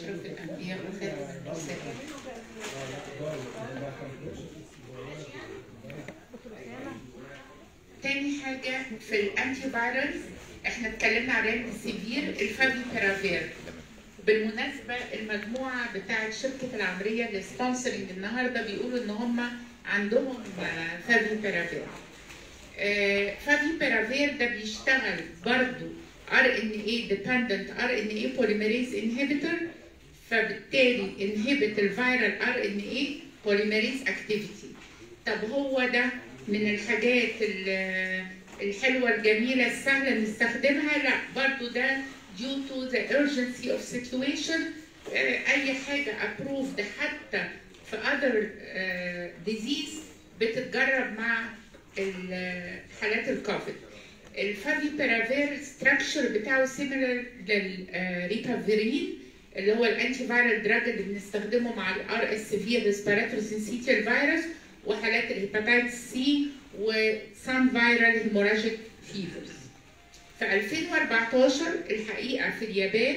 أشرف الأنبياء وخاتم المرسلين تاني حاجة في الأنتي فايرالز احنا اتكلمنا عن ريمديسيفير الفافي بيرافير بالمناسبة المجموعة بتاعت شركة العمرية اللي سبونسرنج النهاردة بيقولوا إن هم عندهم آه، فافي بيرافير آه، فافي بيرافير ده بيشتغل برضو RNA dependent RNA polymerase inhibitor فبالتالي inhibit الفيرال RNA polymerase activity طب هو ده من الحاجات ال- الحلوة الجميلة السهلة نستخدمها لا برضو ده due to the urgency of situation آه، أي حاجة approved حتى في other آه، disease بتتجرب مع ال- حالات الكوفيد الفافي بيرافير ستراكشر بتاعه سيميلر للريبافيرين اللي هو الانتي فايرال دراج اللي بنستخدمه مع الار اس في ريسبيراتوري سينسيتيال فيروس وحالات الهيباتيتس سي وسان فايرال هيموراجيك فيفرز في 2014 الحقيقه في اليابان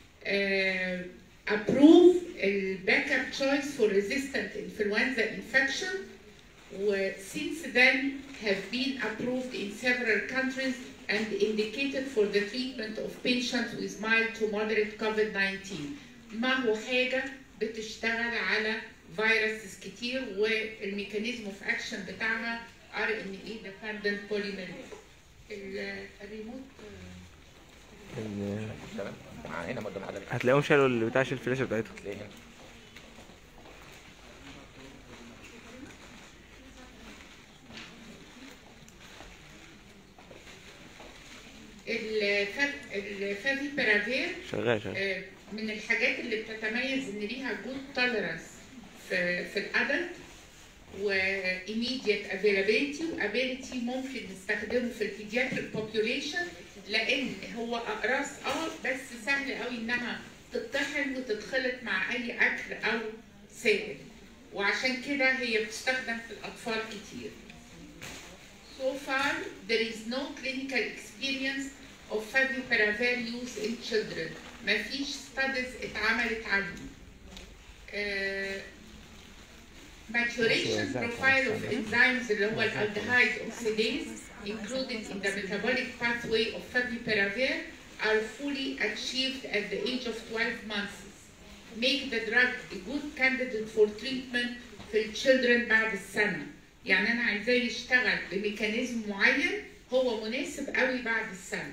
ابروف الباك اب تشويس فور ريزيستنت انفلونزا انفكشن و since then have been approved in several countries and indicated for the treatment of patients with mild to moderate COVID-19 ما هو حاجة بتشتغل على فيروسز كتير والميكانيزم اوف اكشن بتاعها RNA dependent polymerase ال- الريموت ال- تمام معانا مدام حضرتك هتلاقيهم شالوا اللي بتاع الفلاشه بتاعتهم تلاقيه هنا الفافي بيرافير شغال شغال آه، من الحاجات اللي بتتميز ان ليها جود توليرانس في في الادلت و immediate availability و ability ممكن نستخدمه في البيدياتريك population لان هو اقراص اه بس سهل قوي انها تطحن وتتخلط مع اي اكل او سائل وعشان كده هي بتستخدم في الاطفال كتير. So far, there is no clinical experience of favipiravir use in children. مفيش studies اتعملت عليه. Uh, maturation profile of enzymes اللي هو الالdehyde oxidase included in the metabolic pathway of favipiravir are fully achieved at the age of 12 months. Make the drug a good candidate for treatment في الchildren بعد السنة. يعني أنا عايزاه يشتغل بميكانيزم معين هو مناسب قوي بعد السنة.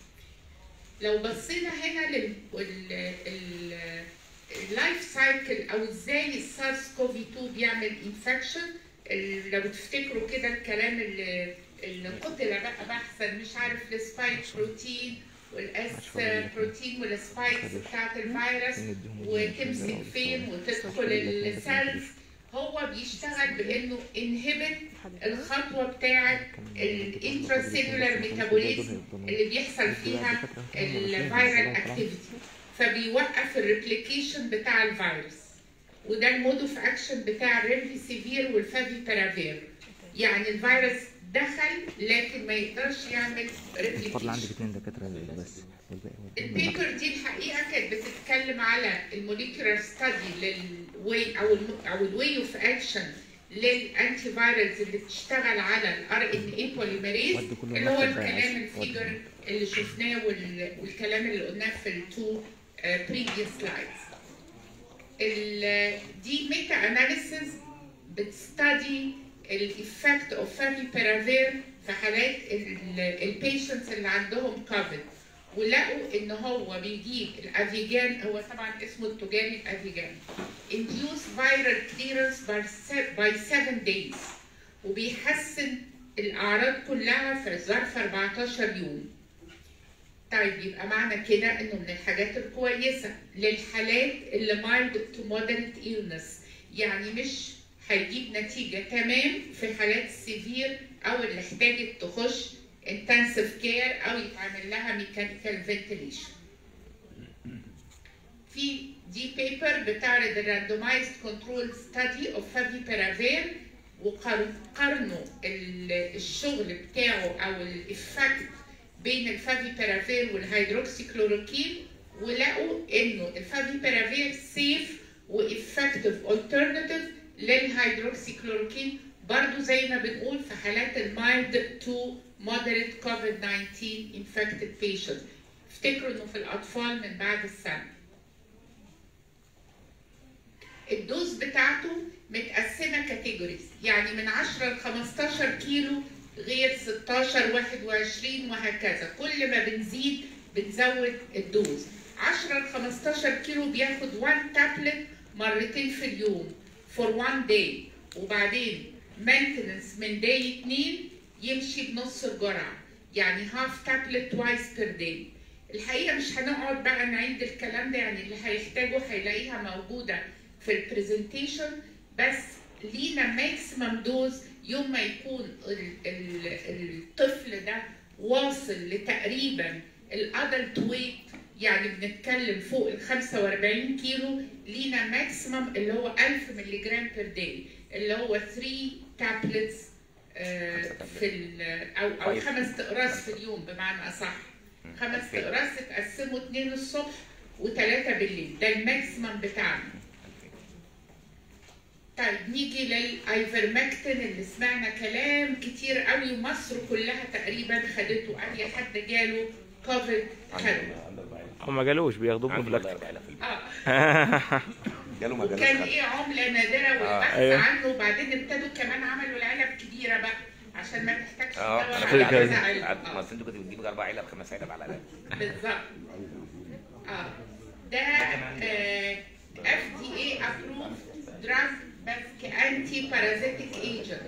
لو بصينا هنا لل ال- ال- اللايف سايكل او ازاي السارس كوفي 2 بيعمل انفكشن لو تفتكروا كده الكلام اللي اللي قتل بقى بحثا مش عارف السبايك بروتين والاس بروتين والسبايكس بتاعت الفيروس وتمسك فين وتدخل السيلز هو بيشتغل بانه انهبت الخطوه بتاعه الانتراسيلولار ميتابوليزم اللي بيحصل فيها الفيرال اكتيفيتي فبيوقف الريبليكيشن بتاع الفيروس وده المود اوف اكشن بتاع الريمديسيفير والفافي بارافير يعني الفيروس دخل لكن ما يقدرش يعمل فضل عندك ريبليكيشن اتنين دكاتره بس والباقي البيبر دي الحقيقه كانت بتتكلم على الموليكولار ستادي للواي او الم- او الواي اوف اكشن للانتي فايرالز اللي بتشتغل على الار ان اي بوليميريز ودي كله اللي هو نفس الفيروس. الكلام ودي. الفيجر اللي شفناه وال- والكلام اللي قلناه في التو بريفيوس سلايدز دي ميتا اناليسيز بتستدي الايفكت اوف فافيبيرافير في حالات البيشنتس اللي عندهم كوفيد ولقوا ان هو بيجيب الافيجان هو طبعا اسمه التجاري الافيجان induce viral clearance by se- by 7 days وبيحسن الاعراض كلها في ظرف 14 يوم طيب يبقى معنى كده انه من الحاجات الكويسه للحالات اللي mild to moderate illness يعني مش هيجيب نتيجه تمام في حالات سيفير او اللي احتاجت تخش intensive care او يتعمل لها mechanical ventilation. في دي بيبر بتعرض الراندومايزد كنترول ستادي اوف فافيبيرافير وقارنوا ال- الشغل بتاعه او الافكت بين الفافيبيرافير والهيدروكسي كلوروكين ولقوا انه الفافيبرافير سيف وافكتيف alternative للهيدروكسيكلوروكين برضو زي ما بنقول في حالات المايلد تو moderate COVID-19 infected patients افتكروا انه في الاطفال من بعد السنه الدوز بتاعته متقسمه كاتيجوريز يعني من 10 ل 15 كيلو غير 16 21 وهكذا كل ما بنزيد بنزود الدوز 10 ل 15 كيلو بياخد 1 تابلت مرتين في اليوم for one day وبعدين maintenance من day 2 يمشي بنص الجرعه يعني half tablet twice per day الحقيقه مش هنقعد بقى نعيد الكلام ده يعني اللي هيحتاجه هيلاقيها موجوده في البرزنتيشن بس لينا ماكسيمم دوز يوم ما يكون ال- ال- الطفل ده واصل لتقريبا الادلت ويت يعني بنتكلم فوق ال 45 كيلو لينا ماكسيمم اللي هو 1000 مللي جرام بير داي اللي هو 3 تابلتس في ال- او او كويس. خمس اقراص في اليوم بمعنى اصح خمس اقراص اتقسموا اثنين الصبح وثلاثه بالليل ده الماكسيمم بتاعنا طيب نيجي للايفرمكتين اللي سمعنا كلام كتير قوي ومصر كلها تقريبا خدته اي حد جاله كوفيد خده هو ما جالوش بياخدوه عندي والله بروفلاكتيك أربع آلاف في البيت. اه جاله ما وكان جالوش ايه عمله نادره والبحث أيوه. عنه وبعدين ابتدوا كمان عملوا العلب كبيره بقى عشان ما تحتاجش اه تدور انا على كنت كده. كذا علب. قعدت آه. ما أصل انتوا كنتوا بتجيبوا اربع علب خمس علب على الاقل بالظبط اه ده اف دي اي ابروف دراج بس كانتي بارازيتيك ايجنت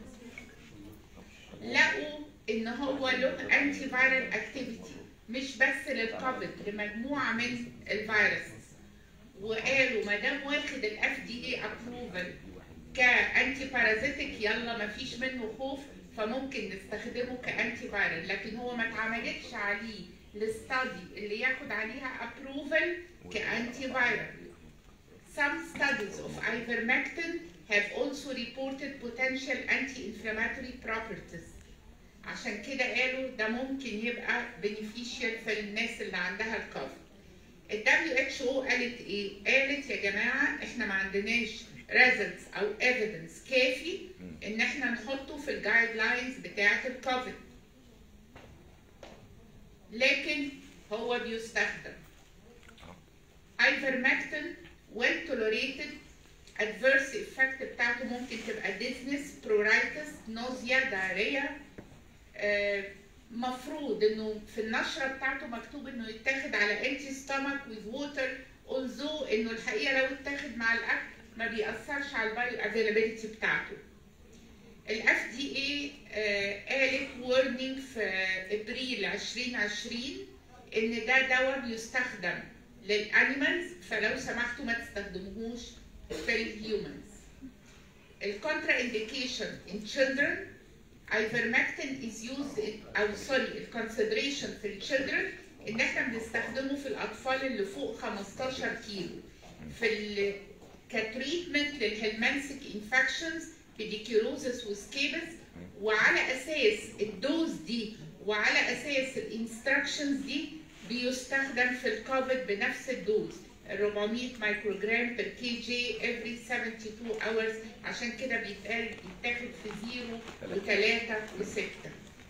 لقوا ان هو له انتي فايرال اكتيفيتي مش بس للكوفيد لمجموعه من الفيروسز وقالوا ما دام واخد الاف دي اي ابروفل كانتي بارازيتيك يلا ما فيش منه خوف فممكن نستخدمه كانتي فايرال لكن هو ما اتعملتش عليه الستادي اللي ياخد عليها ابروفل كانتي فايرال Some studies of ivermectin have also reported potential anti-inflammatory properties. عشان كده قالوا ده ممكن يبقى beneficial في الناس اللي عندها الكوفيد. ال WHO قالت ايه؟ قالت يا جماعه احنا ما عندناش results او evidence كافي ان احنا نحطه في الجايد لاينز بتاعه الكوفيد. لكن هو بيستخدم. ivermectin well tolerated adverse effect بتاعته ممكن تبقى dizziness, pruritus, nausea, diarrhea آه، مفروض انه في النشره بتاعته مكتوب انه يتاخد على empty stomach with water although انه الحقيقه لو اتاخد مع الاكل ما بيأثرش على البايو افيلابيلتي بتاعته. الاف دي اي قالت warning في ابريل 2020 ان ده دواء بيستخدم للانيمالز فلو سمحتوا ما تستخدموهوش في الهيومنز. الكونترا انديكيشن in children ivermectin is used in- او سوري الكونسيدريشن في الشيلدرن ان احنا بنستخدمه في الاطفال اللي فوق 15 كيلو في ال كتريتمنت للهلمنسك انفكشنز بيديكيروزس وسكيبس وعلى اساس الدوز دي وعلى اساس الانستراكشنز دي بيستخدم في الكوفيد بنفس الدوز 400 مايكروجرام بر كي جي every 72 hours عشان كده بيتقال يتاخد في زيرو وثلاثة وستة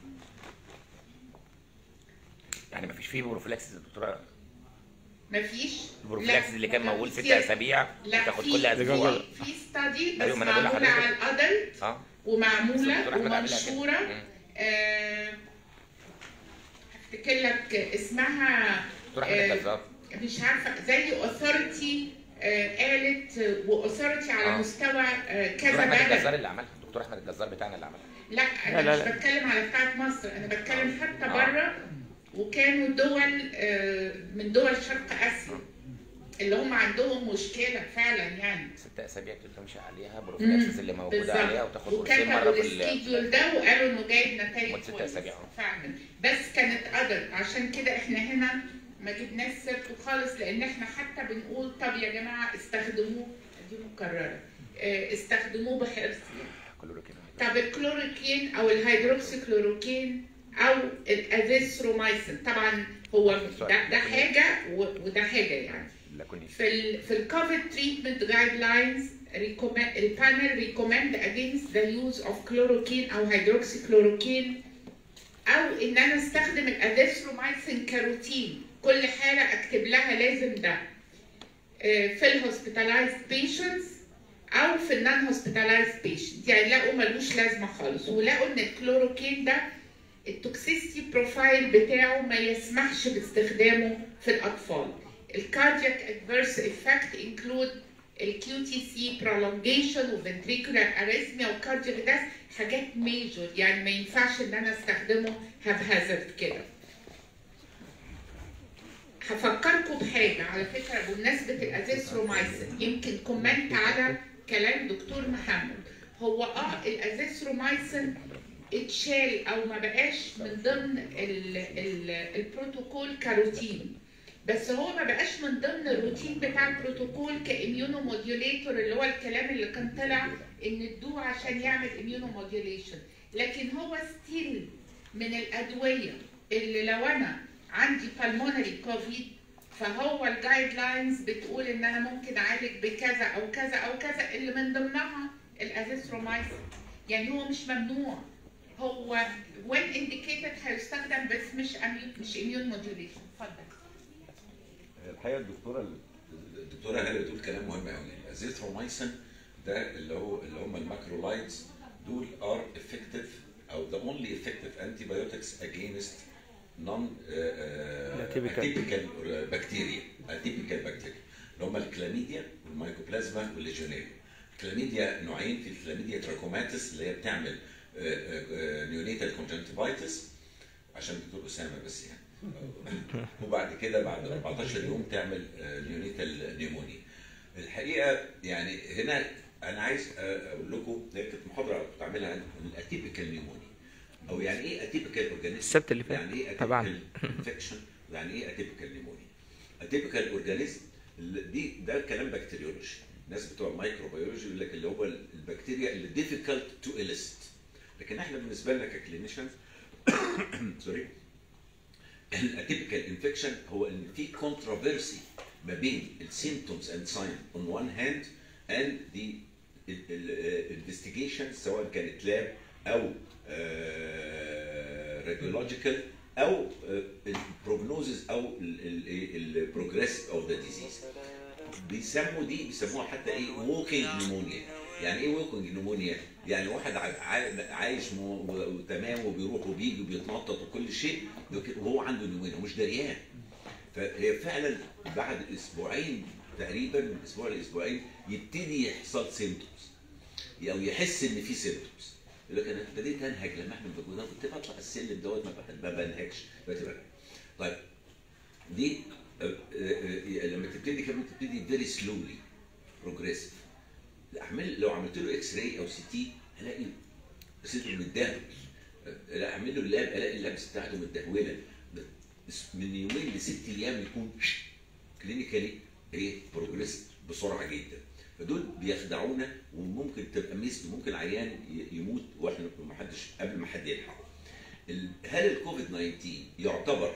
يعني ما فيش فيه بروفلاكسس يا دكتوره مفيش البروفلاكسس لا، اللي كان لا، موجود كتير. ست اسابيع لا تاخد في كل اسبوع في في ستادي بس أيوة، ما أنا بقول معمولة على لحضرتك. الادلت اه ومعمولة دكتور أحمد عاملها كده. ومنشورة مم. آه، هفتكر لك اسمها دكتور احمد آه، الجزار مش عارفة زي اوثورتي قالت واوثورتي على آه. مستوى آه، دكتور كذا احمد بلد الجزار اللي عملها دكتور احمد الجزار بتاعنا اللي عملها لا انا لا، مش لا. بتكلم على بتاعت مصر انا بتكلم حتى آه. بره وكانوا دول آه، من دول شرق اسيا اللي هم عندهم مشكله فعلا يعني ست اسابيع كنت تمشي عليها بروفلاكسس اللي موجوده عليها بالظبط وتاخد قرصين مره وكتبوا في ال- السكيدول ده وقالوا انه جايب نتائج مدة ست كويسة. أسابيع. فعلا بس كانت قدر عشان كده احنا هنا ما جبناش سيرته خالص لان احنا حتى بنقول طب يا جماعه استخدموه دي مكرره آه، استخدموه بحرص يعني. كله كده طب الكلوروكين او الهيدروكسي كلوروكين او الازيثرومايسين طبعا هو ده, ده حاجه و- وده حاجه يعني لاكوني في ال في الكوفيد تريتمنت جايد لاينز البانل ريكومند against the use of chloroquine او hydroxychloroquine او ان انا استخدم الازيثرومايسين كروتين كل حاله اكتب لها لازم ده آه، في الهوسبيتالايزد بيشنتس او في النون هوسبيتالايزد بيشنت يعني لقوا ملوش لازمه خالص ولقوا ان الكلوروكين ده التوكسيستي بروفايل بتاعه ما يسمحش باستخدامه في الاطفال الكاردياك ادفيرس افكت انكلود الكيو تي سي prolongation وفنتريكولار اريثميا وكاردياك داس حاجات ميجور يعني ما ينفعش ان انا استخدمه هازارد كده هفكركم بحاجه على فكره بمناسبه الازيثرومايسين يمكن كومنت على كلام دكتور محمد هو اه الازيثرومايسين اتشال او ما بقاش من ضمن ال ال البروتوكول كروتين بس هو ما بقاش من ضمن الروتين بتاع البروتوكول كاميونو موديوليتور اللي هو الكلام اللي كان طلع ان ادوه عشان يعمل اميونو موديوليشن لكن هو ستيل من الادويه اللي لو انا عندي بالمونري كوفيد فهو الجايد لاينز بتقول ان انا ممكن اعالج بكذا او كذا او كذا اللي من ضمنها الازيثرومايسين يعني هو مش ممنوع هو when indicated هيستخدم بس مش immune- مش immune modulation اتفضل الحقيقه الدكتوره اللي الدكتوره هاله بتقول كلام مهم قوي الازيثرومايسين ده اللي هو اللي هم الماكرولايدز دول ار افكتيف او the only effective antibiotics against non Atypical. اتيبيكال بكتيريا اتيبيكال بكتيريا اللي هم الكلاميديا والمايكوبلازما والليجونيريا الكلاميديا نوعين في الكلاميديا تراكوماتس اللي هي بتعمل نيونيتال كونجنتيفايتس عشان دكتور اسامه بس يعني وبعد كده بعد 14 يوم تعمل نيونيتال نيمونيا الحقيقه يعني هنا انا عايز اقول لكم دي كانت محاضره كنت عاملها عن الاتيبيكال نيمونيا او يعني ايه اتيبيكال اورجانيزم السبت اللي فات يعني ايه تبعنا. اتيبيكال انفكشن يعني ايه اتيبيكال نيمونيا اتيبيكال اورجانيزم دي ده كلام بكتيريولوجي الناس بتوع مايكروبيولوجي يقول لك اللي هو البكتيريا اللي ديفيكالت تو اليست لكن احنا بالنسبه لنا ككلينيشنز سوري الاتيبيكال انفكشن هو ان في كونتروفيرسي ما بين السيمتومز اند ساين اون وان هاند اند دي انفستيجيشن سواء كانت لاب او راديولوجيكال او البروجنوزز او البروجريس اوف ذا ديزيز بيسموا دي بيسموها حتى ايه ووكينج نيمونيا يعني ايه ووكينج نيمونيا يعني واحد ع- ع- عايش م- وتمام وبيروح وبيجي وبيتنطط وكل شيء وهو عنده نيمونيا مش دريان فهي فعلا بعد اسبوعين تقريبا من اسبوع لاسبوعين يبتدي يحصل سيمتومز او يحس ان في سيمتومز يقول لك انا ابتديت انهج لما احنا موجودين كنت بطلع السلم دوت ما بح- ما بنهجش دلوقتي بنهج. طيب دي آه، آه، آه، لما تبتدي كمان تبتدي فيري سلولي بروجريسيف اعمل لو عملت له اكس راي او سي تي هلاقي صدره متدهول آه، لا اعمل له اللاب الاقي اللابس بتاعته متدهوله بس من يومين لست ايام يكون كلينيكالي ايه بروجريس بسرعه جدا فدول بيخدعونا وممكن تبقى ميس ممكن عيان ي- يموت واحنا ما حدش قبل ما حد يلحقه ال- هل الكوفيد 19 يعتبر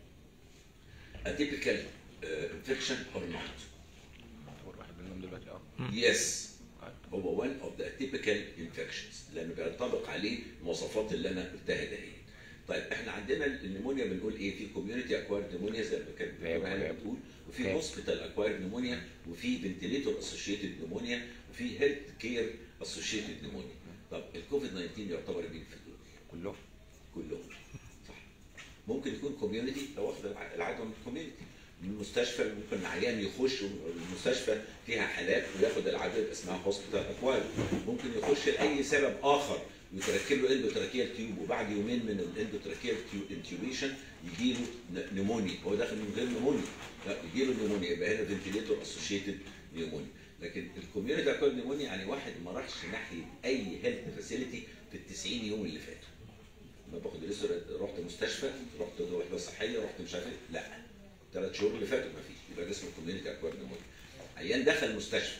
اتيبيكال انفكشن اور نوت؟ اول واحد منهم دلوقتي اه يس هو one of the atypical infections لانه بينطبق عليه المواصفات اللي انا قلتها دهيت. طيب احنا عندنا النمونيا بنقول ايه في كوميونتي اكوارد نمونيا زي ما كانت فاهم، الدكتورة هاني فاهم. بتقول وفي فاهم. هوسبيتال اكوارد نمونيا وفي فنتليتور اسوشيتد نمونيا وفي هيلث كير اسوشيتد نمونيا. طب الكوفيد 19 يعتبر مين في دول؟ كلهم كلهم صح ممكن يكون كوميونتي لو واخد الع- العدوى من الكوميونتي من المستشفى ممكن عيان يخش المستشفى فيها حالات وياخد العدوى يبقى اسمها هوسبيتال اكواد ممكن يخش لاي سبب اخر ويتركب له اندوتراكيال تيوب وبعد يومين من الاندوتراكيال انتيوبيشن يجي له نيمونيا هو داخل من غير نيمونيا لا يجي له نيمونيا يبقى هنا فنتيليتور اسوشيتد نيمونيا لكن الكوميونتي اكواد نيمونيا يعني واحد ما راحش ناحيه اي هيلث فاسيلتي في ال 90 يوم اللي فاتوا ما باخد لسه رحت مستشفى رحت وحده صحيه رحت مش عارف ايه لا ثلاث شهور اللي فاتوا ما فيش يبقى ده اسمه كوميونتي اكوارد نيمونيا عيان دخل مستشفى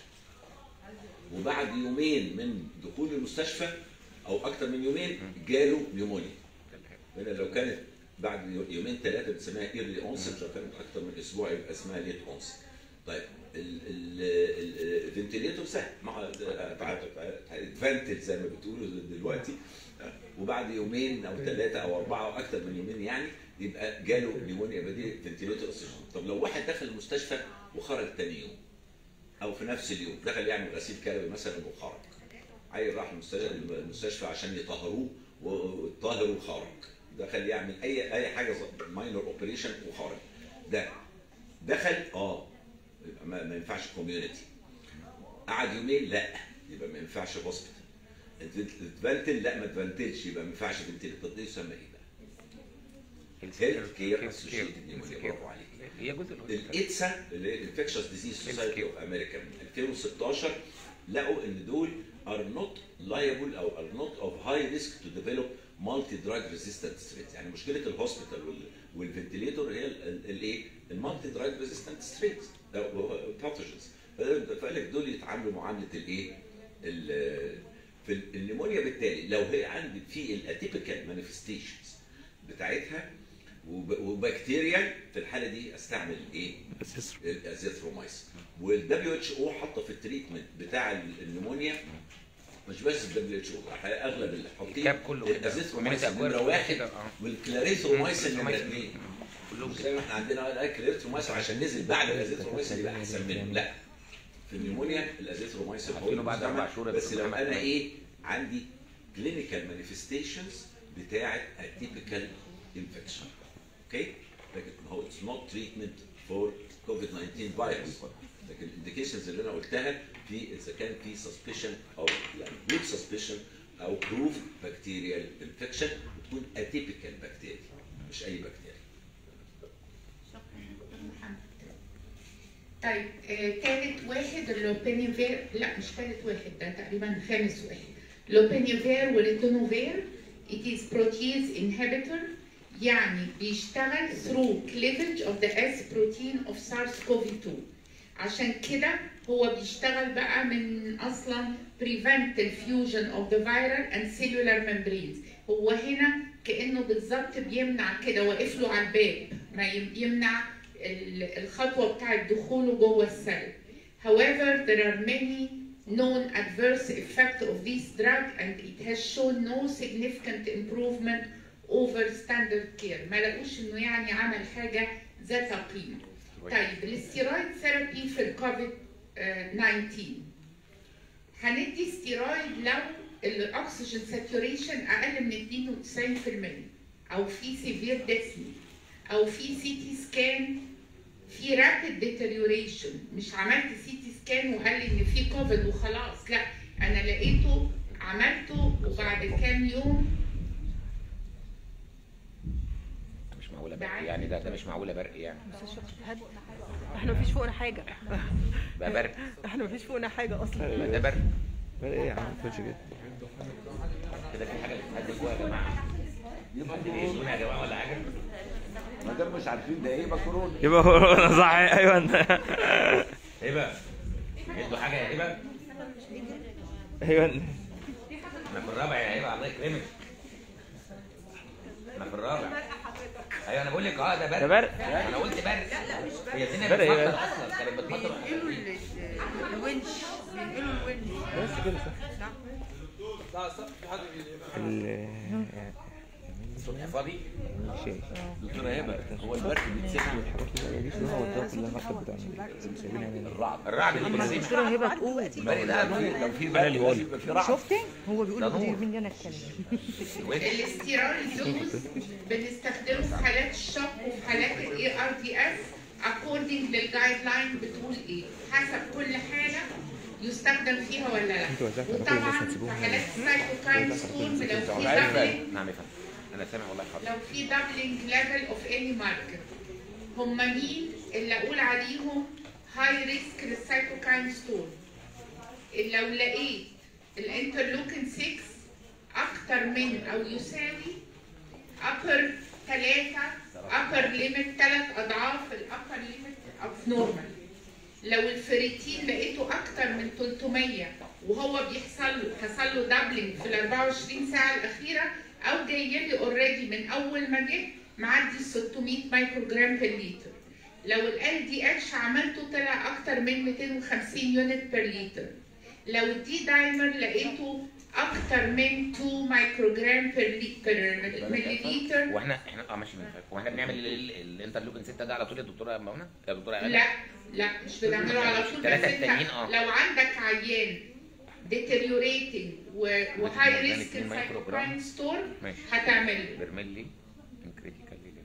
وبعد يومين من دخول المستشفى او اكتر من يومين جاله نيمونيا هنا لو كانت بعد يو- يومين ثلاثه بنسميها ايرلي اونست لو كانت اكتر من اسبوع يبقى اسمها ليت اونست طيب الفنتليتور سهل مع ادفانتج زي ما بتقولوا دلوقتي وبعد يومين او ثلاثه او اربعه او اكثر من يومين يعني يبقى جاله نيمونيا بدي فنتليتور اكسجين طب لو واحد دخل المستشفى وخرج ثاني يوم او في نفس اليوم دخل يعمل غسيل كلوي مثلا وخرج عيل راح المستشفى المستشفى عشان يطهروه وطاهر وخرج دخل يعمل اي اي حاجه ماينور اوبريشن وخرج ده دخل اه يبقى ما, ما ينفعش كوميونتي قعد يومين لا يبقى ما ينفعش هوسبيتال اتفنتل لا ما تفنتلش يبقى ما ينفعش فنتليتور دي يسمى ايه بقى؟ هيلث كير اسوشيتد نيمونيا برافو عليك هي جزء من الإتسا اللي هي الانفكشس ديزيز سوسايتي اوف امريكا من 2016 لقوا ان دول are not liable او are not of high risk to develop multi drug resistant strains يعني مشكله الهوسبيتال والفنتليتور هي الايه؟ المالتي دراج ريزيستنت سترينز باثوجنز فقال لك دول يتعاملوا معامله الايه؟ ال- في النيمونيا بالتالي لو هي عندي في الاتيبيكال مانيفستيشنز بتاعتها وب- وبكتيريا في الحاله دي استعمل ايه؟ الازيثرومايسين والدبليو اتش او حاطه في التريتمنت بتاع النمونيا مش بس الدبليو اتش او اغلب اللي حاطين الكاب كله كده. الازيثرومايسين community نمره acquired واحد كده، آه. والكلاريثرومايسين نمره كلاريثرومايسين. اثنين كلهم مش زي ما احنا عندنا الكلاريثرومايسين عشان نزل بعد الازيثرومايسين يبقى احسن منه لا في النمونيا الازيثرومايسين هو عارفينه بعد المستعمل. أربع شهور يا بس دكتور لو محمد. انا ايه عندي كلينيكال مانيفستيشنز بتاعه اتيبيكال انفكشن اوكي لكن هو اتس نوت تريتمنت فور كوفيد 19 فيروس لكن الانديكيشنز اللي انا قلتها في اذا كان في سسبشن او يعني جود سسبشن او بروف بكتيريال انفكشن وتكون اتيبيكال بكتيريا مش اي بكتيريا طيب آه، تالت واحد اللوبينيفير لا مش تالت واحد ده تقريبا خامس واحد لوبينيفير وريتونوفير it is protease inhibitor يعني بيشتغل through cleavage of the S protein of SARS-CoV-2 عشان كده هو بيشتغل بقى من اصلا prevent the fusion of the viral and cellular membranes هو هنا كانه بالظبط بيمنع كده واقف له على الباب ما يم- يمنع ال- الخطوه بتاعه دخوله جوه السيل However, there are many known adverse effects of this drug and it has shown no significant improvement over standard care. ما لقوش انه يعني عمل حاجه ذات قيمه. طيب الاستيرويد ثيرابي في الكوفيد آه، 19 هندي ستيرويد لو الاكسجين ساتوريشن اقل من 92% او في سيفير ديسني او في سي تي سكان في رابid deterioration مش عملت سي تي سكان وقال لي ان في كوفيد وخلاص لا انا لقيته عملته وبعد كام يوم مش معقوله برق يعني ده ده مش معقوله برق يعني احنا مفيش فوقنا حاجه بقى برق احنا مفيش فوقنا حاجه اصلا ما ده برق ايه يا عم ما تقولش كده كده في حاجه بتتهدد جوه يا جماعه حد يقول يا جماعه ولا حاجه ما دام مش عارفين ده ايه يبقى كورونا يبقى كورونا صح ايوه انت هبه ادوا حاجه يا هبه ايوه انا في الرابع يا هبه الله يكرمك انا في الرابع ايوه انا بقول لك اه ده برق ده برق. انا قلت برق هي زينب برق إيه بتفكر بقى؟ اصلا كانت بتفكر بينقلوا ال- الونش بينقلوا الونش بس كده صح ال الصبح فاضي شيء دكتوره هبه هو البرق بيتسحب الحاجات اللي دي كلها وداها كلها المكتب بتاع اللي سايبين يعني الرعد الرعد اللي بيسيب الدكتوره هبه تقول البرق ده لو في أنا اللي بقول. يبقى في رعد شفتي هو بيقول ده نور. مدير مين انا اتكلم الاستيرويد دوز بنستخدمه في حالات الشوك وفي حالات الاي ار دي اس according للجايد لاين بتقول ايه حسب كل حاله يستخدم فيها ولا لا انتوا وزعتوا على كل الناس وطبعا هتسيبوهم في حالات السايتوكاين ستورم لو في عارف doubling نعم يا فندم انا سامع والله حاضر لو في doubling level of any marker هم مين اللي اقول عليهم هاي ريسك للسايتوكاين ستورم لو لقيت الانترلوكين 6 اكتر من او يساوي upper 3 upper limit 3 اضعاف الupper limit of normal لو الفريتين لقيته اكتر من 300 وهو بيحصل له حصل له دبلنج في ال 24 ساعه الاخيره او جاي لي اوريدي من اول ما جه معدي 600 مايكروجرام بير لتر لو ال دي اتش عملته طلع اكتر من 250 يونت بير لتر لو الدي دايمر لقيته اكتر من 2 مايكروجرام بير ملي لتر واحنا احنا اه ماشي من فوق. واحنا بنعمل ال- ال- الانترلوكين 6 ده على طول يا دكتوره منى يا دكتوره امل لا لا مش بنعمله على طول بس التلاتة انت التانيين اه. لو عندك عيان deteriorating و- وهاي بتبقى ريسك 2 مايكروجرام. سايتوكاين ستور ماشي هتعمله برميلي ان كريتيكال ليفل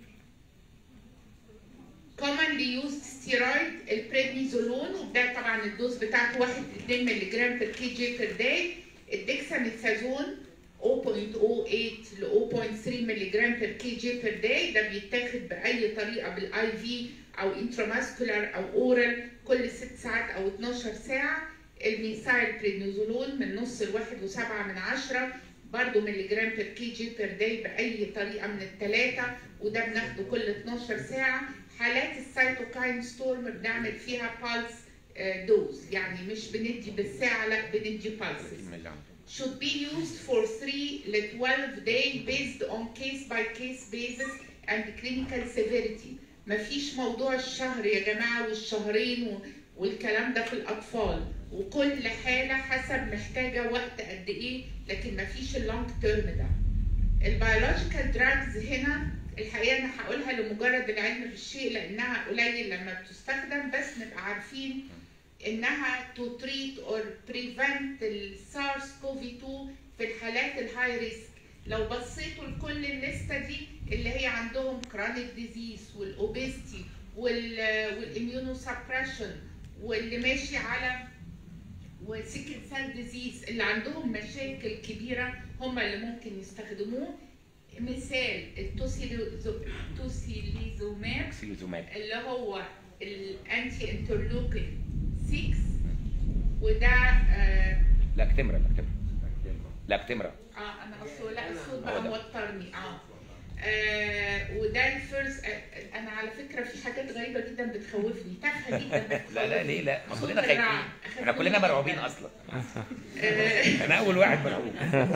commonly used steroid البريدنيزولون وده طبعا الدوز بتاعته 1 2 مللي جرام بير كي جي بير داي الديكساميثازون 0.08 ل 0.3 مللي جرام بير كي جي بير داي ده بيتاخد باي طريقه بالاي في او انتراماسكولار او اورال كل 6 ساعات او 12 ساعه الميثايل بريدنيزولون من نص لواحد وسبعة من عشرة برضه ملي جرام بير كي جي بير داي بأي طريقة من الثلاثة وده بناخده كل 12 ساعة حالات السيتوكاين ستورم بنعمل فيها بالس دوز يعني مش بندي بالساعة لا بندي بالسز should be used for 3 ل 12 day based on case by case basis and clinical severity مفيش موضوع الشهر يا جماعة والشهرين و- والكلام ده في الأطفال وكل حالة حسب محتاجة وقت قد إيه لكن مفيش اللونج تيرم ده البيولوجيكال دراجز هنا الحقيقة أنا هقولها لمجرد العلم بالشيء لأنها قليل لما بتستخدم بس نبقى عارفين انها to treat or prevent السارس كوفي 2 في الحالات الهاي ريسك لو بصيتوا لكل الليسته دي اللي هي عندهم كرونيك ديزيز والاوبيستي والاميونو سبريشن واللي ماشي على وسيكل سيل ديزيز اللي عندهم مشاكل كبيره هم اللي ممكن يستخدموه مثال التوسيليزو- التوسيليزوماب سيلوزوماب اللي هو الانتي انترلوكين 6 وده اه, لا اكتمرا لا اكتمرا لا اكتمرا آه انا اصل لا الصوت هو بقى ده. موترني اه, آه وده الفيرست آه انا على فكره في حاجات غريبه جدا بتخوفني تافهه جدا لا لا ليه لا ما صوت كلنا الرعد. خايفين احنا كلنا مرعوبين اصلا آه انا اول واحد مرعوب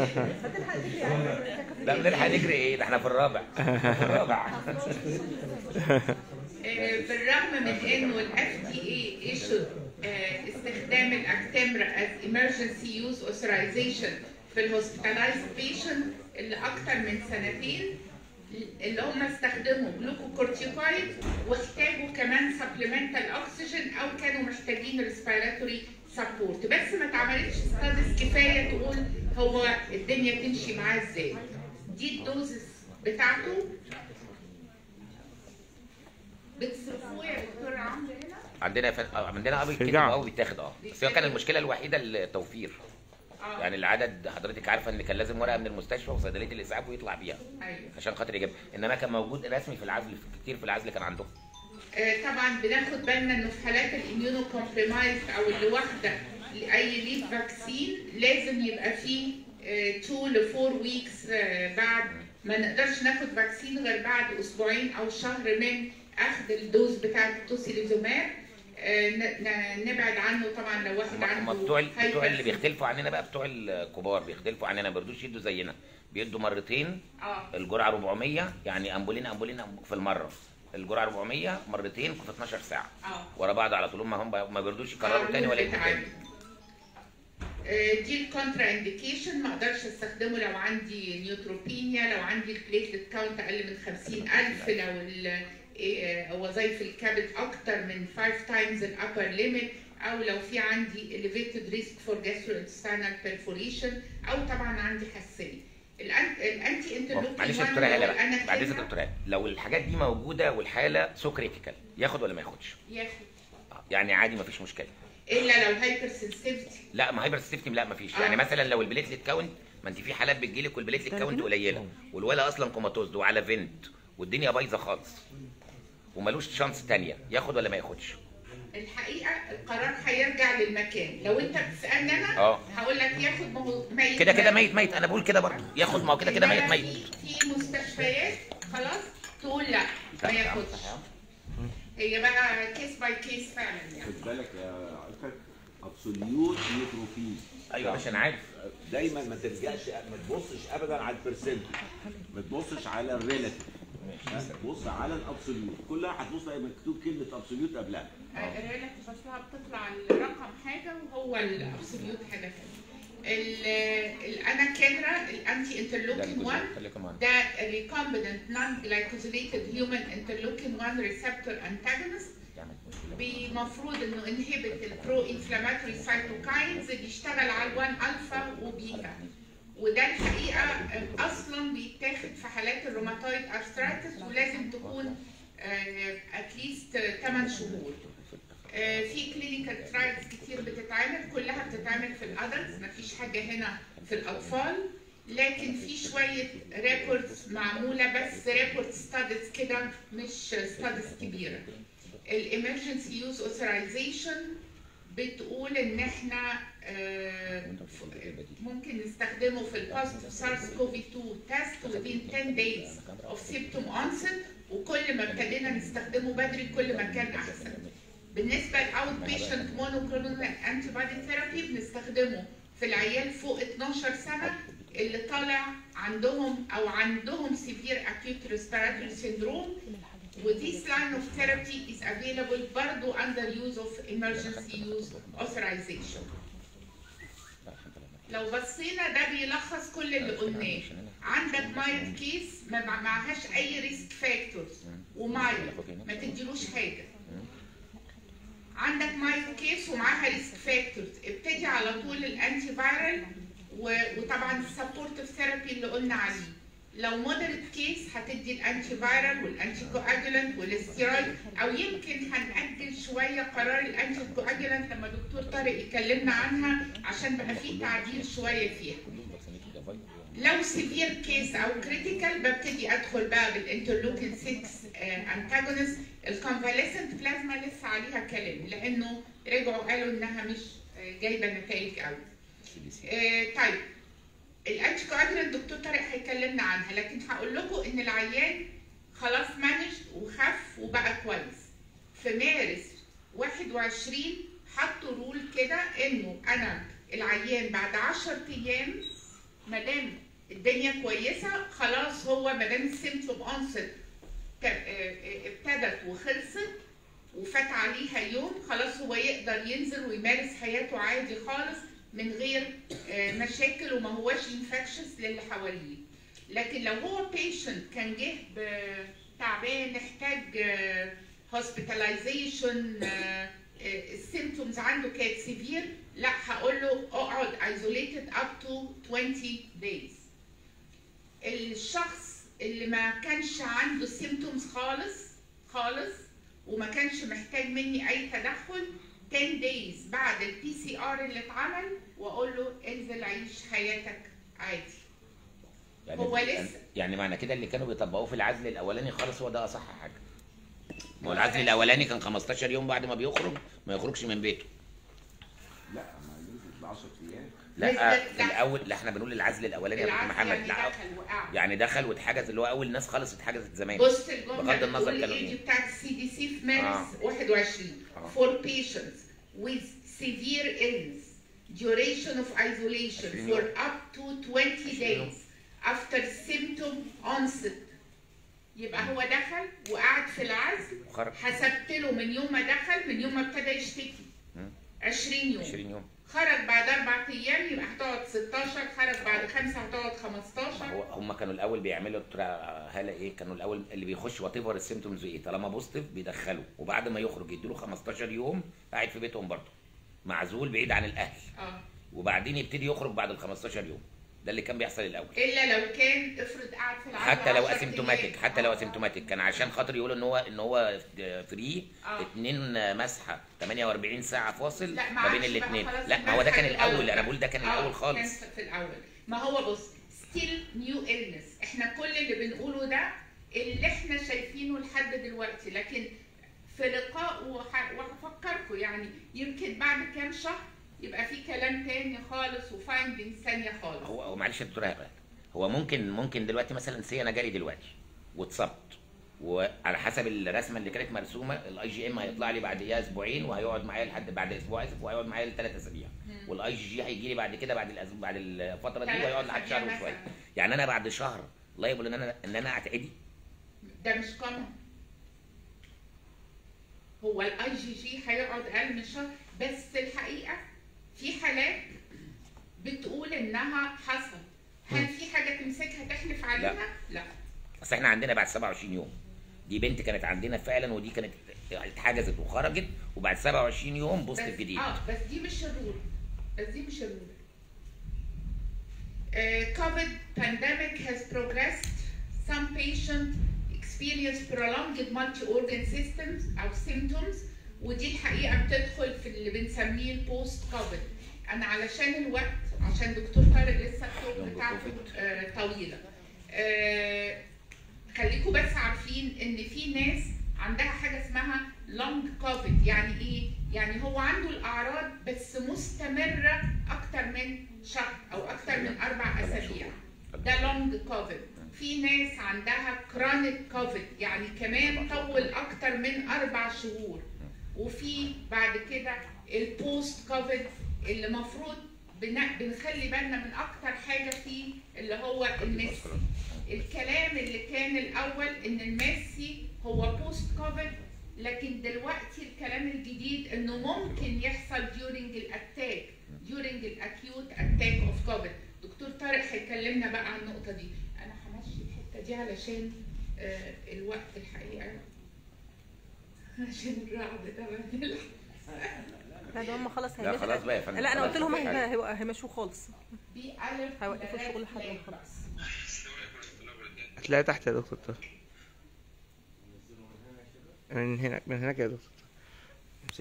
لا بنلحق نجري ايه ده احنا في الرابع في الرابع آه، بالرغم من انه الاف دي اي ايشود استخدام الاكتمرا as emergency use authorization في الهوسبيتالايزد بيشنت اللي اكتر من سنتين اللي هم استخدموا جلوكوكورتيكويد واحتاجوا كمان سبلمنتال اكسجين او كانوا محتاجين ريسبيراتوري سبورت بس ما اتعملتش ستاديز كفايه تقول هو الدنيا تمشي معاه ازاي دي الدوزز بتاعته بتصرفوه يا دكتور عمرو هنا؟ عندنا ف... آه، عندنا اه بيتكتب رجعوا. اه بيتاخد اه بس هو كان المشكله الوحيده التوفير اه يعني العدد حضرتك عارفه ان كان لازم ورقه من المستشفى وصيدليه الاسعاف ويطلع بيها ايوه عشان خاطر يجيب انما كان موجود رسمي في العزل في كتير في العزل كان عندهم آه، طبعا بناخد بالنا انه في حالات الاميونو كومبريمايز او اللي واخده اي ليد فاكسين لازم يبقى فيه 2 ل 4 ويكس بعد ما نقدرش ناخد فاكسين غير بعد اسبوعين او شهر من اخذ الدوز بتاعه التوسيليزوماب آه، ن- ن- نبعد عنه طبعا لو واحد هم عنده بتوع ال- بتوع اللي hypertension. بيختلفوا عننا بقى بتوع الكبار بيختلفوا عننا ما بيرضوش يدوا زينا بيدوا مرتين اه الجرعه 400 يعني امبولين امبولين في المره الجرعه 400 مرتين في 12 ساعه اه ورا بعض على طول هم ما بيرضوش يكرروا تاني ولا يدوا تاني آه، دي الكونترا انديكيشن ما اقدرش استخدمه لو عندي نيوتروبينيا لو عندي البليتلت كاونت اقل من 50000 لو ال- آه، وظائف الكبد اكتر من 5 تايمز الابر ليميت او لو في عندي elevated risk for gastrointestinal perforation او طبعا عندي حساسيه الأن- الانتي انترلوكين معلش يا 1 دكتوره هلا هو بقى الأناكينا بعد اذنك يا دكتوره هلا لو الحاجات دي موجوده والحاله سو كريتيكال ياخد ولا ما ياخدش ياخد يعني عادي ما فيش مشكله الا لو هايبر سنسيتيفيتي لا ما هايبر سيستم لا ما فيش آه. يعني مثلا لو البليتلت كاونت ما انت في حالات بتجيلك والبليتلت كاونت قليله والولا اصلا كوماتوز وعلى فينت والدنيا بايظه خالص وملوش شانس تانية ياخد ولا ما ياخدش الحقيقه القرار هيرجع للمكان لو انت بتسالني انا اه. هقول لك ياخد ما هو ميت كده كده ميت ميت انا بقول كده برضه ياخد ما هو كده كده ميت إنما ميت في في مستشفيات خلاص تقول لا ما ياخدش هي بقى كيس باي كيس فعلا يعني خد بالك يا عارفك ابسوليوت نيوتروفيل ايوه يا باشا انا عارف دايما ما ترجعش ما تبصش ابدا على البرسنت ما تبصش على الريلاتيف بص على الابسوليوت كلها هتبص تلاقي مكتوب كلمه ابسوليوت قبلها الريلاتيف اصلها بتطلع الرقم حاجه وهو الابسوليوت حاجه ثانيه الاناكينرا الانتي انترلوكين 1 ده recombinant non-glycosylated human interleukin 1 receptor antagonist بمفروض انه انهبت البرو انفلاماتوري سايتوكاينز بيشتغل على ال 1 الفا وبيتا وده الحقيقه اصلا بيتاخد في حالات الروماتويد ارثرايتس ولازم تكون اتليست 8 شهور آه، في كلينيكال ترايلز كتير بتتعمل كلها بتتعمل في الادلتس مفيش حاجه هنا في الاطفال لكن في شويه ريبورتس معموله بس ريبورت ستاديز كده مش ستاديز كبيره الامرجنسي يوز اوثرايزيشن بتقول ان احنا آه، ممكن نستخدمه في البوست سارس كوفي 2 تيست within 10 days of symptom onset وكل ما ابتدينا نستخدمه بدري كل ما كان احسن بالنسبه للاوت بيشنت مونوكلونال انتي بودي ثيرابي بنستخدمه في العيال فوق 12 سنه اللي طالع عندهم او عندهم سيفير acute respiratory syndrome وthis line of therapy is available برضو under use of emergency use authorization لو بصينا ده بيلخص كل اللي قلناه عندك مايلد كيس ما مع- معهاش اي ريسك فاكتورز ومايلد ما تديلوش حاجه عندك مايلد كيس ومعاها ريسك فاكتورز ابتدي على طول الانتي فايرال و- وطبعا السبورتيف ثيرابي اللي قلنا عليه لو مودريت كيس هتدي الانتي فايرال والانتي كواجولانت والاستيرويد او يمكن هنأجل شويه قرار الانتي كواجولانت لما دكتور طارق يكلمنا عنها عشان بقى في تعديل شويه فيها لو سيفير كيس او كريتيكال ببتدي ادخل بقى بالانترلوكين 6 انتاجونست الكونفاليسنت بلازما لسه عليها كلام لانه رجعوا قالوا انها مش آه، جايبه نتائج قوي آه، طيب الانتي كواجولانت دكتور طارق هيكلمنا عنها لكن هقول لكم ان العيان خلاص مانج وخف وبقى كويس في مارس 21 حطوا رول كده انه انا العيان بعد 10 ايام ما دام الدنيا كويسه خلاص هو ما دام السيمتوم اونست ابتدت وخلصت وفات عليها يوم خلاص هو يقدر ينزل ويمارس حياته عادي خالص من غير آه، مشاكل وما هواش انفكشنز للي حواليه لكن لو هو بيشنت كان جه ب- تعبان احتاج هوسبيتاليزيشن السيمتومز عنده كانت سيفير لا هقول له اقعد ايزوليتد اب تو 20 دايز الشخص اللي ما كانش عنده سيمتومز خالص خالص وما كانش محتاج مني اي تدخل 10 دايز بعد البي سي ار اللي اتعمل واقول له انزل عيش حياتك عادي يعني هو يعني- لسه. يعني معنى كده اللي كانوا بيطبقوه في العزل الاولاني خالص هو ده اصح حاجه ما هو العزل الاولاني كان 15 يوم بعد ما بيخرج ما يخرجش من بيته لا ما نزلت ب 10 ايام لا نزلت- في لا. الاول لا احنا بنقول العزل الاولاني يا دكتور العزل محمد يعني لا دخل وقع يعني دخل واتحجز اللي هو اول ناس خالص اتحجزت زمان بص الجمله بغض النظر بتقول كانوا الايدج مين. بتاعت السي دي سي في مارس آه. 21 آه. for patients with severe illness duration of isolation 20 for يوم. up to 20 يوم. days after symptom onset يبقى هو دخل وقعد في العزل وخرج حسبت له من يوم ما دخل من يوم ما ابتدى يشتكي مم. 20 يوم 20 يوم خرج بعد اربع ايام يبقى هتقعد 16 خرج بعد خمسه هتقعد ما 15 هو هم كانوا الاول بيعملوا دكتور هاله ايه كانوا الاول اللي بيخش وات ايفر السيمتومز ايه طالما بوزيتيف بيدخلوا وبعد ما يخرج يدوا له 15 يوم قاعد في بيتهم برضه معزول بعيد عن الاهل اه وبعدين يبتدي يخرج بعد ال 15 يوم ده اللي كان بيحصل الاول الا لو كان افرض قاعد في العزل حتى لو 10 اسيمتوماتيك أيام. حتى لو آه. اسيمتوماتيك كان عشان خاطر يقولوا ان هو ان هو فري آه. اتنين مسحه 48 ساعه فاصل لا ما بين عادش بقى الاثنين خلاص لا ما هو ده كان المسحة الاول انا الأول. بقول ده كان آه، الاول خالص كان في الاول ما هو بص ستيل نيو illness احنا كل اللي بنقوله ده اللي احنا شايفينه لحد دلوقتي لكن في لقاء وح- وهفكركم يعني يمكن بعد كام شهر يبقى في كلام تاني خالص وفايندنجز ثانيه خالص هو هو معلش يا دكتور هبه هو ممكن ممكن دلوقتي مثلا سي انا جالي دلوقتي واتصبت وعلى حسب الرسمه اللي كانت مرسومه الاي جي ام هيطلع لي بعديها اسبوعين وهيقعد معايا لحد بعد اسبوع اسف وهيقعد معايا لثلاث اسابيع والاي جي هيجي لي بعد كده بعد الأسبوع بعد الفتره دي ثلاث وهيقعد لحد أسابيع شهر مثلاً. وشويه يعني انا بعد شهر لايبل ان انا ان انا اتعدي ده مش قانون هو الاي جي جي هيقعد اقل من شهر بس الحقيقه في حالات بتقول انها حصل هل في حاجه تمسكها تحلف عليها؟ لا, بس احنا عندنا بعد 27 يوم دي بنت كانت عندنا فعلا ودي كانت اتحجزت وخرجت وبعد 27 يوم بس بوزيتيف جديد اه بس دي مش الرول بس دي مش الرول Uh, COVID pandemic has progressed. Some patients experience prolonged multi-organ systems أو symptoms ودي الحقيقة بتدخل في اللي بنسميه البوست كوفيد. أنا علشان الوقت عشان دكتور طارق لسه التوب Long بتاعته COVID. آه طويلة. آه خليكم بس عارفين ان في ناس عندها حاجه اسمها لونج كوفيد يعني ايه يعني هو عنده الاعراض بس مستمره اكتر من شهر او اكتر من اربع اسابيع ده لونج كوفيد في ناس عندها كرونيك كوفيد يعني كمان طول اكتر من اربع شهور وفي بعد كده البوست كوفيد اللي المفروض بنخلي بالنا من اكتر حاجه فيه اللي هو الميسي الكلام اللي كان الاول ان الميسي هو بوست كوفيد لكن دلوقتي الكلام الجديد انه ممكن يحصل during الاتاك during الاكيوت اتاك اوف كوفيد دكتور طارق هيكلمنا بقى عن النقطه دي انا همشي الحته دي علشان آه الوقت الحقيقه عشان الرعد ده ما نلحق. لا ده هم خلاص لا هيمشوا خلاص بقى يا فندم لا انا خلاص قلت لهم مفيش حاجة. هي- هيمشوا خالص دي الف هيوقفوا لا الشغل لحد ما فلاج نخلص. بس. هتلاقي تحت يا دكتور طارق من هناك من هناك يا دكتور امسك.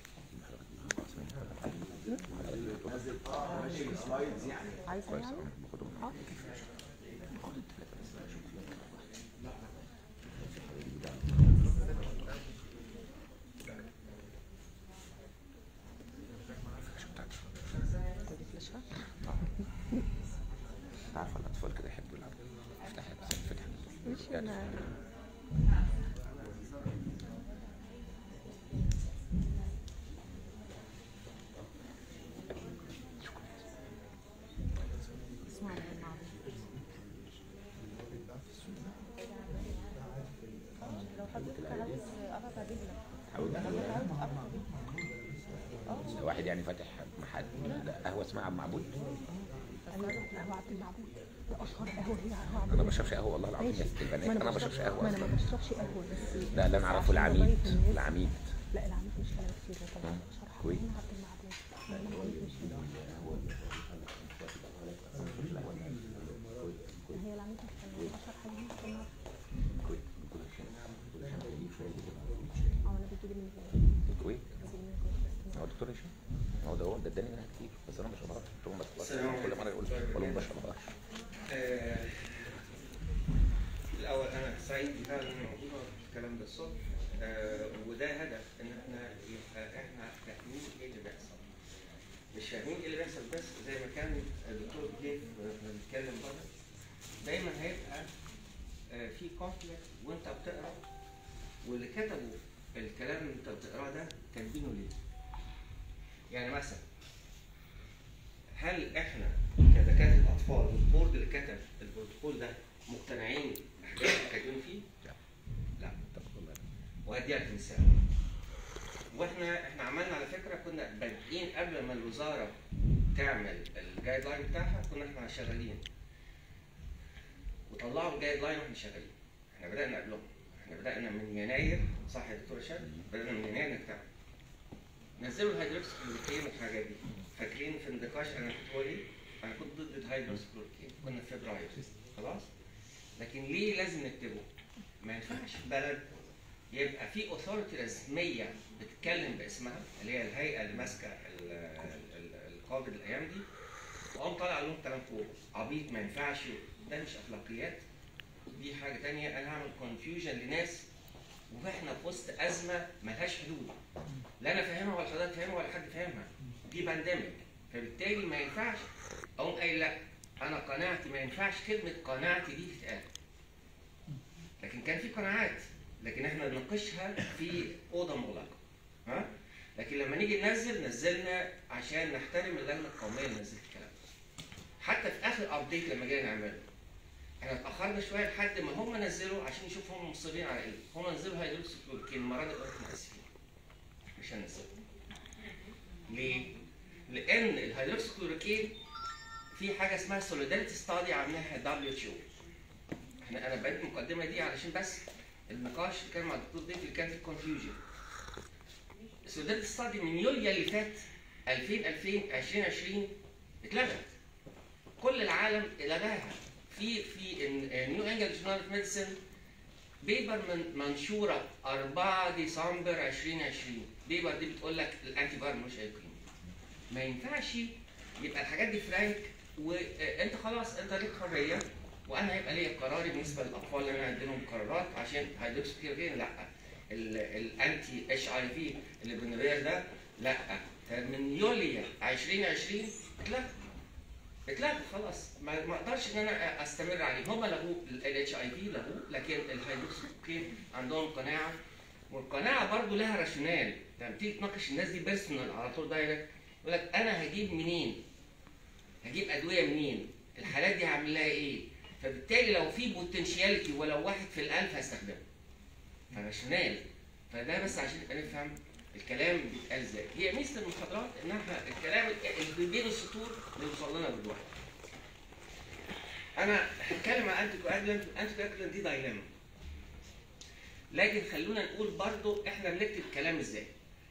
عايز كويس يعني أوي. باخدهم. انت عارفه الاطفال كده يحبوا يلعبوا افتح افتح مش انا لو حضرتك عايز اقرب رجلك واحد يعني فاتح محل قهوه اسمها عم معبود انا قهوه عبد المعبود ده اشهر قهوه هي قهوه عبد انا ما بشربش قهوه والله العظيم يا ست البنات انا ما بشربش قهوه ما انا ما اصلا بشربش قهوه بس لا لا انا اعرفه العميد العميد لا العميد مش قهوه كتير طبعا اشهر حاجه كويس. هنا عبد المعبود لا، العميد مش هنا. هي العميد مش هنا. اشهر حاجه هنا عبد المعبود اه انا بيجيلي من الكويت بيجيلي من الكويت. هو دكتور هشام هو ده هو ده اداني منها كتير بس انا ما بشربهاش قلت لهم بس خلاص كل مره يقول بقول لهم ما بشربهاش آه، الأول أنا سعيد بفعلا إني موجود في الكلام ده الصبح آه، وده هدف إن إحنا يبقى إحنا فاهمين إيه اللي بيحصل. مش فاهمين إيه اللي بيحصل بس زي ما كان الدكتور كيف واحنا بنتكلم بره دايما هيبقى آه، في كونفليكت وأنت بتقرا واللي كتبوا الكلام اللي أنت بتقراه ده كاتبينه ليه؟ يعني مثلا هل احنا كدكاتره اطفال البورد اللي كتب البروتوكول ده مقتنعين بحاجات اللي كاتبين فيه؟ لا وهدي لك مثال واحنا احنا عملنا على فكره كنا بادئين قبل ما الوزاره تعمل الجايد لاين بتاعها كنا احنا شغالين وطلعوا الجايد لاين واحنا شغالين احنا بدانا قبلهم احنا بدانا من يناير صح يا دكتور هشام؟ بدانا من يناير نكتب نزلوا الهيدروكسيكلوروكين والحاجات دي فاكرين في النقاش انا كنت بقول ايه؟ انا كنت ضد الهيدروكسيكلوروكين كنا في فبراير خلاص؟ لكن ليه لازم نكتبه؟ ما ينفعش في بلد يبقى في اوثورتي رسميه بتتكلم باسمها اللي هي الهيئه اللي ماسكه ال- ال- ال- الكوفيد الايام دي وقام طالع لهم كلام فوق عبيط ما ينفعش ده مش اخلاقيات دي حاجه تانية انا هعمل كونفيوجن لناس واحنا في وسط ازمه ملهاش حدود لا انا فاهمها ولا حضرتك فاهمها ولا حد فاهمها دي بانديميك فبالتالي ما ينفعش اقوم قايل لا انا قناعتي ما ينفعش كلمه قناعتي دي تتقال لكن كان في قناعات لكن احنا نناقشها في اوضه مغلقه ها لكن لما نيجي ننزل نزلنا عشان نحترم اللجنه القوميه اللي نزلت الكلام ده. حتى في اخر ابديت لما جينا نعمله احنا اتاخرنا شويه لحد ما هم نزلوا عشان يشوفوا هم مصرين على ايه هم نزلوا هيدروكسي كلوروكين المره دي قلت مؤسفين مش هنزله ليه؟ لان الهيدروكسي كلوروكين في حاجه اسمها سوليداريتي ستادي عاملاها دبليو اتش او احنا انا بقيت المقدمه دي علشان بس النقاش اللي كان مع الدكتور ضيف اللي كان في الكونفيوجن السوليداريتي ستادي من يوليو اللي فات 2000 2000 2020 اتلغت كل العالم لغاها في في نيو انجلش جورنال اوف ميديسن بيبر من منشوره 4 ديسمبر 2020 بيبر دي بتقول لك الانتي فايرال مش اي قيمه ما ينفعش يبقى الحاجات دي فرانك وانت خلاص انت ليك حريه وانا هيبقى ليا قراري بالنسبه للاطفال اللي انا اديلهم قرارات عشان هيدروكسيكلوروكين لا ال- الانتي اتش اي في اللي بالنبير ده لا من يوليو 2020 اتلغى اتلغى خلاص ما ما اقدرش ان انا استمر عليه هم لغوا الاتش اي في لغوه لكن الهيدروكسيكلوروكين عندهم قناعه والقناعه برضو لها راشونال لما تيجي تناقش الناس دي بيرسونال على طول دايركت يقول لك انا هجيب منين؟ هجيب ادويه منين؟ الحالات دي هعمل لها ايه؟ فبالتالي لو في بوتنشياليتي ولو واحد في الالف هستخدمه. فراشونال فده بس عشان نبقى نفهم الكلام بيتقال ازاي. هي ميزه المحاضرات انها الكلام اللي بين السطور بيوصل لنا بالوحي. انا هتكلم عن انتي كواجولانت، انتي كواجولانت دي دايلاما. لكن خلونا نقول برضو احنا بنكتب الكلام ازاي.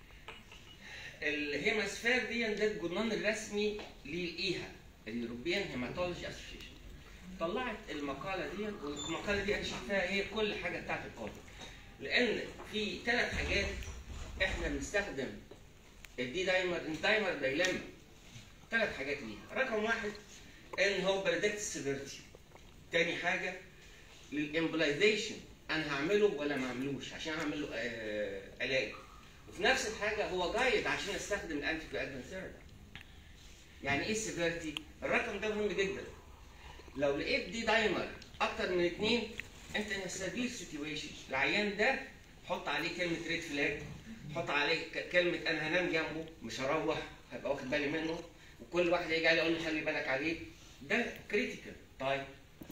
الهيماسفير دي ده الجرنان الرسمي للايها اليوروبيان هيماتولوجي اسوشيشن طلعت المقاله دي والمقاله دي انا شايفاها هي كل حاجه بتاعت القاضي لان في ثلاث حاجات احنا بنستخدم الدي دايمر الدايمر دايلما ثلاث حاجات ليها رقم واحد ان هو بريدكت سيفيرتي تاني حاجه للامبلايزيشن انا هعمله ولا ما اعملوش عشان اعمل له آه علاج وفي نفس الحاجه هو جايد عشان استخدم الانتي كواجولانت ثيرابي يعني ايه السيفيرتي؟ الرقم ده مهم جدا لو لقيت دي دايمر اكتر من اثنين انت ان سيفير سيتويشن العيان ده حط عليه كلمه ريد فلاج حط عليه ك- كلمه انا هنام جنبه مش هروح هبقى واخد بالي منه وكل واحد يجي عليه يقول لي خلي بالك عليه ده كريتيكال طيب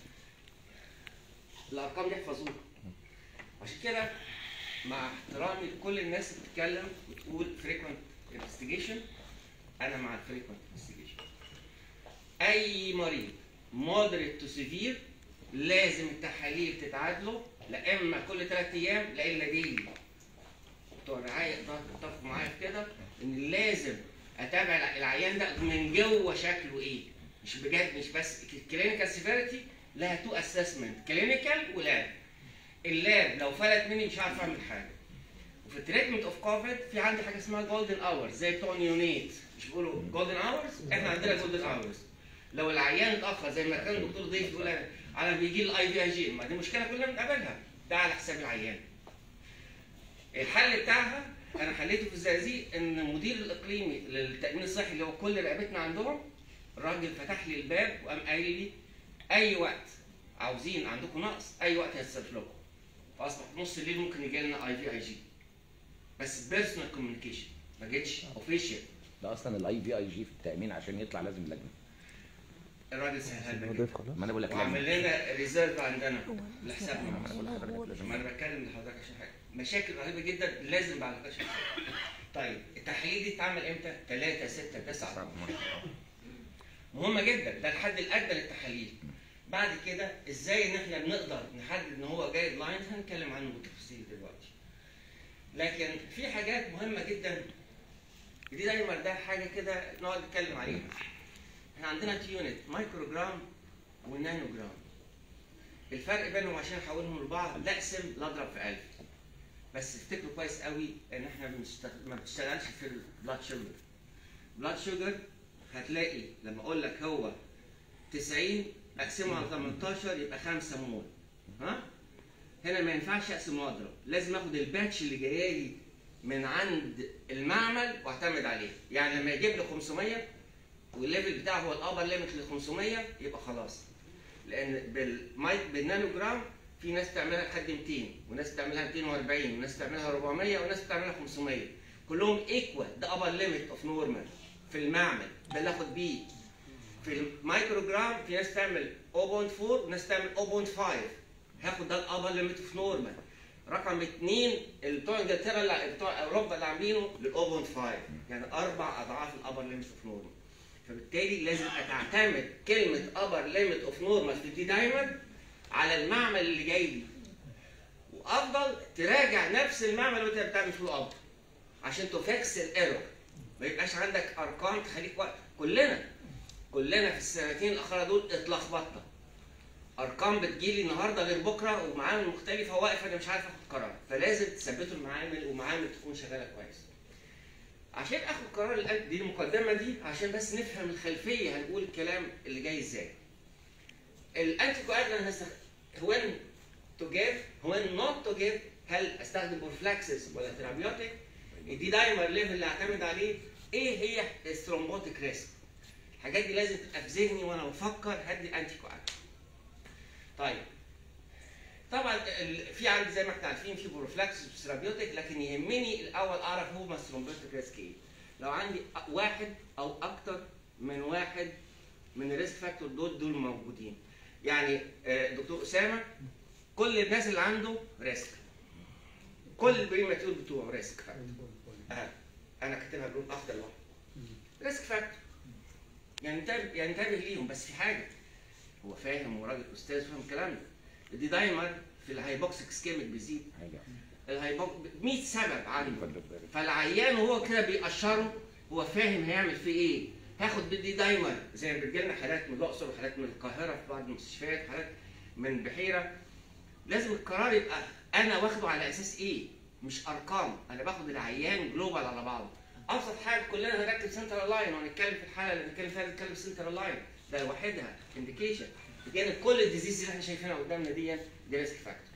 الارقام دي احفظوها عشان كده مع احترامي لكل الناس اللي بتتكلم وتقول frequent investigation انا مع الفريكونت investigation اي مريض moderate to severe لازم التحاليل تتعاد له لا اما كل ثلاث ايام لا الا ديلي بتوع الرعايه يقدروا يتفقوا معايا في كده ان لازم اتابع العيان ده من جوه شكله ايه مش بجد مش بس كلينيكال سيفيريتي لها تو اسسمنت كلينيكال ولاب اللاب لو فلت مني مش عارف اعمل حاجه وفي التريتمنت اوف كوفيد في عندي حاجه اسمها جولدن اورز زي بتوع نيونيت مش بيقولوا جولدن اورز احنا عندنا جولدن اورز لو العيان اتاخر زي ما كان الدكتور ضيف بيقول أنا- انا بيجي لي الاي في اي جي ما دي مشكله كلنا بنقابلها ده على حساب العيان الحل بتاعها انا حليته في الزقازيق ان المدير الاقليمي للتامين الصحي اللي هو كل رقبتنا عندهم الراجل فتح لي الباب وقام قايل لي اي وقت عاوزين عندكم نقص اي وقت هيتصرف لكم فاصبح في نص الليل ممكن يجي لنا اي في اي جي بس بيرسونال كوميونيكيشن ما جتش اوفيشال ده اصلا الاي في اي جي في التامين عشان يطلع لازم لجنه الراجل سهل لنا نضيف خلاص ما انا بقول لك وعمل لجنه لنا ريزيرف عندنا لحسابنا ما انا بقول لحضرتك لازم ما انا بتكلم لحضرتك عشان حاجه مشاكل رهيبه جدا لازم بعد كده عشان طيب التحاليل دي تتعمل امتى؟ 3 6 9 مهمه جدا ده الحد الادنى للتحاليل بعد كده ازاي ان احنا بنقدر نحدد ان هو جايد لاينز هنتكلم عنه بالتفصيل دلوقتي لكن في حاجات مهمه جدا دي دايما ده حاجه كده نقعد نتكلم عليها احنا عندنا تيونت مايكرو جرام ونانو جرام الفرق بينهم عشان احولهم لبعض لا اقسم لا اضرب في 1000 بس افتكروا كويس قوي ان احنا بنشتغل ما بتشتغلش في البلاد شوجر بلاد شوجر هتلاقي لما اقول لك هو 90 اقسمه على 18 يبقى 5 مول ها هنا ما ينفعش اقسم واضرب لازم اخد الباتش اللي جايه لي من عند المعمل واعتمد عليه يعني لما يجيب لي 500 والليفل بتاعه هو الابر ليميت ل 500 يبقى خلاص لان بالمايك بالنانو جرام في ناس بتعملها لحد 200 وناس بتعملها 240 وناس بتعملها 400 وناس بتعملها 500 كلهم ايكوال ده ابر ليميت اوف نورمال في المعمل ده اللي اخد بيه في الميكروجرام في ناس تعمل 0.4 وناس تعمل 0.5 هاخد ده الابر ليميت اوف نورمال رقم اثنين اللي بتوع انجلترا اللي بتوع اوروبا اللي عاملينه لل 0.5 يعني اربع اضعاف الابر ليميت اوف نورمال فبالتالي لازم تعتمد كلمه ابر ليميت اوف نورمال في دي دايما على المعمل اللي جاي لي وافضل تراجع نفس المعمل اللي انت بتعمل فيه الابر عشان تفكس الايرور ما يبقاش عندك ارقام تخليك وقت كلنا كلنا في السنتين الاخيره دول اتلخبطنا ارقام بتجيلي النهارده غير بكره ومعامل مختلفه واقف انا مش عارف اخد قرار فلازم تثبتوا المعامل ومعامل تكون شغاله كويس عشان اخد قرار الان دي المقدمه دي عشان بس نفهم الخلفيه هنقول الكلام اللي جاي ازاي الانتي كواجلان هستخدم when to give when not to give هل استخدم بورفلاكسس ولا ثيرابيوتيك دي دايما الليفل اللي اعتمد عليه ايه هي الثرومبوتيك ريسك الحاجات دي لازم تبقى في ذهني وانا بفكر هدي انتي كواجلان طيب طبعا ال- في عندي زي ما احنا عارفين في بروفلاكسس وثيرابيوتيك لكن يهمني الاول اعرف هو الثرومبوتيك ريسك ايه لو عندي أ- واحد او اكتر من واحد من الريسك فاكتور دول دول موجودين يعني آه، دكتور اسامه كل الناس اللي عنده ريسك كل البريماتور بتوعه ريسك فاكتور آه. انا كاتبها بلون اخضر لوحده ريسك فاكتور يعني انتبه يعني انتبه ليهم بس في حاجه هو فاهم وراجل استاذ فاهم الكلام ده دي دايما في الهايبوكسيك سكيميك بيزيد الهايبوك 100 سبب عنده فالعيان وهو كده بيقشره هو فاهم هيعمل فيه ايه هاخد بدي دايما زي ما بتجيلنا حالات من الاقصر وحالات من القاهره في بعض المستشفيات حالات من بحيره لازم القرار يبقى انا واخده على اساس ايه مش ارقام انا باخد العيان جلوبال على بعضه ابسط حاجه كلنا هنركب سنترال لاين وهنتكلم في الحاله اللي بنتكلم فيها نتكلم سنترال لاين ده لوحدها انديكيشن بجانب كل الديزيز اللي احنا شايفينها قدامنا دي دي ريسك فاكتور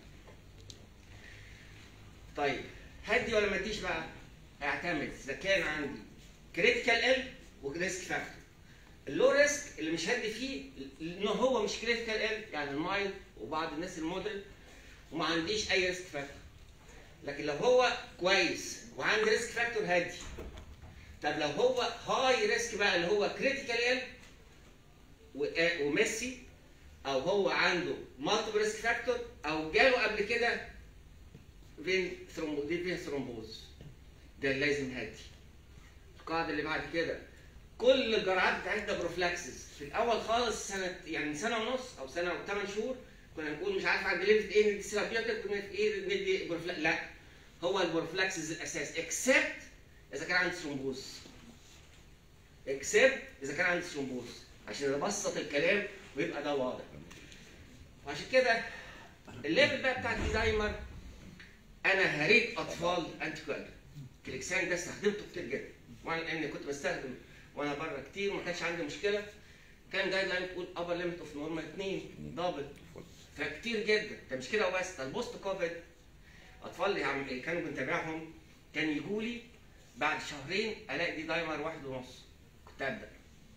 طيب هدي ولا ما اديش بقى اعتمد اذا كان عندي كريتيكال ال وريسك فاكتور اللو ريسك اللي مش هدي فيه انه هو مش كريتيكال ال يعني المايل وبعض الناس المودريت وما عنديش اي ريسك فاكتور لكن لو هو كويس وعندي ريسك فاكتور هدي طب لو هو هاي ريسك بقى اللي هو كريتيكال ال وميسي او هو عنده مالتيبل ريسك فاكتور او جاله قبل كده فين ثرومبو دي فين ثرومبوز ده لازم هادي القاعده اللي بعد كده كل الجرعات بتاعتنا بروفلاكسس في الاول خالص سنه يعني من سنه ونص او سنه وثمان شهور كنا نقول مش عارف عند ليفت ايه ندي ثيرابيوتيك كنا في ايه ندي بروفلاكس لا هو البروفلاكسس الاساس اكسبت اذا كان عندي ثرومبوز اكسبت اذا كان عندي ثرومبوز عشان نبسط الكلام ويبقى ده واضح وعشان كده الليفل بقى بتاع الدايمر انا هريت اطفال انتي كواجل كليكسان ده استخدمته كتير جدا وانا لاني كنت بستخدم وانا بره كتير وما كانش عندي مشكله كان جايد لاين تقول ابر ليميت اوف نورمال 2 دبل فكتير جدا ده مش كده وبس ده البوست كوفيد اطفال اللي عم- اللي كانوا بنتابعهم كان يجوا لي بعد شهرين الاقي دي دايمر واحد ونص كنت ابدا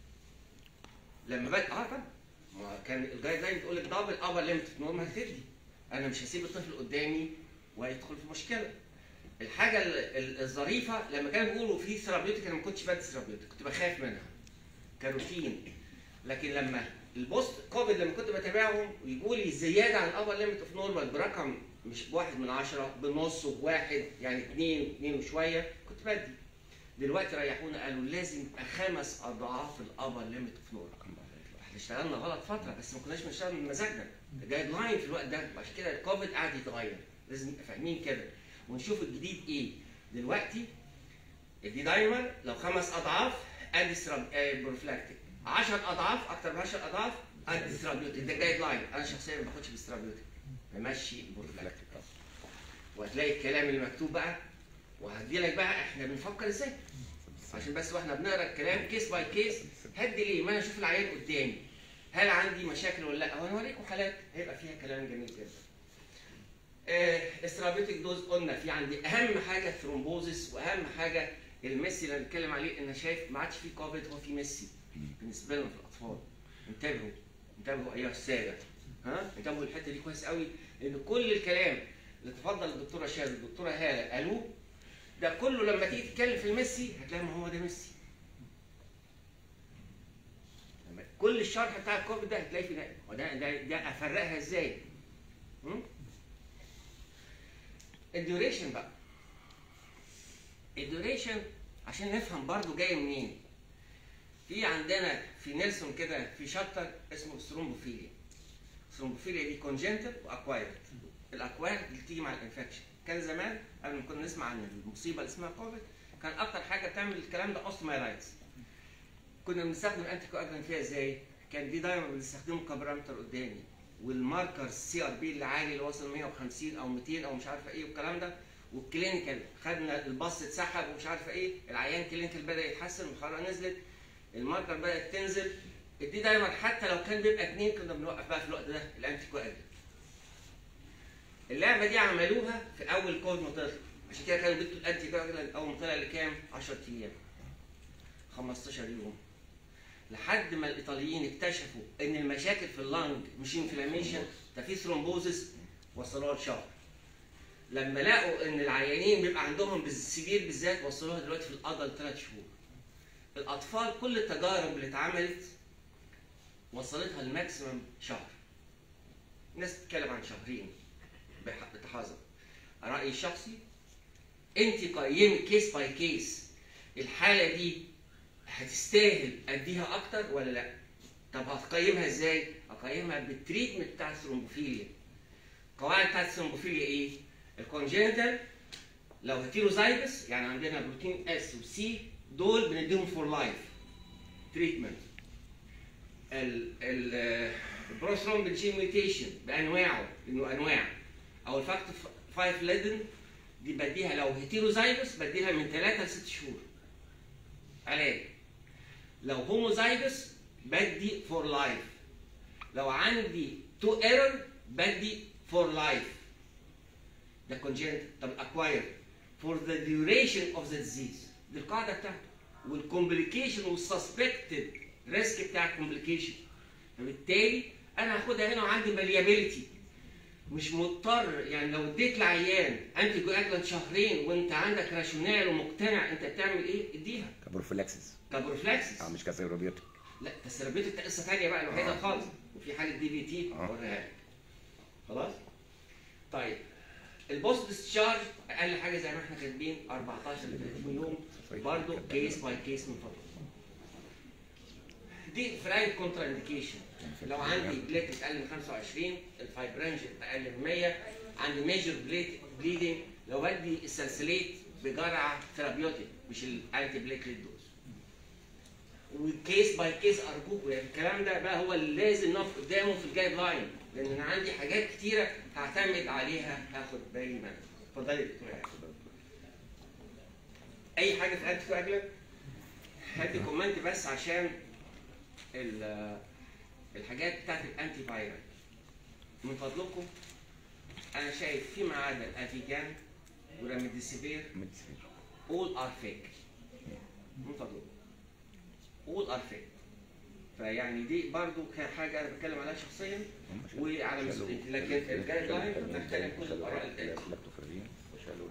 لما بقى اه طبعا ما كان الجايد لاين بتقول لك دبل ابر ليميت اوف نورمال هتدي انا مش هسيب الطفل قدامي ويدخل في مشكله الحاجه ال- ال- الظريفه لما كانوا بيقولوا في ثيرابيوتيك انا ما كنتش بدي ثيرابيوتيك كنت بخاف منها كروتين لكن لما البوست كوفيد لما كنت بتابعهم ويقول لي زياده عن الابر ليميت اوف نورمال برقم مش بواحد من عشرة بنص وبواحد يعني اثنين اثنين وشويه كنت بدي دلوقتي ريحونا قالوا لازم يبقى خمس اضعاف الابر ليميت اوف نورمال احنا اشتغلنا غلط فتره بس ما كناش بنشتغل من مزاجنا جايد لاين في الوقت ده عشان كده الكوفيد قاعد يتغير لازم نبقى فاهمين كده ونشوف الجديد ايه دلوقتي دي دايما لو خمس اضعاف ادي سراب آه، بروفلاكتيك 10 اضعاف اكتر من 10 اضعاف ادي سترابيوتيك ده جايد لاين انا شخصيا ما باخدش بالسترابيوتيك بمشي البروفلاكتيك وهتلاقي الكلام اللي مكتوب بقى وهدي لك بقى احنا بنفكر ازاي عشان بس واحنا بنقرا الكلام كيس باي كيس هدي ليه ما انا اشوف العيان قدامي هل عندي مشاكل ولا لا هو انا هوريكم حالات هيبقى فيها كلام جميل جدا استرابيوتيك دوز قلنا في عندي اهم حاجه ثرومبوزس واهم حاجه الميسي اللي هنتكلم عليه ان شايف ما عادش في كوفيد هو في ميسي بالنسبه لنا في الاطفال انتبهوا انتبهوا ايها الساده ها انتبهوا الحته دي كويس قوي لان كل الكلام اللي تفضل الدكتوره شاد والدكتوره هاله قالوه ده كله لما تيجي تتكلم في الميسي هتلاقي ما هو ده ميسي لما كل الشرح بتاع الكوفيد ده هتلاقي فيه ده وده ده, ده افرقها ازاي؟ م? الديوريشن بقى الديوريشن عشان نفهم برضو جاي منين في عندنا في نيلسون كده في شابتر اسمه ثرومبوفيليا الثرومبوفيليا دي كونجنتال واكوايرد الاكوايرد اللي بتيجي مع الانفكشن كان زمان قبل ما كنا نسمع عن المصيبه اللي اسمها كوفيد كان اكتر حاجه بتعمل الكلام ده اوستومايلايتس كنا بنستخدم الانتي كواجلانت فيها ازاي؟ كان دي دايما بنستخدمه كبارامتر قدامي والماركر السي ار بي اللي عالي اللي وصل 150 او 200 او مش عارفه ايه والكلام ده والكلينيكال خدنا الباص اتسحب ومش عارفه ايه العيان كلينيكال بدا يتحسن والحراره نزلت الماركر بدات تنزل دي دايما حتى لو كان بيبقى اثنين كنا بنوقف بقى في الوقت ده الانتي كواجلانت اللعبه دي عملوها في اول كود ما طلع عشان كده كانوا بيدوا الانتي كواجلانت اول ما طلع لكام 10 ايام 15 يوم لحد ما الايطاليين اكتشفوا ان المشاكل في اللنج مش انفلاميشن ده في ثرومبوزس وصلوها لشهر لما لقوا ان العيانين بيبقى عندهم بالسبير بالذات وصلوها دلوقتي في الادل ثلاث شهور الاطفال كل التجارب اللي اتعملت وصلتها الماكسيمم شهر الناس بتتكلم عن شهرين بح- بتحذر رايي الشخصي انت قيمي كيس باي كيس الحاله دي هتستاهل اديها اكتر ولا لا؟ طب هتقيمها ازاي؟ هقيمها بالتريتمنت بتاع الثرومبوفيليا. القواعد بتاعت الثرومبوفيليا ايه؟ الكونجنتال لو هيتيروزايجس يعني عندنا بروتين اس وسي دول بنديهم فور لايف تريتمنت. البروثرومب جين ميوتيشن بانواعه انه انواع او الفاكتور 5 ليدن دي بديها لو هيتيروزايجس بديها من 3 ل 6 شهور علاج لو هوموزايجس بدي فور لايف لو عندي تو ايرور بدي فور لايف ده كونجنت طب اكواير فور ذا ديوريشن اوف ذا ديزيز دي القاعده بتاعته والكومبليكيشن والسسبكتد ريسك بتاع الكومبليكيشن فبالتالي انا هاخدها هنا وعندي ماليابيلتي مش مضطر يعني لو اديت لعيان انتي كواجلانت شهرين وانت عندك راشونال ومقتنع انت بتعمل ايه اديها كبروفلاكسس كابروفلاكسس اه مش كسيروبيوتيك لا السيرابيوتيك قصه ثانيه بقى لوحدها خالص وفي حاله دي بي تي آه. اوريها لك خلاص طيب البوست ديسشارج اقل حاجه زي ما احنا كاتبين 14 ل 30 يوم برضه كيس باي كيس من فضلك دي فرانك كونترا انديكيشن لو عندي بليتس اقل من 25 الفايبرنجن اقل من 100 عندي ميجر بليدنج لو بدي السلسليت بجرعه ثيرابيوتيك مش الانتي بليتليت دوز وكيس باي كيس ارجوكوا يعني الكلام ده بقى هو اللي لازم نقف قدامه في الجايد لاين لان انا عندي حاجات كتيره هعتمد عليها هاخد بالي منها اتفضلي يا دكتور عادل. اي حاجه في انتي كواجلانت هدي كومنت بس عشان ال- الحاجات بتاعت الانتي فايرال من فضلكم انا شايف فيما عدا الافيجان وراميديسيفير all are fake من فضلكم all are fake فيعني دي برضو كان حاجه انا بتكلم عليها شخصيا وعلى مسؤوليتي لكن الجايد لاين بتحترم كل الاراء التانية وشالوا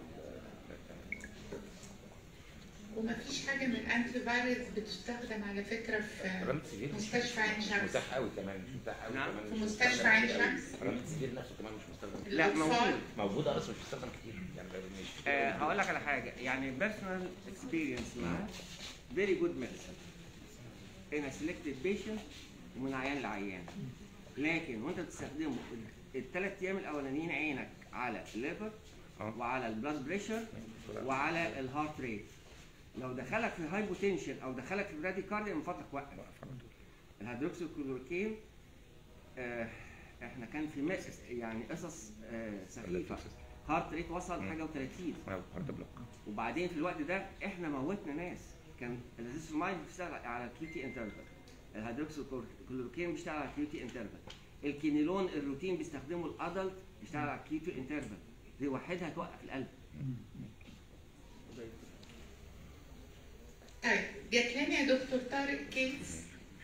ومفيش حاجه من الانتي فايروس بتستخدم على فكره في راميديسيفير مستشفى عين شمس متاح قوي كمان مش متاح قوي نعم. كمان في مش مستشفى مستخدم عين كتير. شمس راميديسيفير نفسه كمان مش مستخدم كتير لا الأطفال. موجود موجوده بس مش بتستخدم كتير يعني مش آه، هقول لك على حاجه يعني بيرسونال اكسبيرينس معاه فيري جود ميديسن ان سيلكتد بيشنت ومن عيان لعيان لكن وانت بتستخدمه الثلاث ايام الاولانيين عينك على الليفر آه. وعلى البلاد بريشر وعلى الهارت ريت لو دخلك في هايبوتنشن او دخلك في براديكارديا من فضلك وقف الهيدروكسيكلوروكين آه احنا كان في مس يعني قصص آه سخيفه هارت ريت وصل حاجه و30 هارد بلوك وبعدين في الوقت ده احنا موتنا ناس كان الازيثرومايد بيشتغل على الكيو تي انترفال الهيدروكسيكلوروكين بيشتغل على الكيو تي انترفال الكينيلون الروتين بيستخدمه الادلت بيشتغل على الكيو تي انترفال دي وحدها توقف القلب طيب جات لنا يا دكتور طارق كيس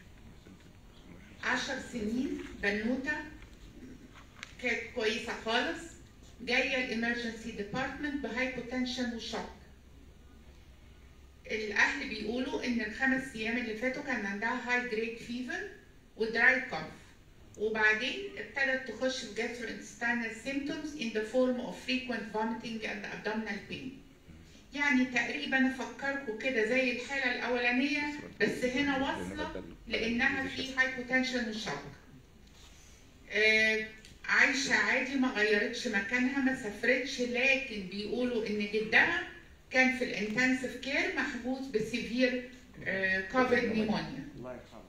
10 سنين بنوته كانت كويسه خالص جايه الامرجنسي ديبارتمنت بهايبوتنشن وشوك الاهل بيقولوا ان الخمس ايام اللي فاتوا كان عندها هاي جريد فيفر ودراي كوف وبعدين ابتدت تخش في gastrointestinal symptoms in the form of frequent vomiting and abdominal pain يعني تقريبا افكركم كده زي الحاله الاولانيه بس هنا واصله لانها في هايبوتنشن وشوك آه، عايشه عادي ما غيرتش مكانها ما سافرتش لكن بيقولوا ان جدها كان في الانتنسيف كير محجوز بسيفير كوفيد نيمونيا الله يرحمه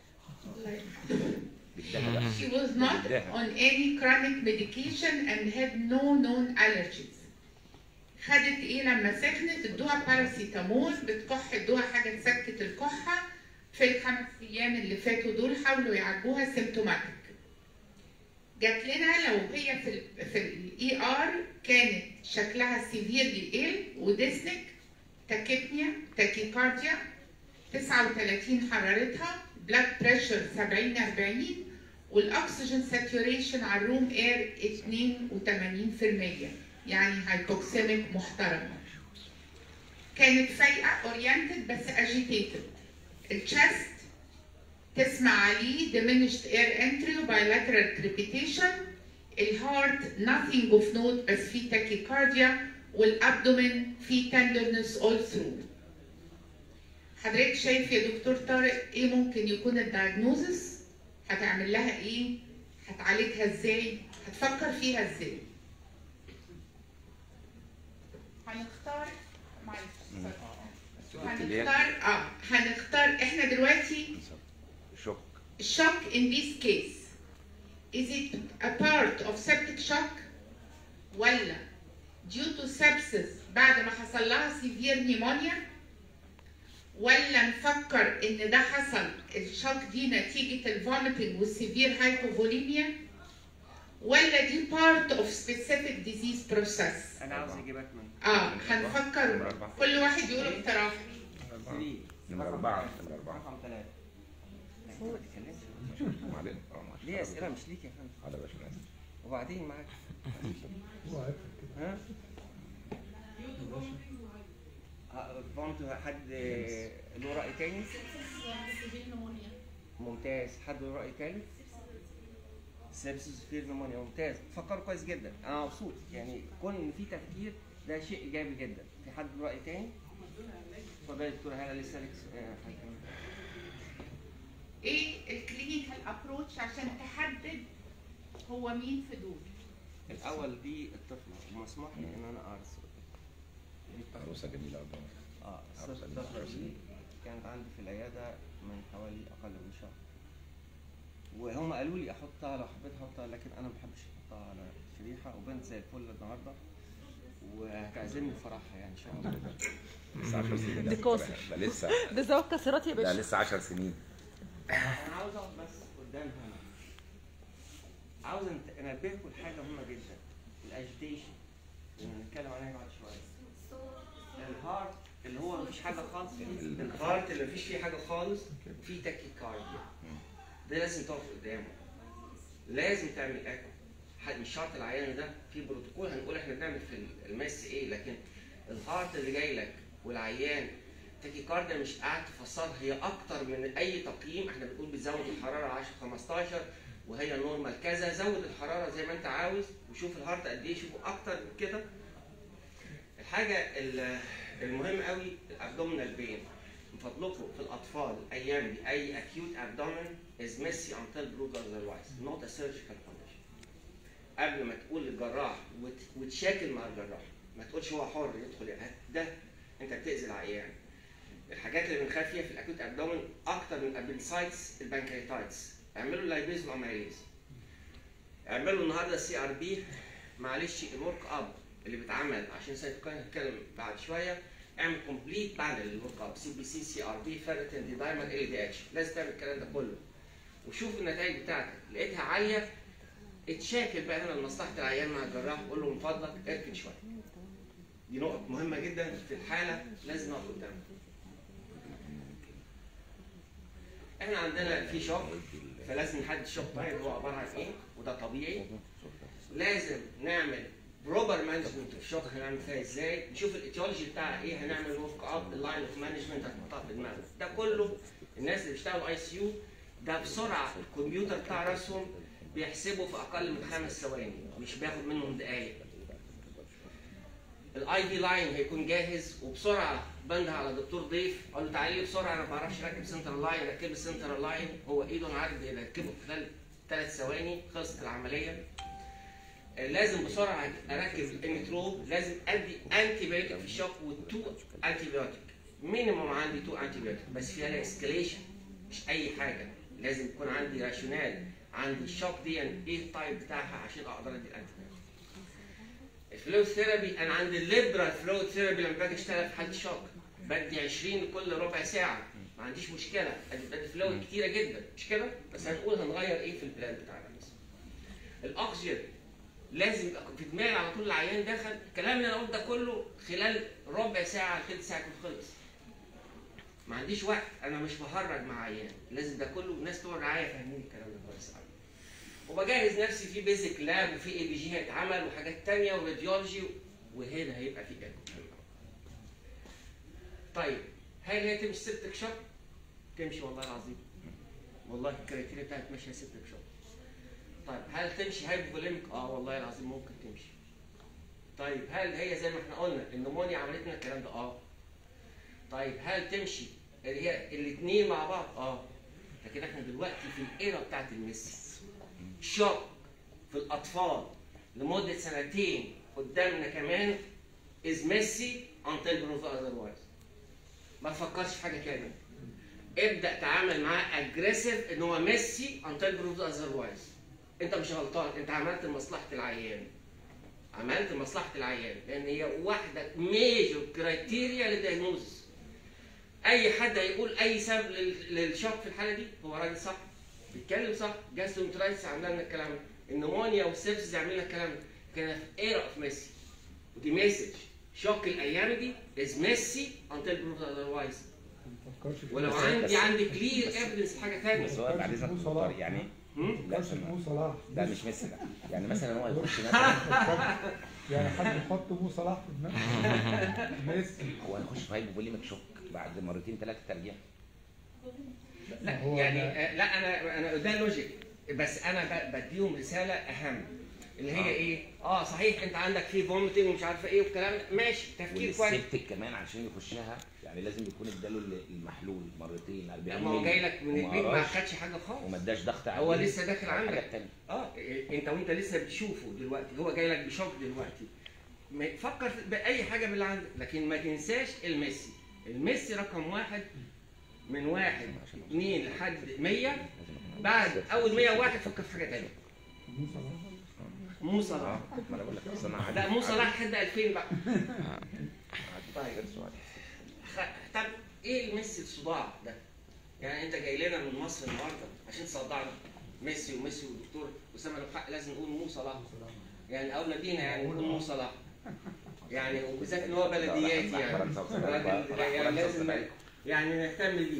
بالدهب بقى She was not on any chronic medication and had no known allergies. خدت ايه لما سخنت ادوها باراسيتامول بتكح ادوها حاجه تسكت الكحه في الخمس ايام اللي فاتوا دول حاولوا يعالجوها سيمتوماتيك. جات لنا لو هي في ال في الاي ار كانت شكلها سيفيرلي ايل وديسنك تاكيبنيا تاكيكارديا 39 حرارتها بلاد بريشر 70 40 والاكسجين ساتوريشن على الروم اير 82% يعني هايبوكسيميك محترمه كانت فايقه اورينتد بس اجيتيتد الشست تسمع عليه diminished air entry و bilateral crepitation الهارت nothing of note بس في تاكيكارديا والابدومين في tenderness all through حضرتك شايف يا دكتور طارق ايه ممكن يكون الدايجنوزس هتعمل لها ايه هتعالجها ازاي هتفكر فيها ازاي هنختار معلش هنختار اه هنختار احنا دلوقتي شوك shock in this case is it a part of septic shock ولا due to sepsis بعد ما حصل لها severe pneumonia ولا نفكر ان ده حصل الشوك دي نتيجة الفوميتنج والسيفير هايبوفوليميا ولا دي part of specific disease process انا عاوز اجيبك من اه هنفكر كل واحد يقول اقتراح 3 نمرة أربعة نمرة أربعة رقم 3 ما علينا اه ماشي ليه اسئله مش ليك يا فندم على باش ناس وبعدين معاك ها فهمت حد له راي تاني ممتاز حد له راي تاني سيبسس فير نمونيا ممتاز فكر كويس جدا انا مبسوط يعني كون ان في تفكير ده شيء ايجابي جدا في حد له راي تاني اتفضلي يا دكتوره هاله لسه لك س- آه، حاجة كمان. ايه الكلينيكال ابروتش عشان تحدد هو مين في دول الاول دي الطفله ومسموح لي ان انا ارسل عروسة جميلة قدامك اه عروسة الطفله جميلة. دي كانت عندي في العياده من حوالي اقل من شهر وهم قالوا لي احطها لو حبيت احطها لكن انا ما بحبش احطها على شريحه وبنت زي الفل النهارده وهتعزمني فرحها يعني ان شاء الله لسه 10 سنين دي كوسة. ده لسه ده زواج كسرات يا ده باشا لسه 10 سنين انا عاوز اقعد بس قدامها أنا. عاوز أنت- انبهكم لحاجه مهمه جدا الاجيتيشن اللي هنتكلم عليها بعد شويه الهارت اللي هو مفيش حاجه خالص الهارت اللي مفيش فيه حاجه خالص فيه تاكيكارديا ده لازم تقف قدامه لازم تعمل ايكو حد مش شرط العيان ده في بروتوكول هنقول احنا بنعمل في الماس ايه لكن الهارت اللي جاي لك والعيان تاكيكارديا مش قاعد تفسرها هي اكتر من اي تقييم احنا بنقول بتزود الحراره 10 15 وهي نورمال كذا زود الحراره زي ما انت عاوز وشوف الهارت قد ايه شوفوا اكتر من كده الحاجه ال- المهم قوي الابدومينال بين من فضلكم في الاطفال الايام دي اي acute abdomen is messy until proved otherwise not a surgical condition قبل ما تقول للجراح وت- وتشاكل مع الجراح ما تقولش هو حر يدخل يعني ده انت بتاذي العيان الحاجات اللي بنخاف فيها في الاكوت ابدومن اكتر من الابنسايتس البنكرياتايتس اعملوا اللايبيز والاميليز اعملوا النهارده السي ار بي معلش الورك اب اللي بيتعمل عشان سيتوكاين هنتكلم بعد شويه اعمل كومبليت بانل للورك اب سي بي سي سي ار بي فيرتين دي دايما ال دي اتش لازم تعمل الكلام ده كله وشوف النتائج بتاعتك لقيتها عاليه اتشاكل بقى هنا لمصلحه العيان مع الجراح وقول له من فضلك اركن شويه دي نقط مهمه جدا في الحاله لازم نقف قدامها احنا عندنا في شوك فلازم نحدد الشوك طيب هو عباره عن ايه وده طبيعي لازم نعمل بروبر مانجمنت في الشوك هنعمل فيها ازاي نشوف الايتيولوجي بتاعها ايه هنعمل ورك اب اللاين اوف مانجمنت هنحطها في دماغنا ده كله الناس اللي بيشتغلوا اي سي يو ده بسرعه الكمبيوتر بتاع راسهم بيحسبه في اقل من خمس ثواني مش بياخد منهم دقايق الاي في لاين هيكون جاهز وبسرعه بنده على دكتور ضيف اقول له تعالى لي بسرعه انا ما بعرفش اركب سنتر لاين ركب لي سنتر لاين هو ايده انا عارف يركبه في خلال ثلاث ثواني خلصت العمليه آه، لازم بسرعه اركب الاميتروب لازم ادي انتي بايوتيك في الشوك وتو انتي بايوتيك مينيموم عندي تو انتي بايوتيك بس فيها اسكليشن مش اي حاجه لازم يكون عندي راشونال عندي الشوك دي ايه التايب بتاعها عشان اقدر ادي الانتي بايوتيك الفلو ثيرابي انا عندي الليبرال فلو ثيرابي لما باجي اشتغل في حاله شوك بدي 20 لكل ربع ساعه ما عنديش مشكله ادي بدي فلو كتيره جدا مش كده بس هنقول هنغير ايه في البلان بتاعنا بس الاكسجين لازم يبقى في دماغي على طول العيان دخل الكلام اللي انا قلت ده كله خلال ربع ساعه ثلث ساعه يكون خلص ما عنديش وقت انا مش بهرج مع عيان لازم ده كله الناس بتوع الرعايه فاهمين الكلام ده كويس قوي وبجهز نفسي في بيزك لاب وفي اي بي جي هيتعمل وحاجات تانية وراديولوجي وهنا هيبقى في ايكو طيب هل هي تمشي سبتك شوك؟ تمشي والله العظيم والله الكريتيريا بتاعت ماشيه سبتك شوك طيب هل تمشي هايبوفوليميك؟ اه والله العظيم ممكن تمشي طيب هل هي زي ما احنا قلنا النمونيا عملت لنا الكلام ده؟ اه طيب هل تمشي اللي هي الاثنين مع بعض؟ اه لكن احنا دلوقتي في الايرا بتاعت الميسي شوك في الاطفال لمده سنتين قدامنا كمان از ميسي until proved otherwise ما تفكرش في حاجه تانية ابدا تعامل معاه اجريسيف ان هو ميسي until proved otherwise انت مش غلطان انت عملت لمصلحه العيان عملت لمصلحه العيان لان هي واحده ميجور كرايتيريا للدياجنوزس اي حد هيقول اي سبب لل- للشوك في الحاله دي هو راجل صح بيتكلم صح جاسترونترايتس عامله لنا الكلام ده النمونيا والسيبسز عاملين لنا الكلام ده كان في ايرا اوف ميسي ودي مسج شوك الايام دي از ميسي until proved otherwise ولو بس- عندي بس- عندي كلير ايفيدنس حاجه ثانيه بس هو بعد اذنك دكتور يعني لا كرش مو صلاح ده مش ميسي ده يعني مثلا هو يخش مثلا يعني حد يحط مو صلاح في دماغه ميسي هو يخش في هايبوفوليميك شوك بعد مرتين ثلاثه ترجيع لا هو يعني ده- آه، لا انا انا ده لوجيك بس انا ب- بديهم رساله اهم اللي هي ايه؟ اه صحيح انت عندك في فوميتنج ومش عارفه ايه والكلام ده ماشي تفكير كويس والسيبتك كمان عشان يخشها يعني لازم يكون اداله المحلول مرتين 40 ما هو مللي جاي لك من وما البيت ما قراش خدش حاجه خالص وما اداش ضغط عليه هو لسه داخل عندك. حاجات تانية اه إيه- انت وانت لسه بتشوفه دلوقتي هو جاي لك بشوك دلوقتي ما- فكر في- باي حاجه باللي عندك لكن ما تنساش الميسي الميسي رقم واحد من واحد اثنين لحد 100 بعد اول 101 فكر في حاجه ثانيه مو صلاح مو صلاح ما انا بقول لك اصل انا عادي- لا مو صلاح لحد 2000 بقى طيب خ- طب ايه الميسي الصداع ده؟ يعني انت جاي لنا من مصر النهارده عشان تصدعنا ميسي وميسي والدكتور اسامه له حق لازم نقول مو صلاح يعني او نادينا يعني نقول مو صلاح يعني وبالذات ان هو بلدياتي يعني فرنسا وسبعين. راجل يعني فرنسا لازم وسبعين. يعني نهتم بيه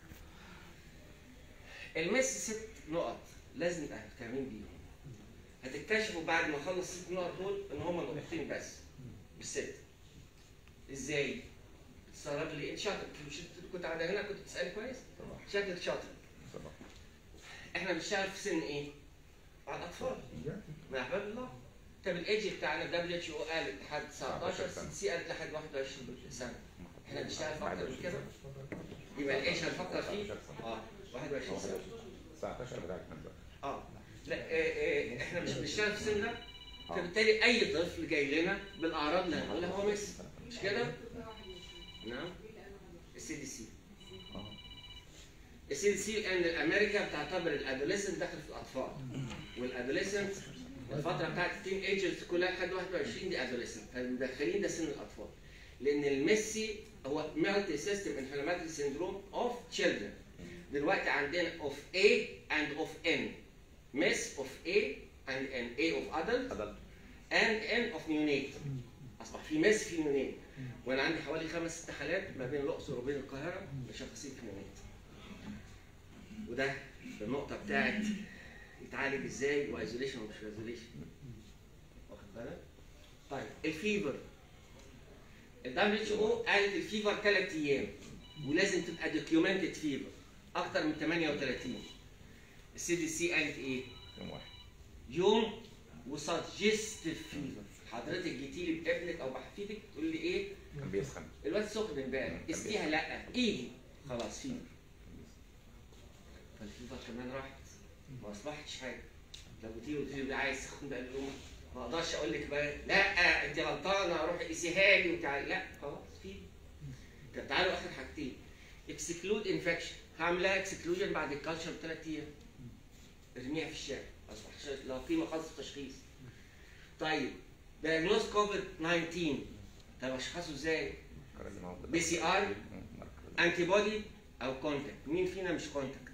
الميسي ست نقط لازم نبقى مهتمين بيهم هتكتشفوا بعد ما اخلص الست نقط دول ان هما نقطتين بس بالست ازاي؟ تستغرب لي انت شاطر مش أنت كنت قاعد هنا كنت تسالني كويس؟ شكلك شاطر احنا بنشتغل في سن ايه؟ على الاطفال من احباب الله طب الايدج بتاعنا دبليو اتش او قال لحد 19 سي سي قالت لحد 21 سنه احنا بنشتغل في اكتر من كده يبقى الايش هنفكر فيه؟ اه 21 سنه 19 بتاعك كان بقى. اه لا آه، آه، احنا مش بنشتغل في السن ده فبالتالي اي طفل جاي لنا بالاعراض اللي هنقولها هو ميسي مش كده؟ نعم السي دي سي السي دي سي ان امريكا بتعتبر الادوليسنت داخل في الاطفال والادوليسنت الفتره بتاعت التين ايجرز كلها لحد 21 دي ادوليسنت فمدخلين ده سن الاطفال لان الميسي هو مالتي سيستم انفلاماتوري سيندروم اوف تشيلدرن دلوقتي عندنا اوف A and of N مس اوف A and N A of adult اتفضل. and N of neonate اصبح في مس في نيونات وانا عندي حوالي خمس ست حالات ما بين الاقصر وبين القاهره مشخصين في نيونات وده النقطه بتاعت يتعالج ازاي وايزوليشن ومش ايزوليشن واخد بالك؟ طيب الفيفر ال WHO قالت الفيفر ثلاث ايام ولازم تبقى دوكيومنتد فيفر اكتر من 38 السي دي سي قالت ايه؟ يوم واحد يوم وسجستيف فيفر حضرتك جيتي لي بابنك او بحفيدك تقول لي ايه؟ كان بيسخن الواد سخن امبارح اسقيها لا ايدي خلاص فيفر فالفيفر كمان راحت ما اصبحتش حاجه لو قلت له قلت له عايز سخن بقى اليوم ما اقدرش اقول لك بقى لا انت غلطانه روح قيسيها لي وتعالي لا خلاص فيفر طب تعالوا اخر حاجتين اكسكلود انفكشن هعملها اكسكلوجن بعد الكالتشر بثلاث ايام ارميها في الشارع اصبح ش- لا قيمه خالص في التشخيص طيب دايجنوز كوفيد 19 طب اشخصه ازاي؟ بي سي ار انتي بودي او كونتاكت مين فينا مش كونتاكت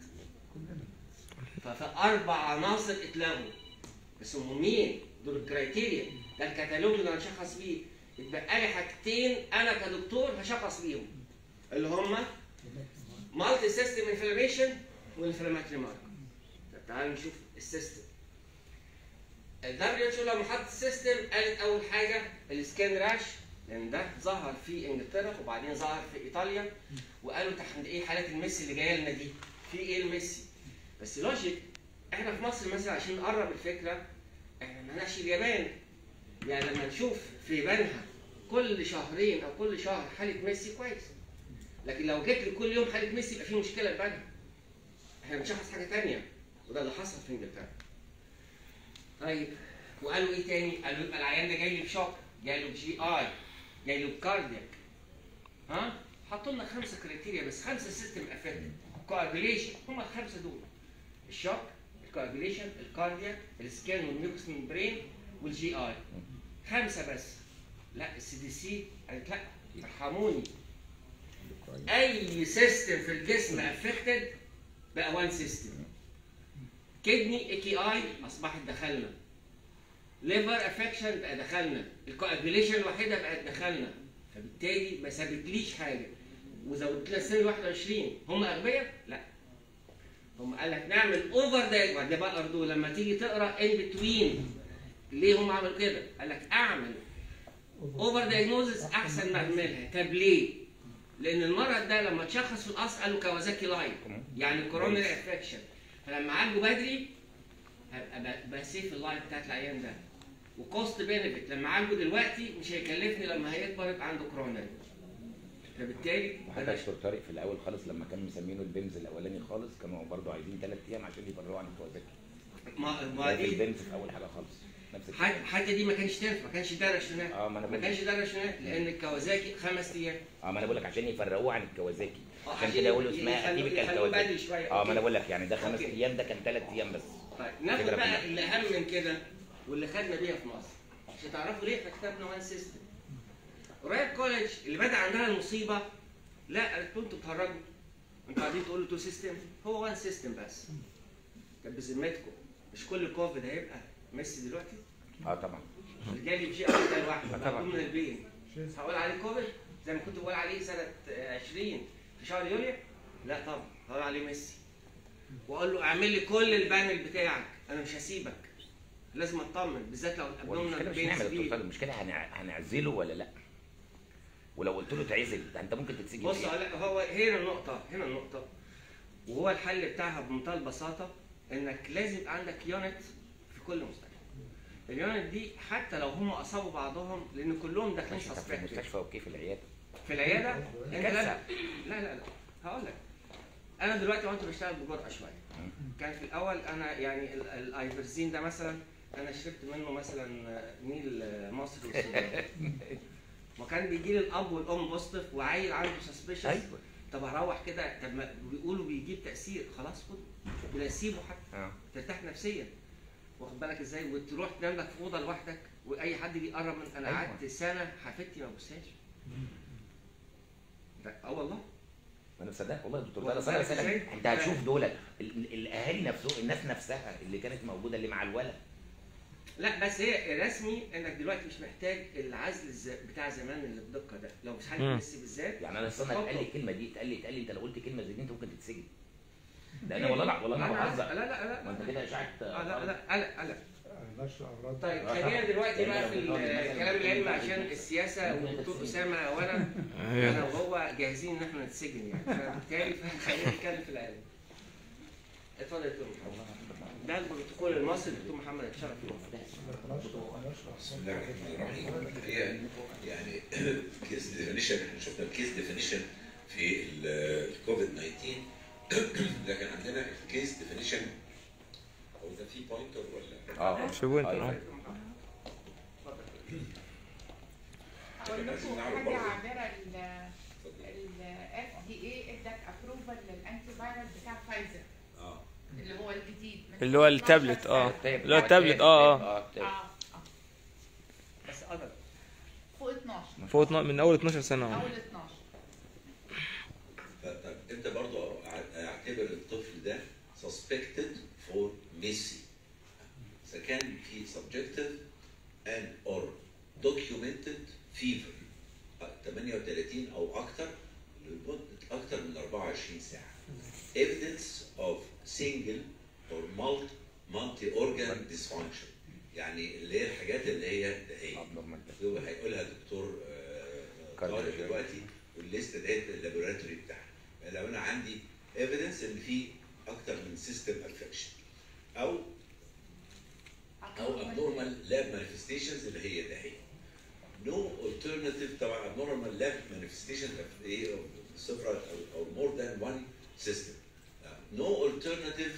فاربع عناصر اتلغوا بس هم مين دول الكرايتيريا ده الكتالوج اللي هنشخص بيه اتبقى لي حاجتين انا كدكتور هشخص بيهم اللي هم مالتي سيستم انفلاميشن والانفلاماتري مارك طب تعالوا نشوف السيستم الدبليو اتش لما حط السيستم قالت اول حاجه السكان راش لان ده ظهر في انجلترا وبعدين ظهر في ايطاليا وقالوا تحت ايه حالات الميسي اللي جايه لنا دي في ايه الميسي بس لوجيك احنا في مصر مثلا عشان نقرب الفكره احنا مالناش اليابان يعني لما نشوف في بنها كل شهرين او كل شهر حاله ميسي كويس لكن لو جيت لي كل يوم حاله ميسي يبقى في مشكله في بنها احنا بنشخص حاجه ثانيه وده اللي حصل في انجلترا طيب وقالوا ايه تاني؟ قالوا يبقى العيان ده جاي لي بشوك جاي له بجي اي جاي له بكاردياك ها حطوا لنا خمسه كريتيريا بس خمسه سيستم افكتد كواجوليشن هم الخمسه دول الشوك الكواجوليشن الكاردياك السكان والميوكس ممبرين والجي اي خمسه بس لا السي دي سي قالت لا ارحموني اي سيستم في الجسم افكتد بقى وان سيستم كدني اي كي اي اصبحت دخلنا ليفر افكشن بقى دخلنا الكواجوليشن الوحيده بقت دخلنا فبالتالي ما سابتليش حاجه وزودت لنا سن 21 هم اغبياء؟ لا هم قال لك نعمل اوفر ده ده بقى برضه لما تيجي تقرا ان بتوين ليه هم عملوا كده؟ قال لك اعمل اوفر دايجنوزس احسن ما اعملها طب ليه؟ لان المرض ده لما اتشخص في الاصل قالوا كوازاكي لاين يعني كورونري افكشن فلما عالجه بدري هبقى ب- بسيف اللايف بتاعت العيان ده وكوست بينفيت لما عالجه دلوقتي مش هيكلفني لما هيكبر يبقى عنده كورونري فبالتالي وحتى بلاش دكتور طارق في الاول خالص لما كانوا مسمينه البيمز الاولاني خالص كانوا برضه عايزين ثلاث ايام عشان يفرقوا عن الكوازاكي ما ما ده في دي البيمز في اول حاجه خالص نفس حاجه الكلام حاجه دي ما كانش تنفع ما كانش ده راشونال اه ما انا ما بقول كانش ده راشونال لان الكوازاكي خمس ايام اه ما انا بقول لك عشان يفرقوه عن الكوازاكي آه، عشان كده يقولوا اسمها يخلوه- اتيبيكال يخلوه بدري كوازاكي شويه اه ما أوكي. انا بقول لك يعني ده خمس أوكي. ايام ده كان ثلاث ايام بس طيب ناخد فكرة بقى كلها. اللي اهم من كده واللي خدنا بيها في مصر عشان تعرفوا ليه احنا كتبنا وان سيستم رويال كولج اللي بدا عندها المصيبه لا قالت له انتوا بتهرجوا انتوا قاعدين تقولوا تو سيستم هو وان سيستم بس طب بذمتكم مش كل كوفيد هيبقى ميسي دلوقتي اه طبعا جالي بشيء ده لوحده طبعا. مقبول من البين هقول عليه كوفيد زي ما كنت بقول عليه سنه آه، 20 في شهر يوليو لا طبعا هقول عليه ميسي واقول له اعمل لي كل البانل بتاعك انا مش هسيبك لازم اطمن بالذات لو والمشكله الابدومينال مش بين نعمل يا دكتور سبيل طارق المشكله هنع- هنعزله ولا لا ولو قلت له تعزل ده انت ممكن تتسجن بص فيها. لا هو هنا النقطة هنا النقطة وهو الحل بتاعها بمنتهى البساطة انك لازم يبقى عندك يونت في كل مستشفى. اليونت دي حتى لو هم اصابوا بعضهم لان كلهم داخلين ماشي طب في سسبكتد المستشفى اوكي في العياده في العيادة انت لا كارثة. لا لا لا لا هقول لك انا دلوقتي وانت بشتغل بجرأة شوية كان في الاول انا يعني ال- الايفرزين ده مثلا انا شربت منه مثلا نيل مصر والسودان وكان بيجي لي الاب والام بوزيتيف وعيل عنده سسبشس ايوه طب هروح كده طب ما بيقولوا بيجيب تاثير خلاص خد ولا سيبه حتى اه ترتاح نفسيا واخد بالك ازاي وتروح تنام لك في اوضه لوحدك واي حد بيقرب من انا أيوة. قعدت سنه حفيدتي ما بوسهاش ده- اه والله ما انا مصدق والله يا دكتور واخد ده انا بالك بسالك إزاي؟ انت هتشوف دولت ال- ال- الاهالي نفسهم الناس نفسها اللي كانت موجوده اللي مع الولد لا بس هي الرسمي انك دلوقتي مش محتاج العزل الز- بتاع زمان اللي بدقه ده لو مش حاجه مم. ميسي بالذات يعني انا السنه اتفضل. اتقال لي الكلمه دي اتقال لي اتقال لي انت لو قلت كلمه زي دي انت ممكن تتسجن ده انا والله لا والله انا لا لا بهزر لا لا لا ما انت كده اشاعه آه، لا لا لا لا نشر أمراض طيب آه، خلينا طبعا. دلوقتي لأن بقى لو في بتقعد مثلاً الكلام العلمي بتقول عشان كده. السياسه ممكن والدكتور تتسجن. اسامه وانا انا وهو جاهزين ان احنا نتسجن يعني فبالتالي خلينا نتكلم في العلم. اتفضل يا دكتور محمد ده البروتوكول المصري دكتور محمد اتشرف فيه بسم الله الرحمن الرحيم الحقيقه يعني كيس ديفينيشن احنا شفنا الكيس ديفينيشن في الكوفيد 19 لكن عندنا الكيس ديفينيشن هو ده في بوينتر ولا اه في بوينت أيوة. اه هقول لازم لكم نعرف حاجه برضه. عابره ال اف دي اي ادت ابروفال للانتي فايروس بتاع فايزر اه اللي هو الجديد من اللي هو 12 التابلت سنة. اه اللي هو التابلت اه اه اه التابلت. اه اه بس اقدر فوق 12 فوق اتنا- من اول 12 سنه اه اول 12 طب انت برضو ع- اعتبر الطفل ده suspected for missing اذا كان في subjective and or documented fever 38 او اكثر لمده اكثر من 24 ساعه evidence of single or multi multi organ dysfunction يعني اللي هي الحاجات اللي هي هي abnormal. هو هيقولها الدكتور آه، طارق كارديولوجي. دلوقتي والليست ديت اللابوراتوري بتاعها لو انا عندي ايفيدنس ان في اكتر من سيستم افكشن او او abnormal lab manifestations اللي هي ده هي no alternative طبعا abnormal lab manifestations of ايه of several او, أو more than one system no alternative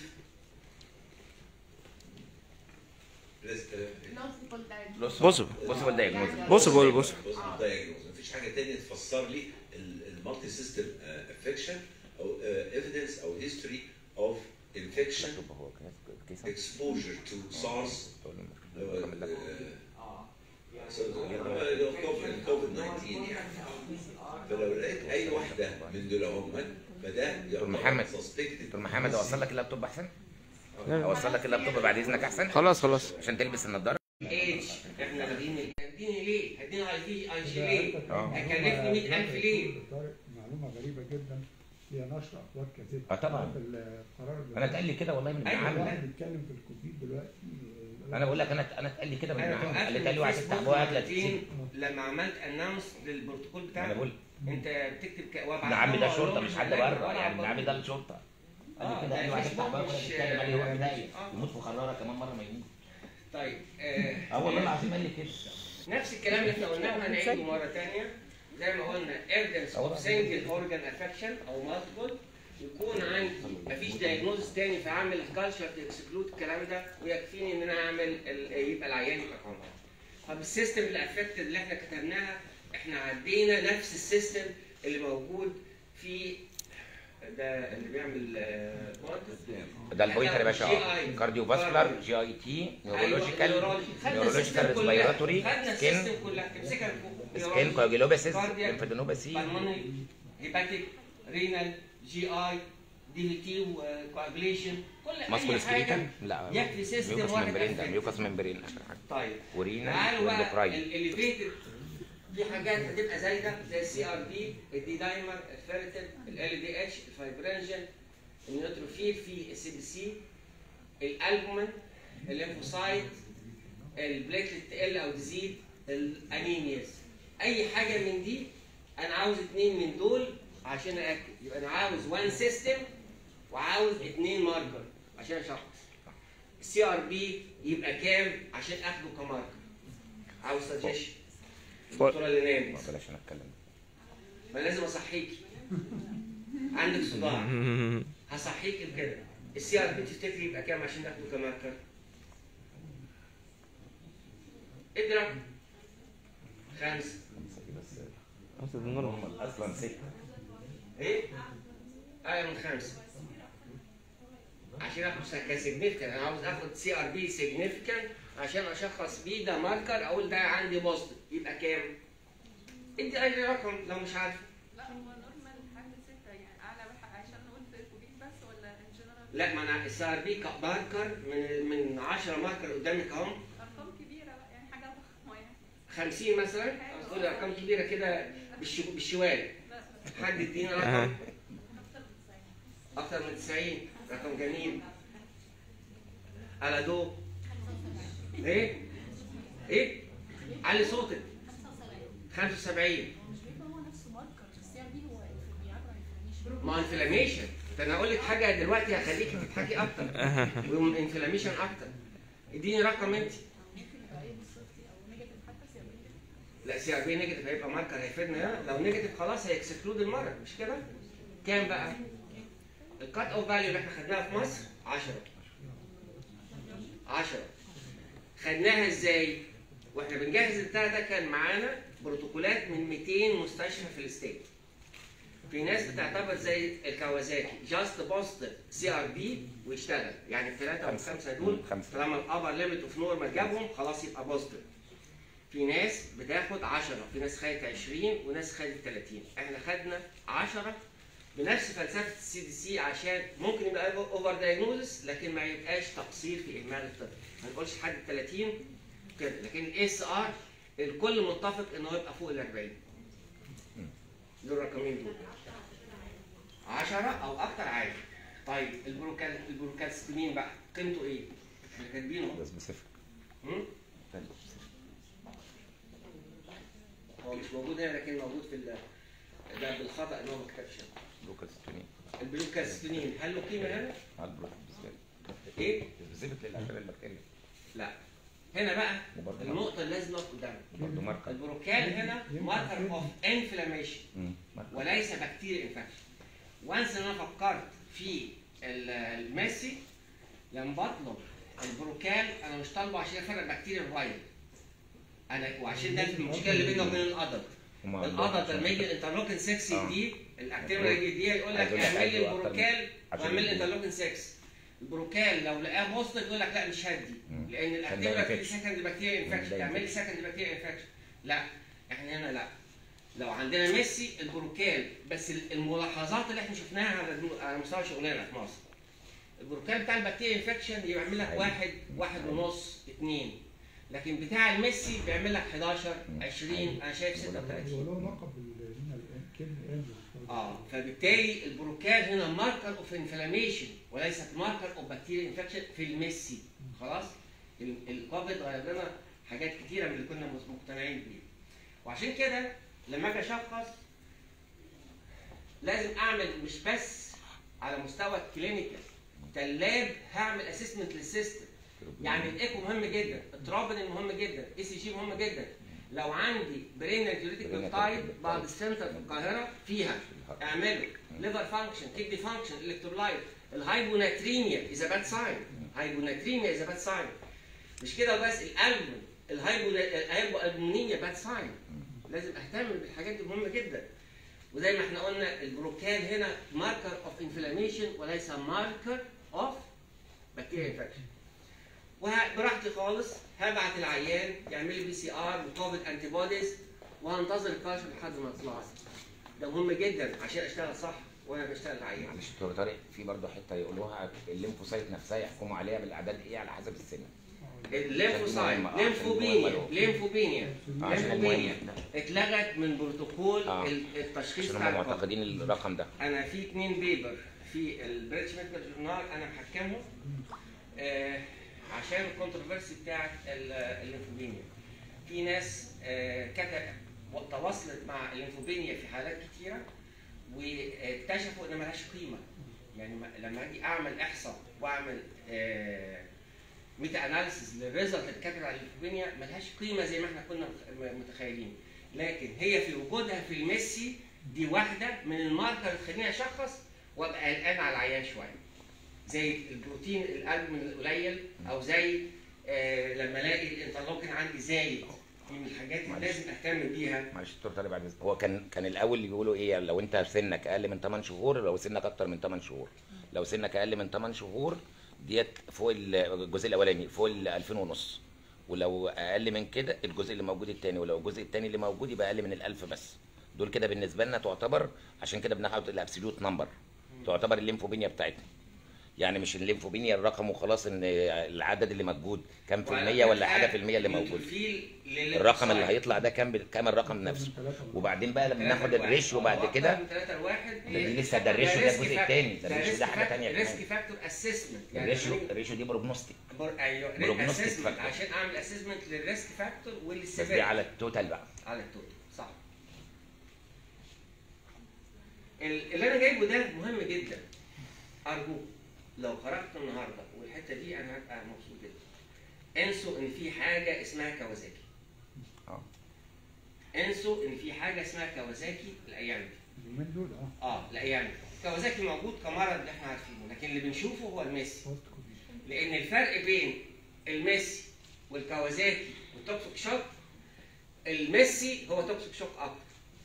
Let's, uh, plausible diagnosis. بص بص بوسيبل دايجنوز Possible، بص. possible diagnosis مفيش حاجه تانية تفسر لي المالتي سيستم افكشن او ايفيدنس او هيستوري اوف انفكشن هو كيس exposure to SARS كوفيد 19 يعني فلو لقيت اي واحده من دول هم فده دكتور محمد. سسبكتد دكتور محمد اوصل لك اللابتوب احسن؟ اوصل لك اللابتوب بعد اذنك احسن؟ خلاص خلاص عشان تلبس النضاره ايج احنا لاغيين هتديني ليه؟ هتديني اي في اي جي ليه؟ اه. هكلفني 100000 ليه؟ طارق معلومه غريبه جدا هي نشر اخبار كثيره اه طبعا. في القرار انا اتقال لي كده والله من أيوة. المعامل واحد بيتكلم في الكوفيد دلوقتي يقول انا بقول لك انا انا اتقال لي كده من انا المعامل وقفت قال لي اتقال لي واحد الفيسبوك تفتح بقى اكله مرتين لما عملت اناونس للبروتوكول انا بتاعك بقول انت بتكتب ك... وابعت ده عمي لهم ده أقول شرطه لهم مش حد هناك بره ولا يعني عبط. ده عمي ده الشرطه قال آه، لي كده ده قال لي واحد الفيسبوك تفتح بقى ولا مش- تتكلم قال لي هو بدايه آه. يموت في خراره كمان مره ما يموت طيب آه، اه والله العظيم قال لي كده نفس الكلام اللي احنا قلناه هنعيده مره ثانيه زي ما قلنا evidence of single organ affection او multiple يكون عندي مفيش diagnosis تاني فاعمل كالتشر اكسكلود الكلام ده ويكفيني ان انا اعمل ال- يبقى العيان يبقى كومباوند. طب السيستم اللي افكتد اللي احنا كتبناها احنا عدينا نفس السيستم اللي موجود في ده اللي بيعمل آه، ده البوينتر يا باشا GI. كارديو فاسكولار جي اي تي نيورولوجيكال نيورولوجيكال ريسبيراتوري سكين سكين كلها تمسكها سكين كواجيلوباسيس Cardiac. ليمفادينوباسي بالمونري هيباتيك رينال جي اي دي في تي وكواجليشن كل ماسكول اي حاجه سكريتال لا يكفي سيستم ميوكاس واحد ممبرين ده أفكت. ميوكاس ممبرين اخر حاجه طيب ورينال تعالوا بقى واندوكراين الاليفيتد في حاجات هتبقى زايده زي السي ار بي الدي دايمر الفيرتين ال دي اتش الفايبرينجن النيوتروفيل في السي بي سي الالبومين الليمفوسايت البليتلت تقل او تزيد الانيمياز اي حاجه من دي انا عاوز اتنين من دول عشان ااكد يبقى انا عاوز وان سيستم وعاوز اتنين ماركر عشان اشخص السي ار بي يبقى كام عشان اخده كماركر عاوز سجيشن الدكتوره اللي نامت بلاش انا اتكلم ما لازم اصحيكي عندك صداع هصحيك كده السي ار بي تفتكري يبقى كام عشان اخده كماركر ادي رقم خمسه خمسة دي نورمال اصلا ست ايه؟ اقل من خمسه عشان اخد كسيجنيفيكانت انا عاوز اخد سي ار بي سيجنيفيكانت عشان اشخص بيه ده ماركر اقول ده عندي بوزيتيف يبقى كام؟ ادي اي رقم لو مش عارف لا هو نورمال حاجة ستة يعني أعلى واحد عشان نقول في الكوبيد بس ولا إن جنرال لا ما انا السي ار بي ماركر من من 10 ماركر قدامك اهم أرقام كبيرة بقى يعني حاجة ضخمة يعني 50 مثلا تقول ارقام كبيره كده بالشو- بالشوال لا حد يدينا أها. رقم اكتر من 90 رقم جميل على دو ايه ايه علي صوتك 75 ما انفلاميشن ده انا اقول لك حاجه دلوقتي هخليكي تضحكي اكتر وانفلاميشن اكتر اديني رقم انت لا سي ار بي نيجاتيف هيبقى ماركر هيفيدنا هنا لو نيجاتيف خلاص هيكسكلود المرض مش كده؟ كام بقى؟ الكات اوف فاليو اللي احنا خدناها في مصر 10 10 خدناها ازاي؟ واحنا بنجهز البتاع ده كان معانا بروتوكولات من 200 مستشفى في الستيت. في ناس بتعتبر زي الكوازاكي جاست بوزيتيف سي ار بي ويشتغل يعني الثلاثه او خمسة. الخمسه دول خمسة. طالما الابر ليميت اوف نورمال جابهم خلاص يبقى بوزيتيف. في ناس بتاخد 10 في ناس خدت 20 وناس خدت 30 احنا خدنا 10 بنفس فلسفه السي دي سي عشان ممكن يبقى اوفر دايجنوزس لكن ما يبقاش تقصير في اهمال الطب ما نقولش حد 30 كده لكن الاس ار الكل متفق انه يبقى فوق ال 40 دول الرقمين دول 10 او اكتر عادي طيب البروكال البروكالستمين بقى قيمته ايه؟ احنا كاتبينه ده سبيسيفيك هم؟ هو مش موجود هنا لكن موجود في ال- ده بالخطا ان هو ما كتبش لوكال ستونين البلوكاستينين هل له قيمه هنا؟ على البروتين ايه؟ سبيسيفيك للعشرة البكتيريا لا هنا بقى وبرضه النقطه اللي لازم نقف قدامها برضه ماركر البروكال هنا ماركر اوف انفلاميشن مم. ماركر. وليس بكتيريا انفكشن وانس ان انا فكرت في ال- الميسي لما بطلب البروكال انا مش طالبه عشان افرق بكتيريا الفايل انا وعشان ده المشكله اللي بينه وبين الادلت هما الادلت لما يجي الانترلوكين 6 آه. دي الاكتيفيتي دي يقول لك عايز أقول لك اعمل لي عايزه أكتر من- البروكال عشان واعمل لي يدي. انترلوكين 6 البروكال لو لقاه بوزيتيف يقول لك لا مش هدي مم. لان عشان ده الاكتيفيتي في infection. سكند بكتيريا مم، انفكشن ده تعمل لي infection. سكند بكتيريا انفكشن لا احنا هنا لا لو عندنا ميسي البروكال بس ال- الملاحظات اللي احنا شفناها على الم- على مستوى شغلنا في مصر البروكال بتاع البكتيريا انفكشن يعمل لك أيوة. واحد واحد ونص اثنين لكن بتاع الميسي بيعمل لك 11 20 انا شايف هو 36 له لقب ال- هنا الآن كلمة انجل اه فبالتالي البروكال هنا ماركر اوف انفلاميشن وليست ماركر اوف بكتيريا انفكشن في الميسي خلاص ال- الكوفيد غير لنا حاجات كتيره من اللي كنا مس- مقتنعين بيها وعشان كده لما اجي اشخص لازم اعمل مش بس على مستوى الكلينيكال ده اللاب هعمل اسسمنت للسيستم يعني الايكو مهم جدا الترابن مهم جدا اي سي جي مهم جدا لو عندي برين انجيوليتيك Brain بيبتايد activity بعض peptide. السنتر في القاهره فيها اعمله ليفر فانكشن كدني فانكشن الكترولايت الهايبوناتريميا از باد ساين هايبوناتريميا از باد ساين مش كده وبس الالبوم الهايبوالبومينيا باد ساين لازم اهتم بالحاجات دي مهمه جدا وزي ما احنا قلنا البروكال هنا ماركر اوف انفلاميشن وليس ماركر اوف بكتيريا انفكشن وبراحتي خالص هبعت العيان يعمل لي بي سي ار وكوفيد انتي بوديز وهنتظر الكشف لحد ما يطلع ده مهم جدا عشان اشتغل صح وانا بشتغل العيان معلش دكتور طارق في برضه حته يقولوها الليمفوسايت نفسها يحكموا عليها بالاعداد ايه على حسب السن الليمفوسايت مهمة. آه، ليمفوبينيا عشان المهم. ليمفوبينيا عشان ليمفوبينيا المهم. اتلغت من بروتوكول آه. ال- التشخيص عشان بتاع هم الكوفيد. معتقدين الرقم ده انا في اثنين بيبر في البريتش ميديكال جورنال انا محكمهم آه عشان الكونتروفيرسي بتاعت ال- الليمفوبينيا في ناس آه كتب تواصلت مع الليمفوبينيا في حالات كتيره واكتشفوا ان ملهاش قيمه يعني ما- لما اجي اعمل احصاء واعمل آه ميتا اناليسيس للريزلت اللي كاتب على الليمفوبينيا ملهاش قيمه زي ما احنا كنا متخ- متخيلين لكن هي في وجودها في الميسي دي واحده من الماركر اللي تخليني اشخص وابقى قلقان على العيان شويه زي البروتين القلب من القليل او زي آه لما الاقي الانترلوكين عندي زايد دي من الحاجات اللي معلش. لازم اهتم بيها معلش دكتور طارق بعد إذنك. هو كان كان الاول اللي بيقولوا ايه لو انت سنك اقل من 8 شهور لو سنك اكتر من 8 شهور لو سنك اقل من 8 شهور ديت فوق ال- الجزء الاولاني فوق ال 2000 ونص ولو اقل من كده الجزء اللي موجود الثاني ولو الجزء الثاني اللي موجود يبقى اقل من ال1000 بس دول كده بالنسبه لنا تعتبر عشان كده بناخد الابسوليوت نمبر تعتبر الليمفوبينيا بتاعتنا يعني مش الليمفوبينيا الرقم وخلاص ان العدد اللي موجود كام في المية ولا حاجه في المية اللي موجود الرقم اللي هيطلع ده كام كام الرقم نفسه وبعدين بقى لما ناخد الريشيو بعد كده من 3 لواحد ده دي لسه ده الريشيو ده الجزء الثاني ده الريشيو ده حاجه ثانيه ريسك كمان فاكتور اسسمنت الريشيو الريشيو دي بروجنوستيك بر... ايوه Prognostic assessment factor. عشان اعمل اسسمنت للريسك فاكتور بس دي والسيفيريتي على التوتال بقى على التوتال صح ال- اللي انا جايبه ده مهم جدا ارجوك لو خرجت النهارده والحته دي انا هبقى مبسوط جدا انسوا ان في حاجه اسمها كوازاكي اه انسوا ان في حاجه اسمها كوازاكي الايام دي اليومين دول اه اه الايام دي كوازاكي موجود كمرض اللي احنا عارفينه لكن اللي بنشوفه هو الميسي بوست كوفيد لان الفرق بين الميسي والكوازاكي والتوكسيك شوك الميسي هو توكسيك شوك اكتر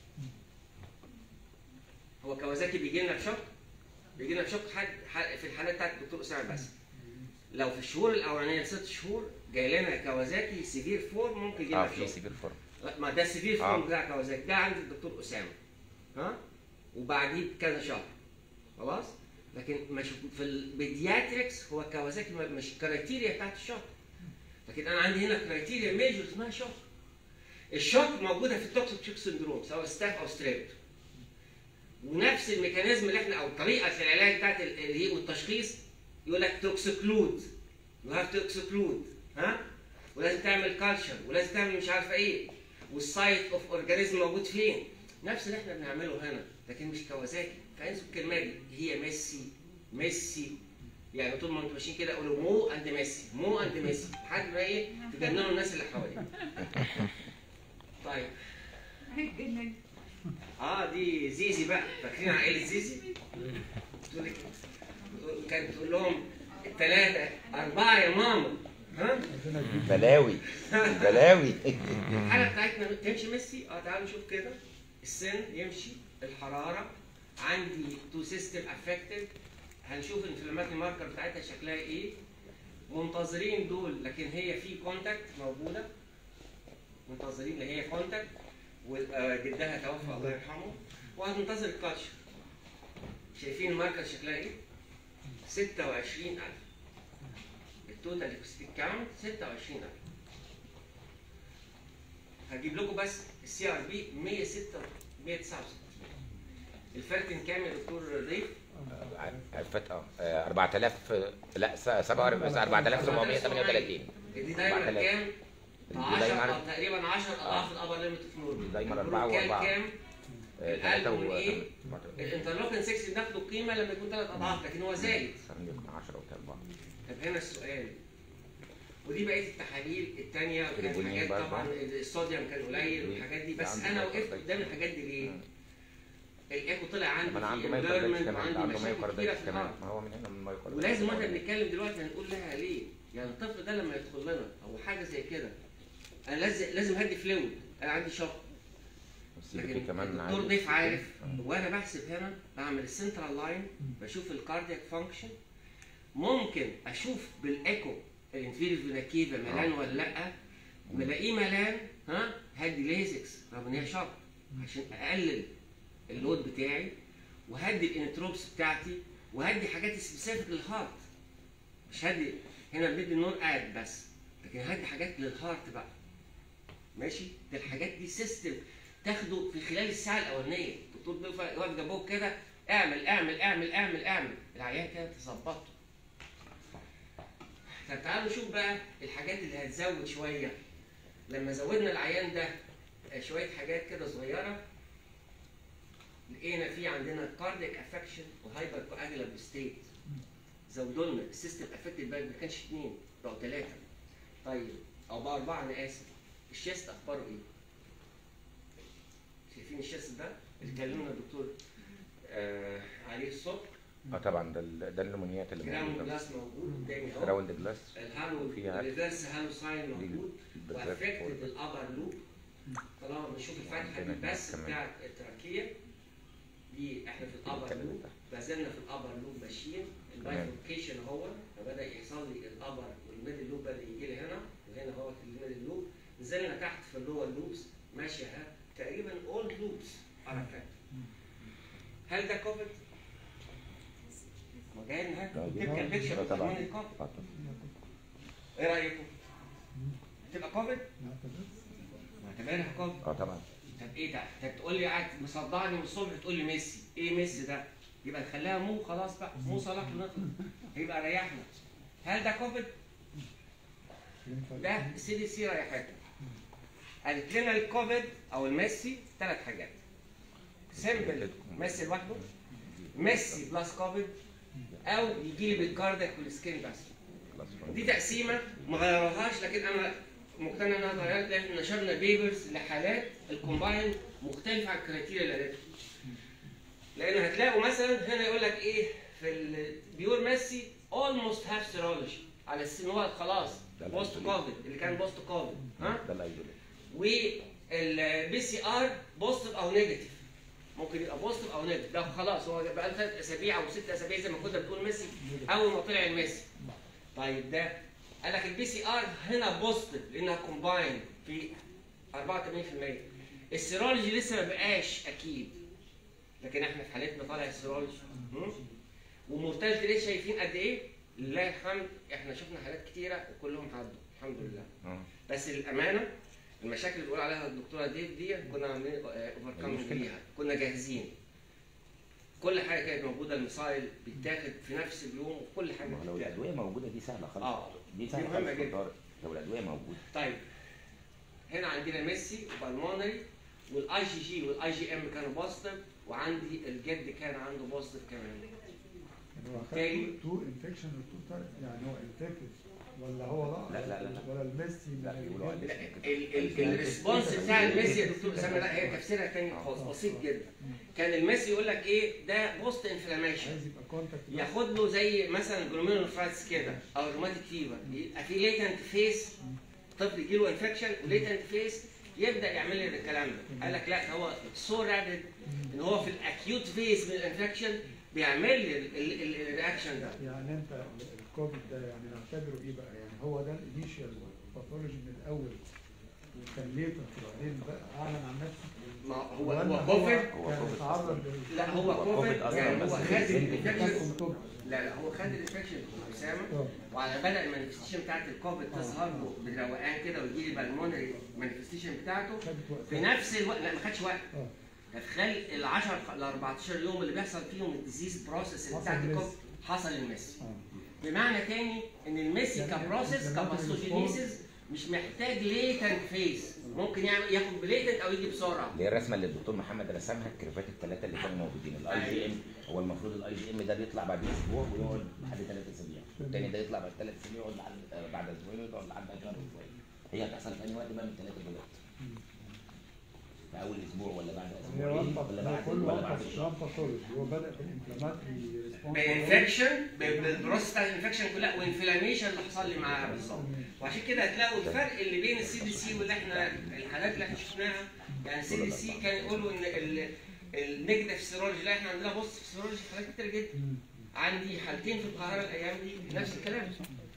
هو كوازاكي بيجي لنا بشوك بيجي لنا بشوك حد حد- في الحالات بتاعت الدكتور اسامه بس لو في الشهور الاولانيه ست شهور جاي لنا كوازاكي سيفير فور ممكن يجي اه لنا في بشوك سيفير فورم لا، ما ده سيفير آه. فورم بتاع كوازاكي ده عند الدكتور اسامه ها وبعديه بكذا شهر خلاص لكن مش في البيدياتريكس هو كوازاكي ما- مش الكرايتيريا بتاعت الشوك لكن انا عندي هنا كرايتيريا ميجور اسمها شوك الشوك موجوده في التوكسيك شوك سندروم سواء ستاف او ستريبت ونفس الميكانيزم اللي احنا او طريقه العلاج بتاعت ال- اللي هي والتشخيص يقول لك توكسيكلود يو هاف توكسيكلود ها ولازم تعمل كالتشر ولازم تعمل مش عارفه ايه والسايت اوف اورجانيزم موجود فين نفس اللي احنا بنعمله هنا لكن مش كوازاكي فانسوا الكلمه دي هي ميسي ميسي يعني طول ما انتوا ماشيين كده قولوا مو اند ميسي مو اند ميسي لحد ما ايه تجننوا الناس اللي حواليك طيب اه دي زيزي بقى فاكرين عائله زيزي؟ تقول لك كانت تقول لهم الثلاثه اربعه يا ماما ها بلاوي بلاوي الحاله بتاعتنا تمشي ميسي اه تعالوا نشوف كده السن يمشي الحراره عندي تو سيستم افكتد هنشوف الانفلاماتري ماركر بتاعتها شكلها ايه منتظرين دول لكن هي في كونتاكت موجوده منتظرين اللي هي كونتاكت وجدها توفى الله يرحمه وهتنتظر الكاتشر شايفين الماركر شكلها ايه؟ 26000 التوتال ليكوسيتيك كاونت 26000 هجيب لكم بس السي ار بي 106 169 الفرق كام يا دكتور ضيف؟ عرفت اه آه، 4000 لا 47 4738 دي دايما 4000. كام؟ دي 10 دايما او تقريبا 10 اضعاف الابر ليميت اوف نورمال دايما أربعة وأربعة. كام؟ آه، القلب تلاتة من و- ايه؟ تمام. الانترلوكين 6 بناخده قيمه لما يكون ثلاث اضعاف لكن هو زايد خلينا يكون 10 و4 طب هنا السؤال ودي بقيه التحاليل الثانيه كانت الهرمونين حاجات برضه. طبعا الصوديوم كان قليل والحاجات دي بس عندي انا مايكرو وقفت دايت. قدام الحاجات دي ليه؟ الايكو طلع عندي طب انا عنده فيه مايكروبيتس environment كمان وعندي ده عنده مشاكل كتيره مايكروبيتس في كمان الهارت ما هو من هنا من المايكروبيتس ولازم واحنا بنتكلم دلوقتي هنقول لها ليه؟ يعني الطفل ده لما يدخل لنا او حاجه زي كده انا لازم لازم هدي فلويد انا عندي شوك السي بي لكن كي كمان الدكتور عالي. ضيف عارف وانا بحسب هنا بعمل السنترال لاين بشوف الكاردياك فانكشن ممكن اشوف بالايكو الانفيريور فينا كيفا ملان ولا لا ملاقيه ملان ها هدي ليزكس رغم ان هي شرط عشان اقلل اللود بتاعي وهدي الانتروبس بتاعتي وهدي حاجات سبيسيفيك للهارت مش هدي هنا بدي النور قاعد بس لكن هدي حاجات للهارت بقى ماشي دي الحاجات دي سيستم تاخده في خلال الساعه الاولانيه الدكتور بيقف واقف جنبك كده اعمل اعمل اعمل اعمل اعمل العيان كده تظبطه طب تعالوا نشوف بقى الحاجات اللي هتزود شويه لما زودنا العيان ده آه، شويه حاجات كده صغيره لقينا في عندنا كاردياك افكشن وهايبر كواجولاب ستيت زودوا لنا السيستم افكتد بقى ما كانش اثنين بقوا ثلاثه طيب او بقى اربعه انا اسف الشيست اخباره ايه؟ شايفين الشيست ده؟ اللي كلمنا الدكتور آه عليه الصبح اه طبعا ده ال- ده النمونيات اللي جراوند موجوده جلاس موجود قدامي اهو راوند جلاس الهالو فيها الريفرس هالو ساين دي موجود بالذات وافكتد الابر لوب طالما بنشوف الفتحه دي عندنا بس كمان. بتاعت التراكيه دي احنا في الابر الكلام لوب ده. ما زلنا في الابر لوب ماشيين البايفوركيشن هو فبدا يحصل لي الابر والميدل لوب بدا يجي لي هنا وهنا هو الميدل لوب نزلنا تحت في اللور لوبس ماشيه ها تقريبا اول لوبس على فكره هل ده كوفيد؟ ما جاي لنا لا، دي- تبقى البيكشر آه، طبعا. بتاع الكوفيد آه، طبعا. ايه رايكم؟ تبقى كوفيد؟ معتبرها كوفيد اه طبعا طب ايه ده؟ انت بتقول لي قاعد مصدعني من الصبح تقول لي ميسي، ايه ميسي ده؟ يبقى نخليها مو خلاص بقى، مو صلاح ونطلع هيبقى ريحنا. هل ده كوفيد؟ ده السي دي سي ريحتنا. قالت لنا الكوفيد او الميسي ثلاث حاجات. سيمبل ميسي لوحده، ميسي بلس كوفيد، او يجي لي بالكاردك والسكين بس دي تقسيمه ما غيروهاش لكن انا مقتنع انها اتغيرت لان احنا نشرنا بيبرز لحالات الكومباين مختلفه عن الكريتيريا اللي قالتها لان هتلاقوا مثلا هنا يقول لك ايه في البيور ميسي almost have serology على السن هو خلاص ده بوست الأيزوليت. كوفيد اللي كان بوست كوفيد ها ده الايزوليت والبي سي ار بوزيتيف او نيجاتيف ممكن يبقى بوزيتيف او نيجاتيف ده خلاص هو بقى له ثلاث اسابيع او ست اسابيع زي ما كنا بنقول ميسي اول ما طلع الميسي طيب ده قال لك البي سي ار هنا بوزيتيف لانها كومباين في 84% السيرولوجي لسه ما بقاش اكيد لكن احنا في حالتنا طالع السيرولوجي م? ومورتاليتي ريت شايفين قد ايه؟ لله الحمد احنا شفنا حالات كتيره وكلهم عدوا الحمد لله اه بس الامانه المشاكل اللي بيقول عليها الدكتوره ديف دي كنا عاملين اوفركم المشكلة. بيها كنا جاهزين كل حاجه كانت موجوده المصايل بيتاخد في نفس اليوم وكل حاجه ما هو لو بتتاخد. الادويه موجوده دي سهله خالص اه دي دي سهله مهمة خالص في جدا. الطارئ. لو الادويه موجوده طيب هنا عندنا ميسي وبالمونري والاي جي جي والاي جي ام كانوا بوزيتيف وعندي الجد كان عنده بوزيتيف كمان هو تاني. خد تو انفكشن وتو تايب يعني هو انفكتد ولا هو لا، لا، لا، لا. ولا الميسي لا بيقولوا عليه لا كده. ال- ال- الريسبونس بتاع الميسي يا دكتور اسامه لا هي تفسيرها تاني خالص بسيط جدا كان الميسي يقول لك ايه ده بوست انفلاميشن عايز يبقى كونتاكت ياخد له زي مثلا جلوميرولوفرايتس كده او روماتيك فيفر يبقى في ليتنت فيس طفل يجي له انفكشن وليتنت فيس يبدا يعمل لي الكلام ده قال لك لا هو سو رابid ان هو في الاكيوت فيس من الانفكشن بيعمل لي ال- ال- ال- الرياكشن ده يعني انت الكوفيد ده يعني نعتبره ايه بقى يعني هو ده الانيشال باثولوجي من الاول وكان ليتنت وبعدين بقى اعلن عن نفسه ما هو ولا هو كوفيد هو كان كوفيد اتعرض لل- لا هو هو كوفيد كوفيد أصلاً يعني هو بس خد السن الانفكشن سيمبتوم. لا لا هو خد الانفكشن اسامه اه وعلى بدا المانيفستيشن بتاعت الكوفيد تظهر له بروقان كده ويجي لي بالمونري مانيفستيشن بتاعته خدت وقت في نفس الوقت لا ما خدش وقت اه ده في خلال ال 10 ل 14 يوم اللي بيحصل فيهم الديزيز بروسيس اللي حصل بتاعت المس. الكوفيد حصل المس اه بمعنى تاني ان الميسي يعني كبروسيس لما أنت كباثوجينيسيس مش محتاج ليتنت فيس ممكن يعمل ياخد بليتنت او يجي بسرعه اللي هي الرسمه اللي الدكتور محمد رسمها الكيرفات الثلاثه اللي كانوا موجودين الاي جي ام هو المفروض الاي جي ام ده بيطلع بعد اسبوع ويقعد لحد ثلاث اسابيع والتاني ده يطلع بعد ثلاث اسابيع ويقعد لحد- آه، بعد اسبوعين ويقعد لحد شهر وشويه هي هتحصل في اي وقت بقى من الثلاثه دولت في اول اسبوع ولا بعد هي اسبوعين وان ولا هو بعد كله ولا بعد وان شهر باثولوجي هو بدا بالانفلاماتري ريسبونس بانفكشن بالبروسيس بتاع الانفكشن كلها وانفلاميشن اللي حصل لي معاها بالظبط وعشان كده هتلاقوا الفرق اللي بين السي دي سي واللي احنا الحالات اللي احنا شفناها يعني السي دي سي كان يقولوا ان ال- النيجاتيف سيرولوجي لا احنا عندنا بص سيرولوجي حالات كتير جدا عندي حالتين في القاهره الايام دي نفس الكلام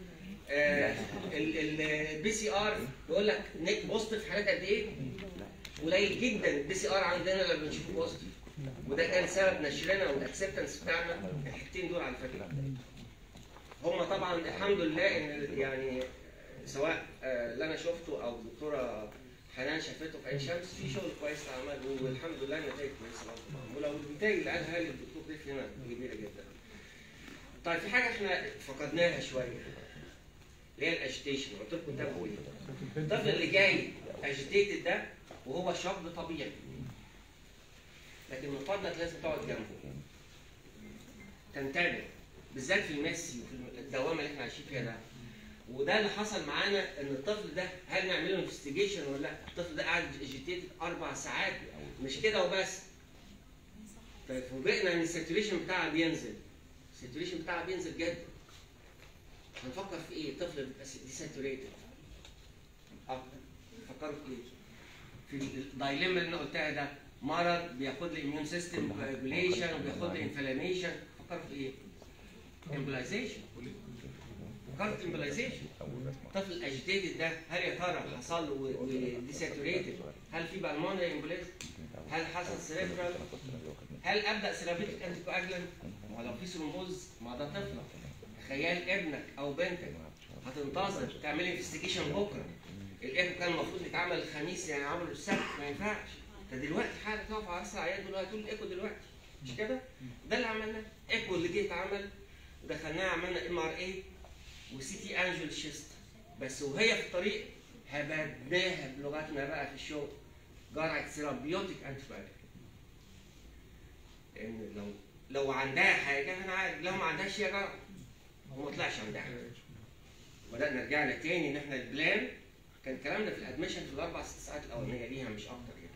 البي سي ار بيقول لك نيك بوزيتيف حالات قد ايه؟ قليل جدا البي سي ار عندنا لما بنشوفه بوزيتيف وده كان سبب نشرنا والاكسبتنس بتاعنا الحاجتين دول على فكره هم طبعا الحمد لله ان يعني سواء آه، اللي انا شفته او الدكتوره حنان شافته في عين شمس في شغل كويس اتعمل والحمد لله النتائج كويسه برضه. ولو النتائج اللي قالها لي الدكتور ضيف هنا كبيره جدا. طيب في حاجه احنا فقدناها شويه اللي هي الاجيتيشن قلت لكم تابعوا ايه؟ الطفل اللي جاي اجيتيتد ده وهو شاب طبيعي لكن من فضلك لازم تقعد جنبه تنتبه بالذات في الميسي وفي الدوامه اللي احنا عايشين فيها ده وده اللي حصل معانا ان الطفل ده هل نعمل له انفستيجيشن ولا لا؟ الطفل ده قاعد اجيتيتد اربع ساعات مش كده وبس ففوجئنا ان الساتوريشن بتاعها بينزل الساتوريشن بتاعها بينزل جدا هنفكر في ايه؟ الطفل بيبقى ديساتوريتد اه فكروا في ايه؟ في الدايليما اللي انا قلتها ده مرض بياخد لي اميون سيستم ريجوليشن وبياخد لي انفلاميشن فكروا في ايه؟ امبلايزيشن فكرت امبلايزيشن الطفل الاجيتيتد ده هل يا ترى حصل له ديساتوريتد هل في بالمونري امبوليزم هل حصل سيريبرال هل ابدا سيرابيتك انتي كواجلانت ولو في ثرومبوز ما ده طفل تخيل ابنك او بنتك هتنتظر تعمل انفستيجيشن بكره الايكو كان المفروض يتعمل الخميس يعني عملوا السبت ما ينفعش ده دلوقتي حاله تقف على راس العيان دول هتقول الايكو دلوقتي مش كده؟ ده اللي عملناه ايكو اللي جه اتعمل دخلناه عملنا ام ار اي وسي تي انجل شيست بس وهي في الطريق هبدناها بلغتنا بقى في الشغل جرعه سيرابيوتيك انتي لان لو لو عندها حاجه هنعالج لو ما عندهاش يا جرى وما طلعش عندها حاجه بدانا رجعنا تاني ان احنا البلان كان الكلام ده في الادميشن في الاربع ست ساعات الاولانيه ليها مش اكتر يعني.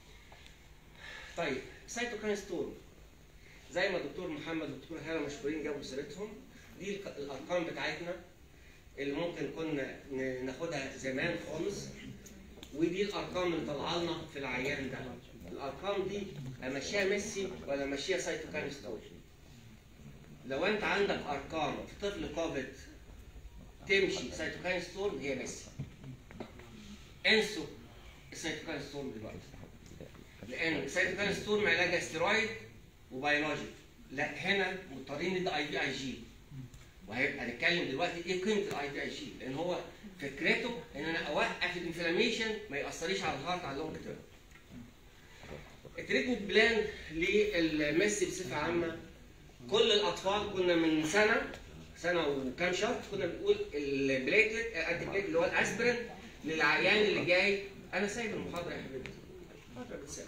طيب سايتوكاين ستورم زي ما الدكتور محمد والدكتور هاله مشهورين جابوا سيرتهم دي الك- الارقام بتاعتنا اللي ممكن كنا ن- ناخدها زمان خالص ودي الارقام اللي طالعه لنا في العيان ده الارقام دي امشيها ميسي ولا امشيها سايتوكاين ستورم لو انت عندك ارقام في طفل كوفيد تمشي سايتوكاين ستورم هي ميسي انسوا السايتوكاين ستورم دلوقتي لان السايتوكاين ستورم علاجها استرويد وبيولوجيك لا هنا مضطرين ندي اي في اي جي وهيبقى هنتكلم دلوقتي ايه قيمه الاي في اي جي لان هو فكرته ان انا اوقف الانفلاميشن ما ياثريش على الهارت على اللونج تيرم التريتمنت بلان للميسي بصفه عامه كل الاطفال كنا من سنه سنه وكام شهر كنا بنقول البليتلت الانتي بليتلت اللي هو الاسبرين للعيان اللي جاي انا سايب المحاضره يا حبيبتي المحاضره بتسال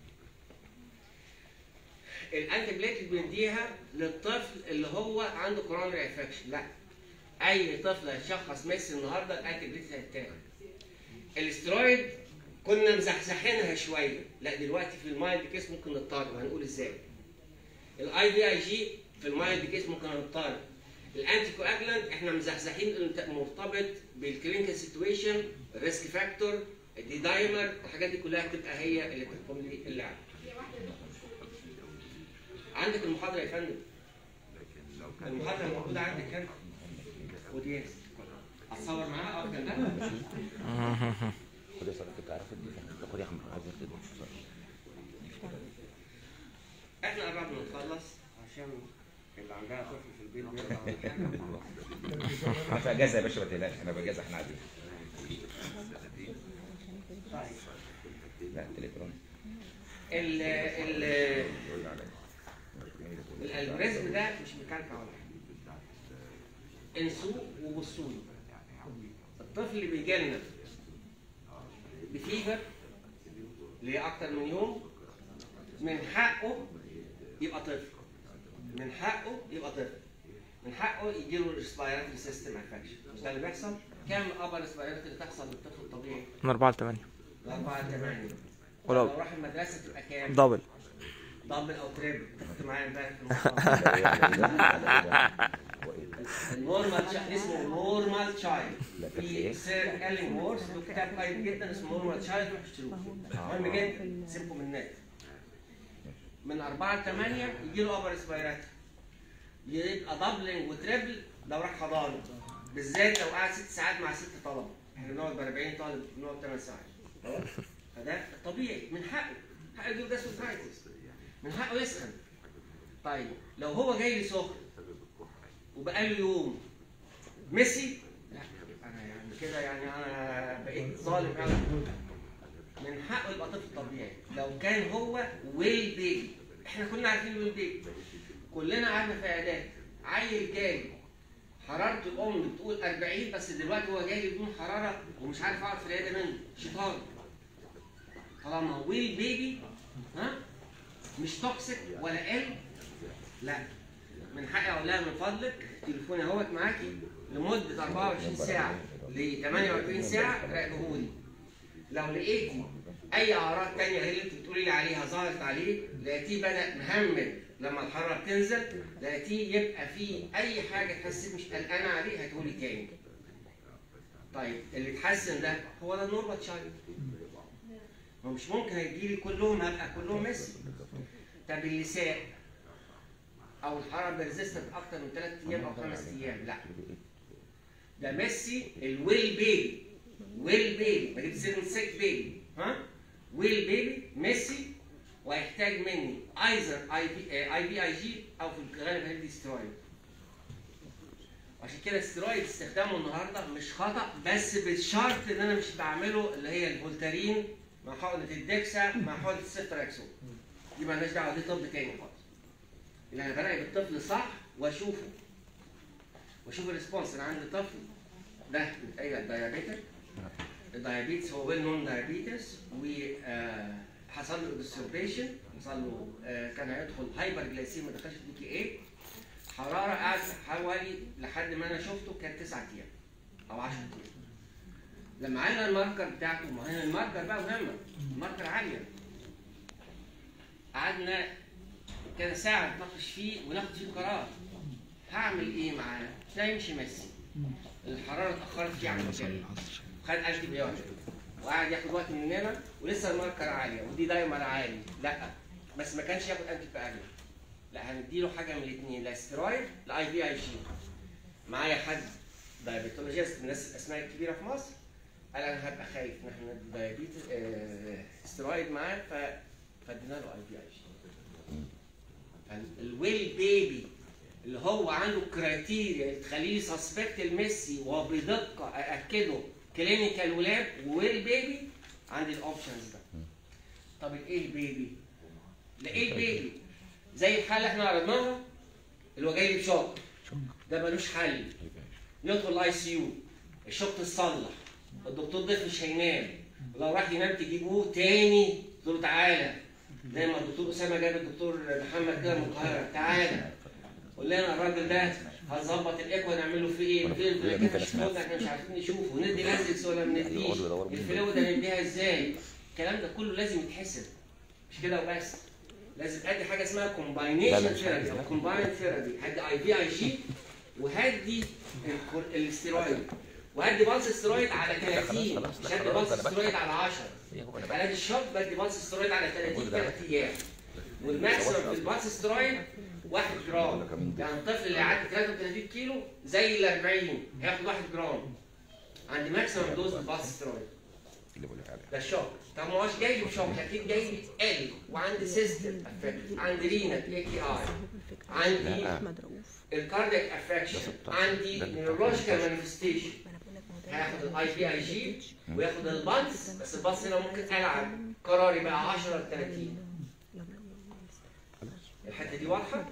الانتي بليتلت بنديها للطفل اللي هو عنده كورونري انفكشن لا اي طفل هيشخص ميسي النهارده الانتي بليتلت هيتاخد الاسترويد كنا مزحزحينها شويه لا دلوقتي في المايلد كيس ممكن نضطر وهنقول ازاي الاي في اي جي في المايلد كيس ممكن نضطر الانتي كواجلانت احنا مزحزحين إنه مرتبط بالكلينيكال سيتويشن الريسك فاكتور الدي دايمر الحاجات دي كلها بتبقى هي اللي بتحكم لي اللعب عندك المحاضره يا فندم المحاضره موجوده عندك هنا ودي اتصور معاها اه جنبها خد يا صديقي انت عارف دي خد يا اخي عايز تدوس احنا قربنا نخلص عشان اللي عندها طفل في البيت بيقرا على حاجه احنا في اجازه يا باشا ما تقلقش احنا في اجازه احنا قاعدين طيب لا تليفون ال ال الالجوريزم ده مش مكلكع ولا حاجه انسوه وبصوا له الطفل اللي بيجي لنا بفيفر لاكتر من يوم من حقه يبقى طفل من حقه يبقى طفل من حقه يجي له ريسبيراتوري سيستم انفكشن مش ده اللي بيحصل؟ كام ابر ريسبيراتوري اللي تحصل للطفل الطبيعي؟ من 4 ل 8 الأربعة ثمانية ولو- لو راح المدرسة تبقى كام؟ دبل دبل أو تريبل كنت معايا امبارح في المحاضرة. النورمال تشايلد اسمه نورمال تشايلد في سير إلين وورس له كتاب قيم جدا اسمه نورمال تشايلد روح اشتروه مهم جدا سيبكم من النت من أربعة لثمانية يجي له أبر اسبيرات يبقى دبلنج وتريبل لو راح حضانة بالذات لو قعد ست ساعات مع ست طلبة احنا بنقعد ب 40 طالب بنقعد 8 ساعات خلاص؟ فده طبيعي من حقه حقه يجيب جاستروكرايتس من حقه يسخن طيب لو هو جاي لي سخن وبقاله يوم ميسي لا انا يعني كده يعني انا بقيت ظالم قوي من حقه يبقى طفل طبيعي لو كان هو ويل بيبي احنا كلنا عارفين ويل بيبي كلنا قعدنا في اعداد عيل جاي حرارة الأم بتقول 40 بس دلوقتي هو جاي بدون حرارة ومش عارف أقعد في العيادة منه شيطان طالما ويل بيبي ها مش توكسيك ولا ال لا من حقي اقول لها من فضلك تليفوني اهوت معاكي لمده 24 ساعه ل 48 ساعه راقبه لي لو لقيتي اي اعراض تانية غير اللي انت بتقولي لي عليها ظهرت عليه لقيتيه بدا مهمد لما الحراره بتنزل لقيتيه يبقى فيه اي حاجه تحسسك مش قلقانه عليه هتقولي تاني طيب اللي اتحسن ده هو ده النورمال تشايلد ما مش ممكن هيجيلي كلهم هبقى كلهم ميسي طب اللي ساق او الحراره بيرزيستنت اكتر من 3 ايام او 5 ايام لا ده ميسي الويل بيبي ويل بيبي ما جبت سيرن سيك بيبي ها ويل بيبي ميسي وهيحتاج مني ايزر اي بي اي بي اي جي او في الغالب هيدي سترويد عشان كده السترويد استخدامه النهارده مش خطا بس بالشرط ان انا مش بعمله اللي هي الفولتارين مع حقنه الدكسا مع حقنه السيتراكسون دي مالهاش دعوه دي طب تاني خالص اللي انا براقب الطفل صح واشوفه واشوف الريسبونس انا عندي طفل ده بتقيل دايابيتك الدايابيتس هو ويل نون دايابيتس و آه، حصل له ديستربيشن حصل له آه، كان هيدخل هايبر جلايسيميا ما دخلش في دي كي ايه حراره قعد حوالي لحد ما انا شفته كان 9 ايام او 10 ايام لما عملنا الماركر بتاعته ما هي الماركر بقى مهمه الماركر عاليه قعدنا كده ساعه نتناقش فيه وناخد فيه قرار هعمل ايه معاه؟ ده يمشي ميسي الحراره اتاخرت فيه عن كده خد انتي بيوتيك وقعد ياخد وقت مننا ولسه الماركر عاليه ودي دايما عالي لا بس ما كانش ياخد انتي بيوتيك لا هنديله حاجه من الاثنين لا ستيرويد لا اي في اي جي معايا حد دايابيتولوجيست من الناس الاسماء الكبيره في مصر قال انا هبقى خايف ان احنا ندي دايابيتس آه، ستيرويد معاه ف فادينا له اي في اي جي الويل بيبي اللي هو عنده كرايتيريا تخليه سسبكت الميسي وبدقه ااكده كلينيكال ولاب وويل بيبي عندي الاوبشنز ده طب الايه بيبي؟ الايه بيبي زي الحاله اللي احنا عرضناها اللي هو جاي لي بشوك ده ملوش حل يدخل الاي سي يو الشوك تتصلح الدكتور ضيف مش هينام ولو راح ينام تجيبوه تاني تقول له تعالى زي ما الدكتور اسامه جاب الدكتور محمد كده من القاهره تعالى قول لنا الراجل ده هنظبط الايكو هنعمل له فيه ايه؟ فين الفلويد مش قلنا احنا مش عارفين نشوفه ندي لازكس ولا ما نديش الفلويد هنديها ازاي؟ الكلام ده كله لازم يتحسب مش كده وبس لازم ادي حاجه اسمها كومباينيشن ثيرابي او كومباين ثيرابي هدي اي في اي جي وهدي الكور- الاستيرويد وهدي بالس استيرويد على 30 مش هدي بالس استيرويد على 10 في حالات الشوك بدي بالس استيرويد على 30 ثلاث ايام والماكسيمم في البالس استيرويد 1 جرام يعني الطفل اللي يعدي 33 كيلو زي ال 40 هياخد 1 جرام عندي ماكسيمم دوز البالس استيرويد ده الشوك طب ما هوش جاي لي بشوك اكيد جاي لي ال وعندي سيستم افكت عندي رينا بي كي اي عندي الكاردياك افكشن عندي نيورولوجيكال مانيفستيشن هياخد الاي بي اي جي وياخد البلس بس البلس هنا ممكن العب قراري بقى 10 ل 30 الحته دي واضحه؟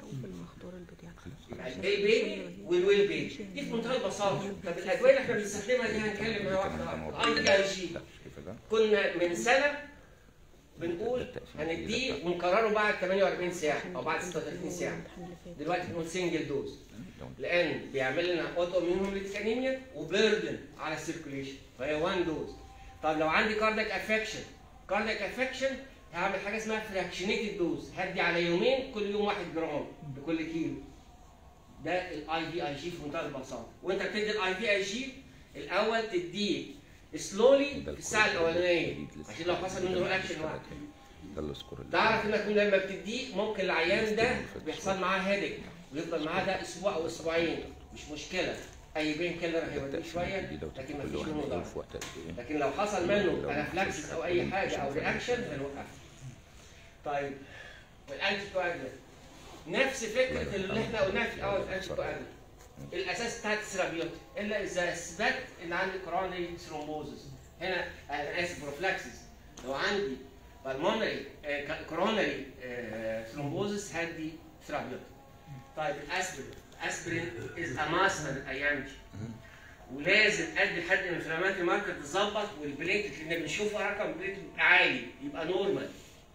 يبقى البي بيبي والويل بيبي دي في منتهى البساطه طب الادويه اللي احنا بنستخدمها دي هنتكلم عنها واحده واحده الاي بي اي جي كنا من سنه بنقول هنديه ونكرره بعد 48 ساعه او بعد 36 ساعه دلوقتي بنقول سنجل دوز لان بيعمل لنا اوتو اميونوليتيك انيميا وبيردن على السيركوليشن فهي 1 دوز طب لو عندي كاردياك افكشن كاردياك افكشن هعمل حاجه اسمها فراكشنيتد دوز هدي على يومين كل يوم 1 جرام لكل كيلو ده الاي في اي جي في منتهى البساطه وانت بتدي الاي في اي جي الاول تديه سلولي في الساعه الاولانيه عشان لو حصل منه رياكشن واحد ده السكور اللي تعرف انك لما بتديه ممكن العيان ده بيحصل معاه هيدك ويفضل معاه ده اسبوع او اسبوعين مش مشكله اي بين كيلر هيوديه شويه لكن ما فيش منه ضرر لكن لو حصل منه انافلاكسس او اي حاجه او رياكشن هنوقفه طيب والانتي كواجولانت نفس فكره اللي احنا قلناها في الاول في الانتي كواجولانت الاساس بتاعت السيرابيوتيك الا اذا اثبت ان عندي كورونري ثرومبوزس هنا انا اسف بروفلاكسس لو عندي بالمونري كورونري ثرومبوزس هدي ثيرابيوتيك طيب الاسبرين الاسبرين از ا ماستر الايام دي ولازم ادي حد من الانفلاماتري ماركر تظبط والبليتلت اللي بنشوفه رقم بليتلت عالي يبقى نورمال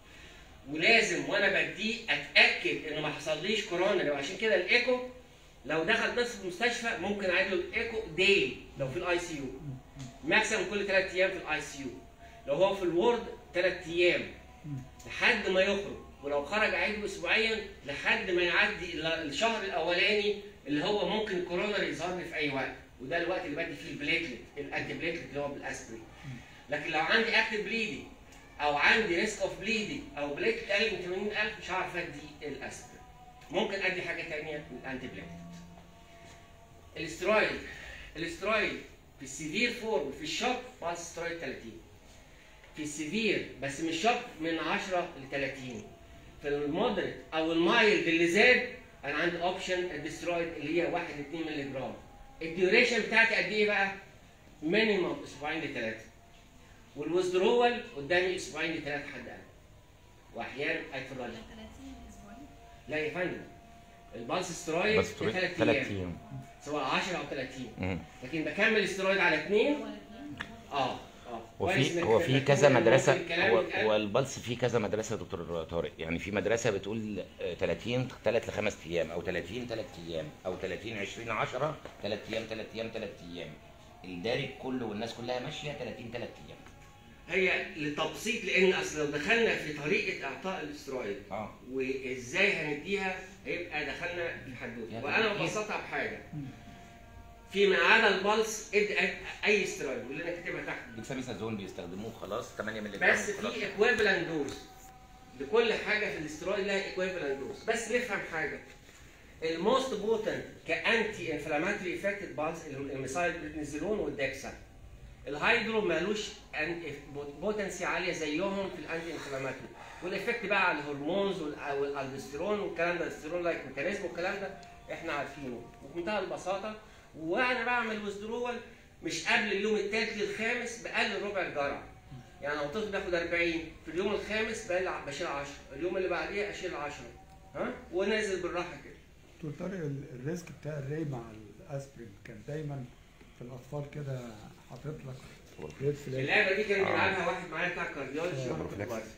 ولازم وانا بديه اتاكد انه ما حصليش كورونا وعشان كده الايكو لو دخل بس في المستشفى ممكن اعيد له الايكو ديلي لو في الاي سي يو ماكسيمم كل ثلاث ايام في الاي سي يو لو هو في الورد ثلاث ايام لحد ما يخرج ولو خرج اعيده اسبوعيا لحد ما يعدي ال- الشهر الاولاني اللي هو ممكن كورونا يظهر لي في اي وقت وده الوقت اللي بدي فيه البليتلت الانتي بليتلت اللي هو بالاسبرين لكن لو عندي اكتف بليدنج او عندي ريسك اوف بليدنج او بليتلت اقل من 80000 مش هعرف ادي الاسبرين ممكن ادي حاجه ثانيه من الانتي بليتلت الاسترويد الاسترويد في السيفير فورم في الشوك باس استرويد 30 في السيفير بس مش شوك من 10 ل 30 في المودريت او المايلد اللي زاد انا عندي اوبشن الدسترويد اللي هي 1 ل 2 مللي جرام الديوريشن بتاعتي قد ايه بقى؟ مينيمم اسبوعين لثلاثه والويزدرول قدامي اسبوعين لثلاثه حد ادنى واحيانا ايترولوجي 30 اسبوعين لا يا فندم البالس استرويد بس في ثلاث ثلاث ايام ايام سواء 10 او 30 مم. لكن بكمل استرويد على اثنين ولا اتنين اه اه هو كويس في إنك هو في تفهم كذا إن مدرسه ممكن الكلام هو يتقال. هو البلس في كذا مدرسه يا دكتور طارق يعني في مدرسه بتقول آه، 30 3 ل 5 ايام او 30 3 ايام او 30 20 10 3 ايام 3 ايام 3 ايام الدارج كله والناس كلها ماشيه 30 3 ايام هي لتبسيط لان اصل لو دخلنا في طريقه اعطاء الاسترويد اه وازاي هنديها هيبقى دخلنا في حدوته يعني وانا إيه؟ ببسطها بحاجه فيما عدا البلس ادي أي- اي استرويد واللي انا كاتبها تحت ديكساميثازون بيستخدموه خلاص 8 مللي جرام بس وخلاص. في ايكويفالنت دوز لكل حاجه في الاسترويد لها ايكويفالنت دوز بس نفهم حاجه الموست بوتنت كانتي انفلاماتوري افكتد بالز الميثايل بريدنيزولون والدكسا الهيدرو مالوش بوتنسي عاليه زيهم في الانتي انفلاماتوري والافكت بقى على الهرمونز والأ- والالدوستيرون والكلام ده الستيرون لايك ميكانيزم والكلام ده احنا عارفينه وبمنتهى البساطه وانا بعمل ويزدرول مش قبل اليوم الثالث للخامس بقلل ربع الجرعه يعني لو طفل بياخد 40 في اليوم الخامس بقلل بشيل 10 اليوم اللي بعديه اشيل 10 ها ونازل بالراحه كده دكتور طارق ال- الريسك بتاع الري مع الاسبرين كان دايما في الاطفال كده حاطط لك ريد فلاج اللعبه دي كان بيلعبها واحد معايا بتاع كارديولوجي واحد كنت بعرف.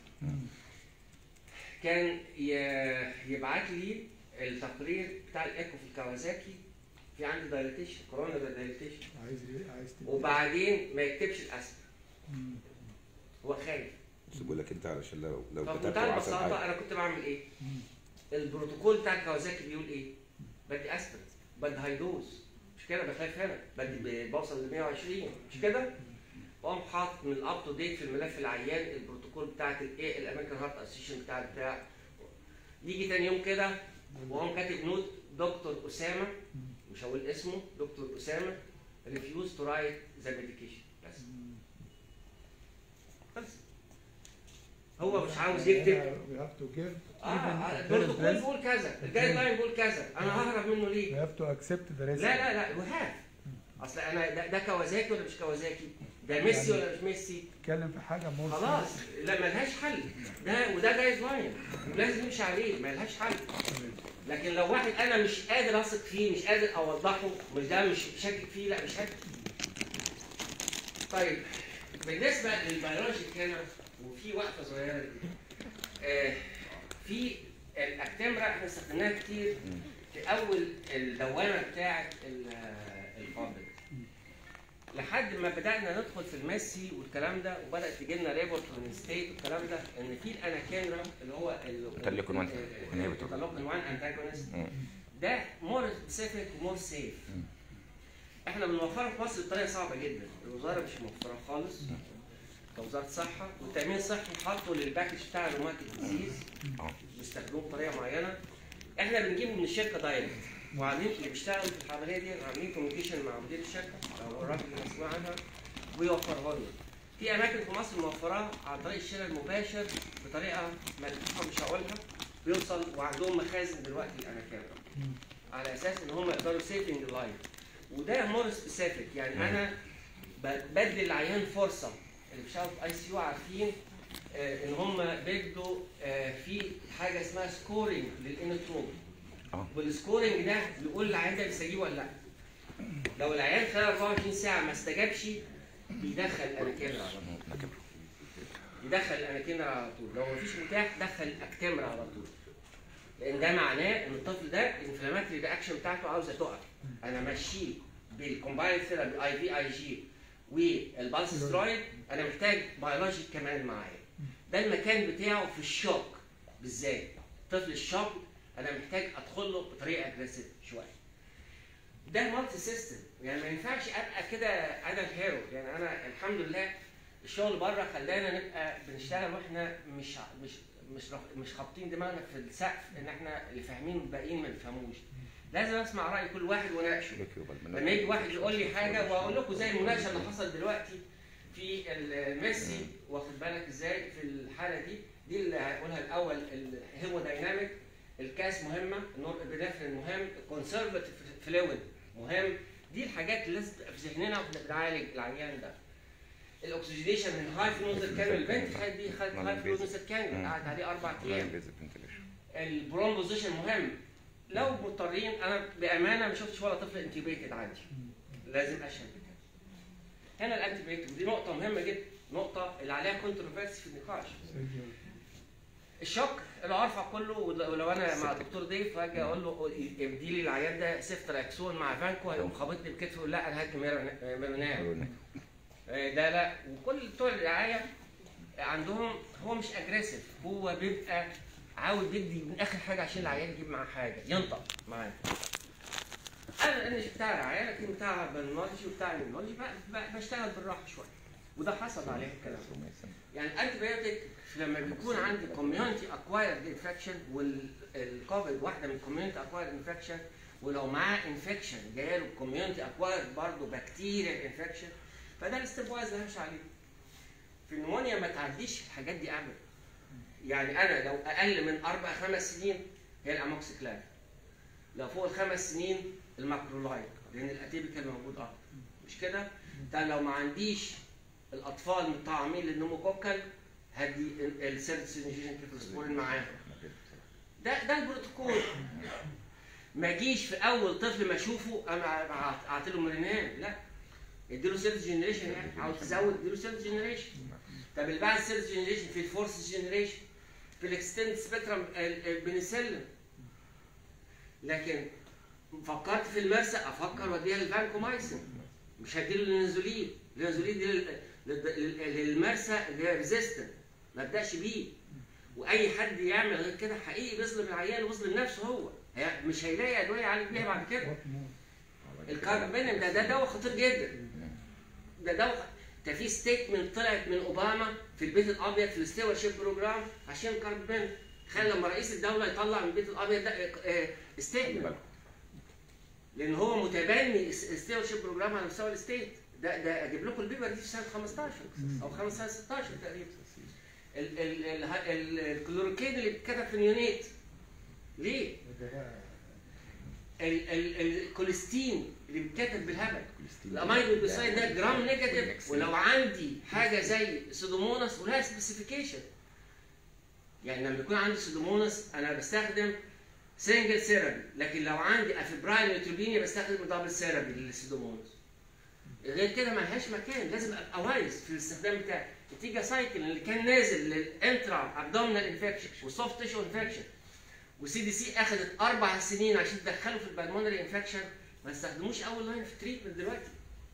كان ي- يبعت لي التقرير بتاع الايكو في الكawasaki في عندي دايليتيشن كورونا دايليتيشن عايز ايه عايز تدي- وبعدين ما يكتبش الاسم مم. هو خايف بس بقول لك انت علشان لو لو كتبت فبمنتهى وحصل البساطه حاجه انا كنت بعمل ايه؟ مم. البروتوكول بتاع الكawasaki بيقول ايه؟ بدي اسبرين بدي هيدوز مش كده بخاف هنا بدي بوصل ل 120 مش كده؟ واقوم حاطط من الاب تو ديت في الملف العيان البروتوكول بتاعت الايه الامريكان هارت اسوشيشن بتاع بتاع يجي تاني يوم كده واقوم كاتب نوت دكتور اسامه مش هقول اسمه دكتور اسامه ريفيوز تو رايت ذا ميديكيشن بس بس هو مش عاوز يكتب We have to give اه even آه، if there is البروتوكول risk, بيقول كذا الجايد لاين بيقول كذا انا ههرب منه we ليه؟ have to accept the risk. لا لا لا وهاف اصل انا ده, ده كوازاكي ولا مش كوازاكي؟ ده ميسي ولا مش ميسي؟ اتكلم في حاجه مور خلاص لا ملهاش حل ده وده جايد لاين ولازم نمشي عليه ملهاش حل لكن لو واحد انا مش قادر اثق فيه مش قادر اوضحه مش ده مش شاكك فيه لا مش هكتب طيب بالنسبه للبيولوجيك هنا وفي وقفه صغيره دي آه في الاكتمرا احنا استخدمناها كتير في اول الدوامه بتاعه الفاضل لحد ما بدانا ندخل في الميسي والكلام ده وبدات تجي لنا ريبورت من ستيت والكلام ده ان في الاناكينرا اللي هو Interleukin 1 inhibitor. انترلوكين 1 انتاجونست مم. ده مور سبيسيفيك ومور سيف احنا بنوفرها في مصر بطريقه صعبه جدا الوزاره مش موفرها خالص كوزاره صحه والتامين الصحي حاطه للباكج بتاع الروماتيك ديزيز اه بيستخدموه بطريقه معينه احنا بنجيبه من الشركه دايركت وعاملين اللي بيشتغلوا في العمليه دي عاملين كوميونيكيشن مع مدير الشركه او الراجل اللي مسؤول عنها ويوفرها لنا. في اماكن في مصر موفراها عن طريق الشراء المباشر بطريقه ملفوفه مش هقولها بيوصل وعندهم مخازن دلوقتي الاماكن على اساس ان هم يقدروا سيفنج لايف وده مور سبيسيفيك يعني انا ب- بدي العيان فرصه اللي بيشتغلوا في اي سي يو عارفين آه، ان هم بيدوا آه، في حاجه اسمها سكورنج للانتروب آه. والسكورنج ده بيقول العيان ده بيستجيب ولا لا لو العيان خلال 24 ساعه ما استجابش بيدخل اناكينرا على طول يدخل الاناكينرا على طول لو مفيش متاح دخل الاكتمرا على طول لان ده معناه ان الطفل ده الانفلاماتري رياكشن بتاعته عاوزه تقع انا ماشيه بالكومباين ثيرابي اي في اي جي والبالس سترويد انا محتاج بيولوجيك كمان معايا ده المكان بتاعه في الشوك بالذات طفل الشوك انا محتاج ادخل له بطريقه اجريسيف شويه ده مالتي سيستم يعني ما ينفعش ابقى كده انا الهيرو يعني انا الحمد لله الشغل بره خلانا نبقى بنشتغل واحنا مش مش مش رف- مش خابطين دماغنا في السقف ان احنا اللي فاهمين والباقيين ما بيفهموش لازم اسمع راي كل واحد واناقشه لما يجي واحد يقول لي حاجه واقول لكم زي المناقشه اللي حصل دلوقتي في الميسي واخد بالك ازاي في الحاله دي دي اللي هقولها الاول الهيمودايناميك الكاس مهمه النور ابنفرين مهم الكونسرفتيف فلويد مهم دي الحاجات اللي لازم تبقى في ذهننا واحنا بنعالج العيان ده الاكسجينيشن من هاي فلوز كانوا البنت خدت دي خدت هاي فلوز كانوا قعدت عليه اربع ايام البرون بوزيشن مهم لو مضطرين انا بامانه ما شفتش ولا طفل انتيبيتد عندي لازم اشهد بكده هنا الانتيبيتد دي نقطه مهمه جدا نقطه اللي عليها كونتروفيرسي في النقاش الشوك اللي ارفع كله ولو انا مع الدكتور ضيف واجي اقول له ادي لي العيان ده سيفتراكسون مع فانكو هيقوم خابطني بكتفه يقول لا انا هدي ميرونام ده لا وكل بتوع الرعايه عندهم هو مش اجريسيف هو بيبقى عاوز يدي من اخر حاجه عشان العيان يجيب معاه حاجه ينطق معاه انا انا بتاع الرعايه لكن بتاع بالنولوجي وبتاع النولوجي بشتغل بالراحه شويه وده حصل عليه الكلام يعني الانتي لما بيكون عندي كوميونتي اكوايرد انفكشن والكوفيد واحده من كوميونتي اكوايرد انفكشن ولو معاه انفكشن جايه له كوميونتي اكوايرد برضه بكتيريا انفكشن فده الستيب وايز اللي همشي عليه. في النمونيا ما تعديش الحاجات دي ابدا. يعني انا لو اقل من اربع خمس سنين هي الاموكسيكلاف. لو فوق الخمس سنين الماكرولايد لان الاتيبيكال موجود اكتر. مش كده؟ ده لو ما عنديش الاطفال مطعمين للنموكوكال هدي السيرتسينجيشن كيفلوسبورين معاهم. ده ده البروتوكول. ما اجيش في اول طفل ما اشوفه انا اعطي له مرينان لا اديله سيلز جنريشن يعني عاوز تزود اديله سيلز جنريشن طب اللي بعد السيلز جنريشن في الفورس جنريشن في الاكستند سبيكترم البنسلين لكن فكرت في المرسى افكر واديها للفانكومايسين مش هديله الانزولين الانزولين دي للمرسى اللي هي ريزيستنت ما ابداش بيه واي حد يعمل غير كده حقيقي بيظلم العيان وبيظلم نفسه هو مش هيلاقي ادويه يعالج بيها بعد كده الكاربينم ده ده دواء خطير جدا ده دواء ده في ستيتمنت طلعت من اوباما في البيت الابيض في الستيور شيب بروجرام عشان الكاربينم خلى لما رئيس الدوله يطلع من البيت الابيض ده ستيتمنت لان هو متبني الستيور شيب بروجرام على مستوى الستيت ده ده اجيب لكم البيبر دي في سنه 15 او 15 16 تقريبا الكلوروكين اللي اتكتب في اليونيت ليه؟ الكوليستين اللي بيتكتب بالهبل الامينو بيسايد ده جرام نيجاتيف ولو عندي حاجه زي سودوموناس ولها سبيسيفيكيشن يعني لما يكون عندي سودوموناس انا بستخدم سنجل سيرابي لكن لو عندي افيبرايل نيوتروبينيا بستخدم دبل سيرابي للسودوموناس غير كده ما لهاش مكان لازم ابقى وايز في الاستخدام بتاعي التيجا سايكل اللي كان نازل للانترا ابدومينال انفكشن وسوفت تيشو انفكشن وسي دي سي اخذت اربع سنين عشان تدخله في البلمونري انفكشن ما استخدموش اول لاين في التريتمنت دلوقتي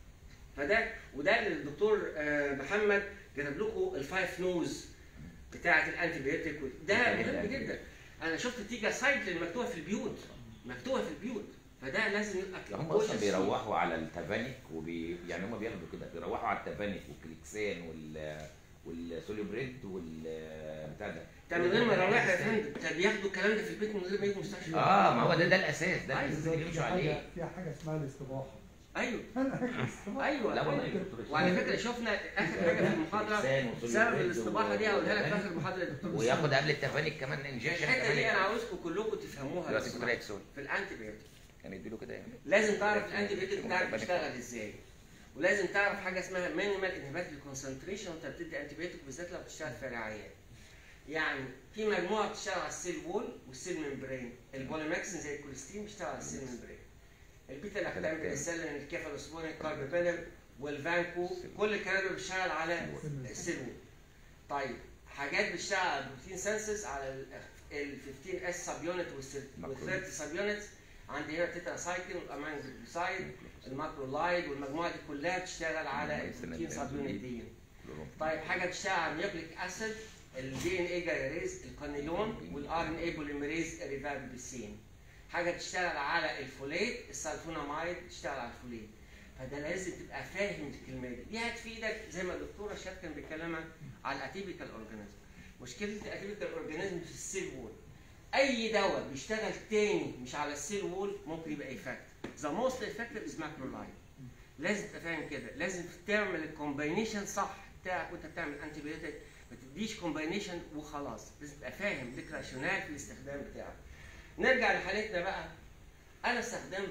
فده وده اللي الدكتور محمد جاب لكم الفايف نوز بتاعه الانتي بيوتيك ده مهم جدا انا شفت تيجا سايكل مكتوبه في البيوت مكتوبه في البيوت فده لازم يبقى هم اصلا بيروحوا على التافانيك وبي يعني هم بياخدوا كده بيروحوا على التافانيك والكليكسان وال والسوليبريد وال بتاع ده ده من غير ما يروح يا فندم ده بياخدوا الكلام ده في البيت من غير ما يجوا مستشفى اه ما هو ده ده الاساس ده الاساس اللي بيمشوا عليه فيها حاجه اسمها الاستباحه ايوه الاستباحة. ايوه لا والله يا دكتور وعلى فكره شفنا اخر حاجه في المحاضره سبب الاستباحه دي هقولها لك في اخر المحاضره يا دكتور وياخد قبل التافانيك كمان انجكشن الحته دي انا عاوزكم كلكم تفهموها دلوقتي كنت رايك في الانتي بيوتيك كان يديله كده يعني لازم تعرف الانتي بيوتيك بتاعك بيشتغل ازاي ولازم تعرف حاجه اسمها مينيمال انهبيتوري كونسنتريشن وانت بتدي انتي بيوتيك بالذات لو بتشتغل في رعايات يعني في مجموعه بتشتغل على السيل وول والسيل ممبرين البوليماكسين زي الكوليستين بيشتغل على السيل ممبرين البيتا لاكتام بيسلم الكيفالوسبورين الكاربابينم والفانكو كل الكلام ده بيشتغل على السيل وول طيب حاجات بتشتغل على البروتين سنسز على ال 15 اس سب يونت وال 30 سب يونت عندي هنا تيترا سايكل والامينو جلوسايد الماكرولايد والمجموعه دي كلها بتشتغل على البروتين سب يونت دي طيب حاجه بتشتغل على النيوكليك اسيد الدي ان اي جايريز الكانيلون والار ان اي بوليميريز الريفابيسين حاجه بتشتغل على الفوليت السلفونامايد بتشتغل على الفوليت فده لازم تبقى فاهم الكلمه دي دي هتفيدك زي ما الدكتوره شاد كان بيتكلم على الاتيبيكال اورجانيزم مشكله الاتيبيكال اورجانيزم في السيل وول اي دواء بيشتغل تاني مش على السيل وول ممكن يبقى ايفكت ذا موست افكتيف از ماكرولايد لازم تبقى فاهم كده لازم تعمل الكومباينيشن صح بتاعك وانت بتعمل انتي بيوتيك ما تديش كومباينيشن وخلاص لازم تبقى فاهم ليك راشونال في الاستخدام بتاعك نرجع لحالتنا بقى انا استخدمت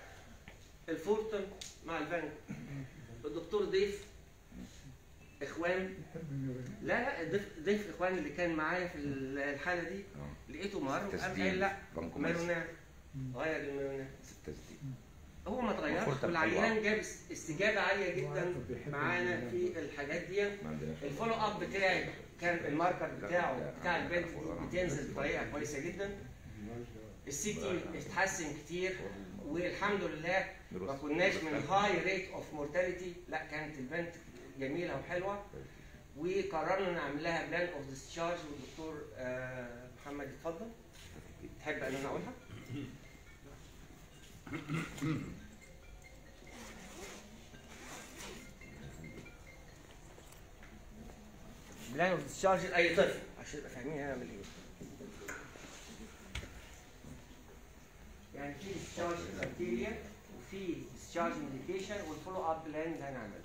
الفورتن مع الفانك الدكتور ضيف اخوان لا لا ضيف ضيف اخواني اللي كان معايا في الحاله دي لقيته مر وقام قال لا مارونات غير المارونات هو ما اتغيرش المفروض والعيان جاب است- استجابه عاليه جدا بيحب معانا ال- في الحاجات دي الفولو اب بتاعي كان الماركر بتاعه بتاع البنت دي بتنزل بطريقه كويسه جدا السي تي اتحسن كتير والحمد لله ما كناش من هاي ريت اوف مورتاليتي لا كانت البنت جميله وحلوه وقررنا نعمل لها بلان اوف ديسشارج والدكتور آه، محمد اتفضل تحب ان انا اقولها؟ بلان اوف ديسشارج لاي طفل عشان يبقى فاهمين هنعمل ايه يعني في ديسشارج كرايتيريا وفي ديسشارج انديكيشن والفولو اب بلان اللي هنعمله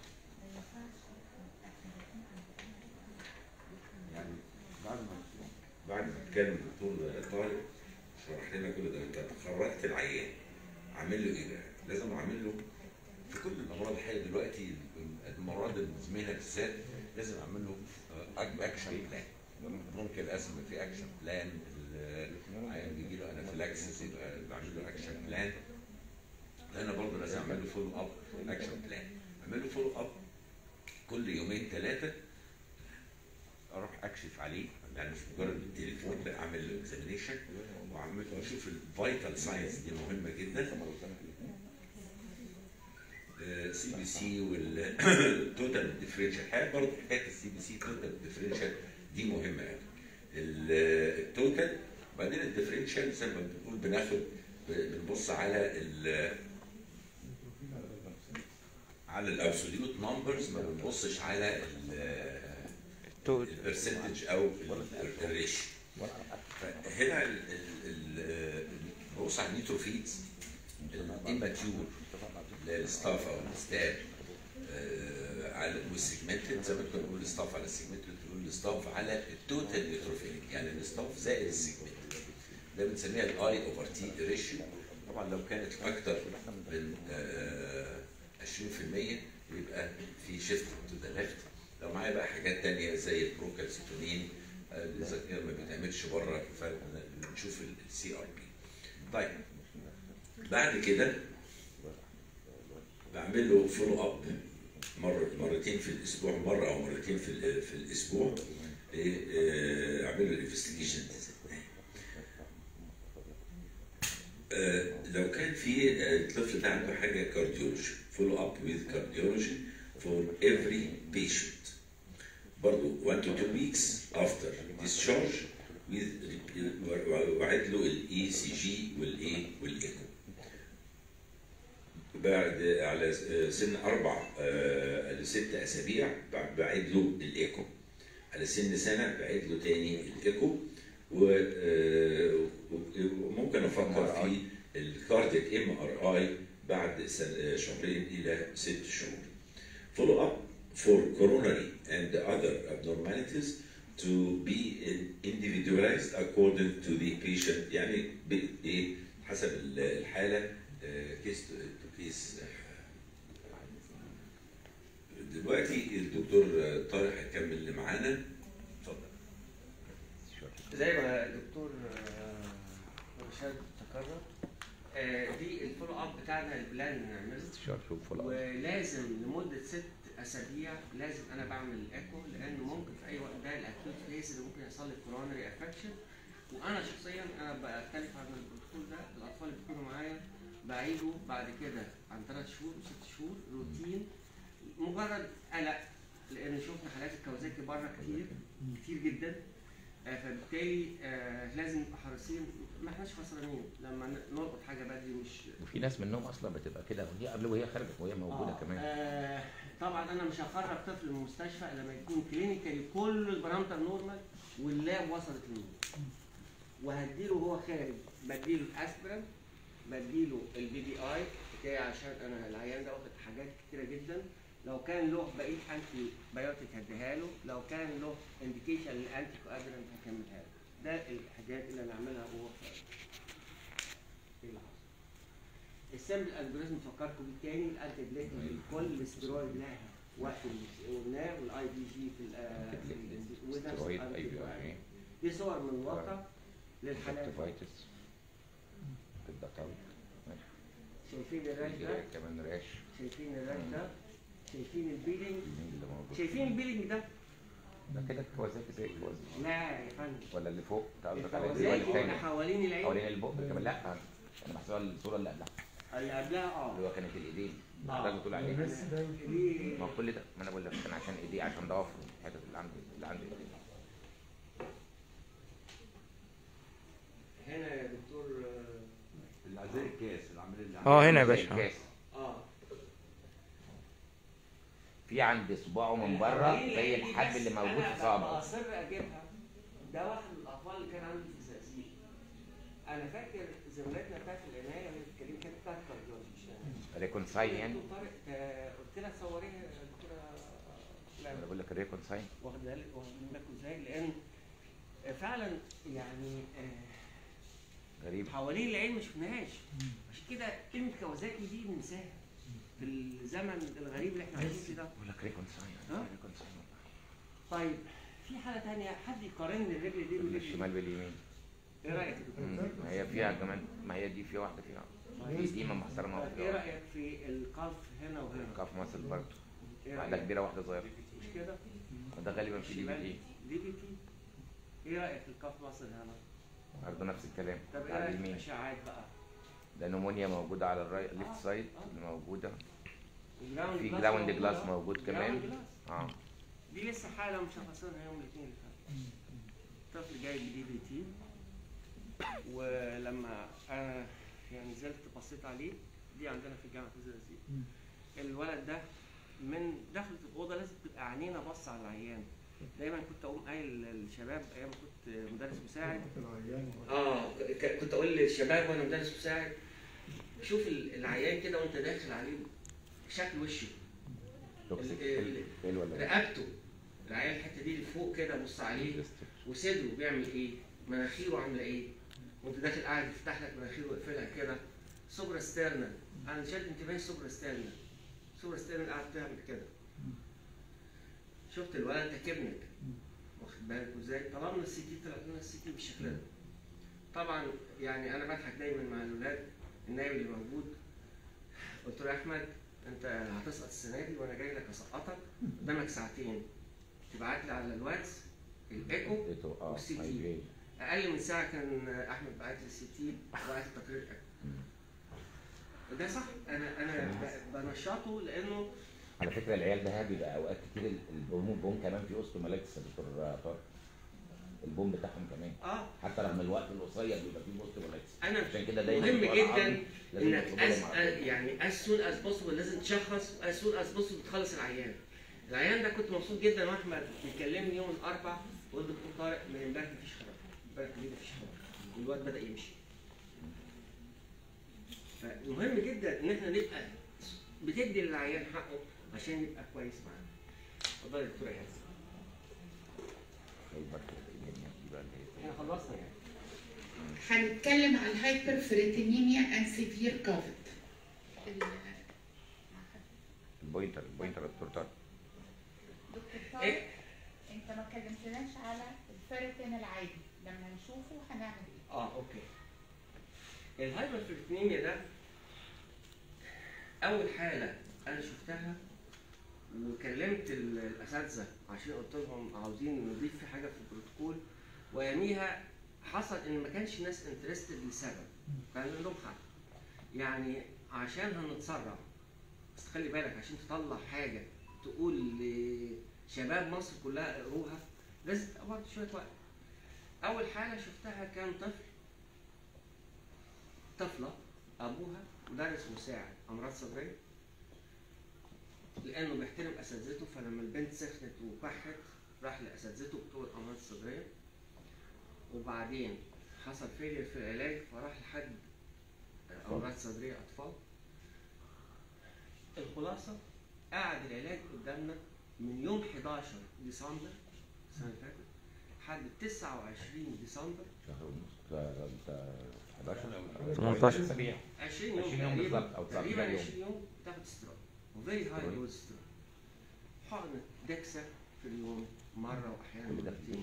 يعني بعد ما بعد ما اتكلم الدكتور طارق شرح لنا كل ده انت خرجت العيان عامل له ايه بقى؟ لازم اعمل له في كل الامراض الحقيقه دلوقتي الامراض المزمنه بالذات لازم اعمل له اكشن بلان ممكن الاسم في اكشن بلان العيان بيجي له انافيلاكسس يبقى بعمل له اكشن بلان انا برضه لازم اعمل له فولو اب اكشن بلان اعمل له فولو اب كل يومين ثلاثه اروح اكشف عليه يعني مش مجرد بالتليفون لا اعمل له اكزامينيشن واعمل واشوف الفيتال ساينس دي مهمه جدا سي بي سي والتوتال ديفرنشال حاجه برضه حكايه السي بي سي توتال ديفرنشال دي مهمه يعني ال- التوتال وبعدين الديفرنشال زي ما بنقول بناخد بنبص على ال على الابسوليوت نمبرز ما بنبصش على ال- البرسنتج او ال- الريشيو فهنا ال- ال- ال- ببص على النيتروفيتس الاماتيور الستاف او الستاب آه، على والسيجمنتد زي ما كنا بنقول الستاف على السيجمنتد بنقول الستاف على التوتال نيتروفيليك يعني الستاف زائد السيجمنتد ده بنسميها الاي اوفر تي ريشيو طبعا لو كانت اكتر من آه، 20% يبقى في شيفت تو ذا ليفت لو معايا بقى حاجات تانية زي البروكالسيتونين آه، اذا كان ما بيتعملش بره فبنشوف السي ار بي طيب بعد كده بعمل له فولو اب مره مرتين في الاسبوع مره او مرتين في ال- في الاسبوع إيه، آه، اعمل له انفستيجيشن لو كان في آه، الطفل ده عنده حاجه كارديولوجي فولو اب ويز كارديولوجي فور افري بيشنت برضه 1 to 2 weeks after discharge with وعد له الاي سي جي والاي والايكو بعد على سن اربع آه، لست اسابيع ب- بعيد له الايكو على سن سنه بعيد له تاني الايكو و- آه، وممكن افكر في الكارديك ام ار اي بعد سن- شهرين الى ست شهور. Follow up for coronary and other abnormalities to be individualized according to the patient يعني ب- ايه حسب ال- الحاله كيس تو كيس دلوقتي الدكتور طارق هيكمل اللي معانا اتفضل زي ما الدكتور آه، رشاد تكرر آه، دي الفولو اب بتاعنا البلان اللي نعمله ولازم لمده ست اسابيع لازم انا بعمل ايكو لانه ممكن في اي وقت ده الاكيوت فيز اللي ممكن يحصل لي كورونري افكشن وانا شخصيا انا بختلف عن البروتوكول ده الاطفال اللي بيكونوا معايا بعيده بعد كده عن ثلاث شهور وست شهور روتين مجرد قلق لان شفنا حالات الكوازاكي بره كتير كتير جدا آه، فبالتالي آه، لازم نبقى حريصين ما احناش خسرانين لما ن- نلقط حاجه بدري مش وفي ناس منهم اصلا بتبقى كده وهي قبل وهي خارجه وهي موجوده آه، كمان آه طبعا انا مش هخرج طفل من المستشفى الا لما يكون كلينيكالي كل البارامتر نورمال واللاب وصلت للنور وهديله وهو خارج بديله الاسبرين بديله البي بي اي بتاعي عشان انا العيان ده واخد حاجات كتيره جدا لو كان له بقيه انتي بايوتيك هديها له لو كان له انديكيشن للانتي كوادرنت هكملها له ده الحاجات اللي هنعملها وهو خارج ايه اللي حصل؟ السامبل الجوريزم فكركم بيه تاني الانتي بليتنج كل ستيرويد لها وقت اللي قلناه والاي بي جي في ال- آه، في ال- ونفس ستيرويد ال اي بي antibiotic. اي دي صور من الواقع للحالات كونجكتيفايتس الدكتور شايفين الراش ده كمان راش شايفين الراش ده شايفين البيلينج اللي موجود شايفين البيلينج ده ده كده كوازاكي زي الكوازاكي لا يا فندم ولا اللي فوق انت قصدك على دي ولا الفوازير اللي الثاني حوالين العين حوالين البق كمان لا انا بحسبها الصوره اللي قبلها اللي قبلها اللي اه هو كانت الايدين آه. ده اللي بتقول عليه الرس ده دي ما هو كل ده ما انا بقول لك كان عشان ايديه عشان ضوافره الحتت اللي عنده اللي عنده ايديه هنا يا دكتور آه، اللي زي الكاس العمليه اللي اه هنا يا زي باشا الكاس اه في عند صباعه من بره زي الحب اللي موجود في صابعه اصر اجيبها ده واحد من الاطفال اللي كان عنده في الزقازيق انا فاكر زميلتنا بتاعت العنايه وهي بتتكلم كانت بتاعت كارديولوجي مش أنا. ريكونساين يعني دكتور طارق آه، قلت لها صوريها يا دكتوره لا انا بقول لك الريكونساين واخد بالك واخد بالكم ازاي لان فعلا يعني آه، غريب حوالين العين ما شفناهاش عشان كده كلمه كوازاكي دي بننساها في الزمن الغريب اللي احنا عايشين فيه ده بقول لك ريكونساين ها؟ ريكونساين طيب في حاله ثانيه حد يقارن لي الرجل دي بالرجل الشمال دي باليمين ايه رايك يا دكتور؟ مم. ما هي فيها كمان ما هي دي فيها واحده فيها في دي ما محترمه طب ايه رايك في القلب هنا وهنا؟ كاف مصر برضه ايه واحده رايك؟ كبيره واحده صغيره مش كده؟ وده غالبا في دي بي تي دي بي تي ايه رايك في الكاف مصر هنا؟ برضه نفس الكلام طب ايه على رايك في اليمين الاشعاعات بقى؟ ده نمونيا موجوده على الرايت ليفت سايد اللي موجوده الجراوند في جلاس جراوند موجود جلاس أهو. موجود جراوند كمان جلاس. اه دي لسه حاله مشخصينها يوم الاثنين اللي فات طفل جاي بدي بي تي ولما انا يعني نزلت بصيت عليه دي عندنا في الجامعه في الزقازيق الولد ده من دخلت الاوضه لازم تبقى عينينا بص على العيان دايما كنت اقوم قايل للشباب ايام ما كنت مدرس مساعد في العيان اه ك- كنت اقول للشباب وانا مدرس مساعد شوف ال- العيان كده وانت داخل عليه شكل وشه توكسيك ال- ال- حلو ولا لا؟ رقبته العيان الحته دي اللي فوق كده بص عليه وصدره بيعمل ايه مناخيره عامله ايه وانت داخل قاعد يفتح لك مناخيره ويقفلها كده سوبرا ستيرنا انا شاد انتباهي سوبرا ستيرنا سوبرا ستيرنا قاعد تعمل كده شفت الولد ده كبنك واخد بالك ازاي طالما السي تي طلعت لنا السي تي بالشكل ده طبعا يعني انا بضحك دايما مع الاولاد النايب اللي موجود قلت له يا احمد انت هتسقط السنه دي وانا جاي لك اسقطك قدامك ساعتين تبعت لي على الواتس الايكو لقيته اه والسي تي. هايبريد. اقل من ساعه كان احمد بعت لي السي تي وبعت لي تقرير ايكو ده صح انا انا ب- بنشطه لانه على فكره العيال ده بيبقى اوقات كتير ال- البوم البوم كمان في وسط ملاكس يا دكتور طارق البوم بتاعهم كمان اه حتى رغم الوقت القصير بيبقى فيه وسط ملاكس انا عشان كده دايما مهم بتوع جدا العظم لازم انك يطلبوا أز... لهم أ- عرض. يعني as soon as possible لازم تشخص as soon as possible تخلص العيان. العيان ده كنت مبسوط جدا واحمد بيكلمني يوم الاربع ويقول لي دكتور طارق من امبارح مفيش خبر امبارح ليه مفيش خبر والواد بدا يمشي. فمهم جدا ان احنا نبقى بتدي للعيان حقه عشان يبقى كويس معانا. اتفضل يا دكتور ايهاب. هيبقى كده الدنيا دي بقى اللي هي- احنا خلصنا يعني. هنتكلم عن الهايبرفريتينيميا اند سيفير كافيد البوينتر البوينتر يا دكتور طارق دكتور إيه؟ طارق انت ما كلمتناش على الفيرتين العادي لما نشوفه هنعمل ايه؟ اه اوكي الهايبرفريتينيميا ده اول حاله انا شفتها وكلمت ال- الاساتذه عشان قلت لهم عاوزين نضيف في حاجه في البروتوكول ويوميها حصل ان ما كانش ناس انترستد لسبب كان لهم حق يعني عشان هنتسرع بس خلي بالك عشان تطلع حاجه تقول لشباب مصر كلها اقروها لازم تبقى برضه شويه وقت اول حاله شفتها كان طفل طفله ابوها مدرس مساعد امراض صدريه لانه بيحترم اساتذته فلما البنت سخنت وكحت راح لاساتذته بتوع الامراض الصدريه وبعدين حصل فيلير في العلاج فراح لحد امراض صدريه اطفال الخلاصه قعد العلاج قدامنا من يوم 11 ديسمبر السنه اللي فاتت لحد 29 ديسمبر شهر ونص ده- ده 11 18. اسابيع 20 يوم 20 يوم تقريبا بالظبط او تقريبا 19 يوم 20 يوم تاخد استراحه وفيري هاي استرويد. دوز استراحه حقنه دكسا في اليوم مره واحيانا كل ده في مرتين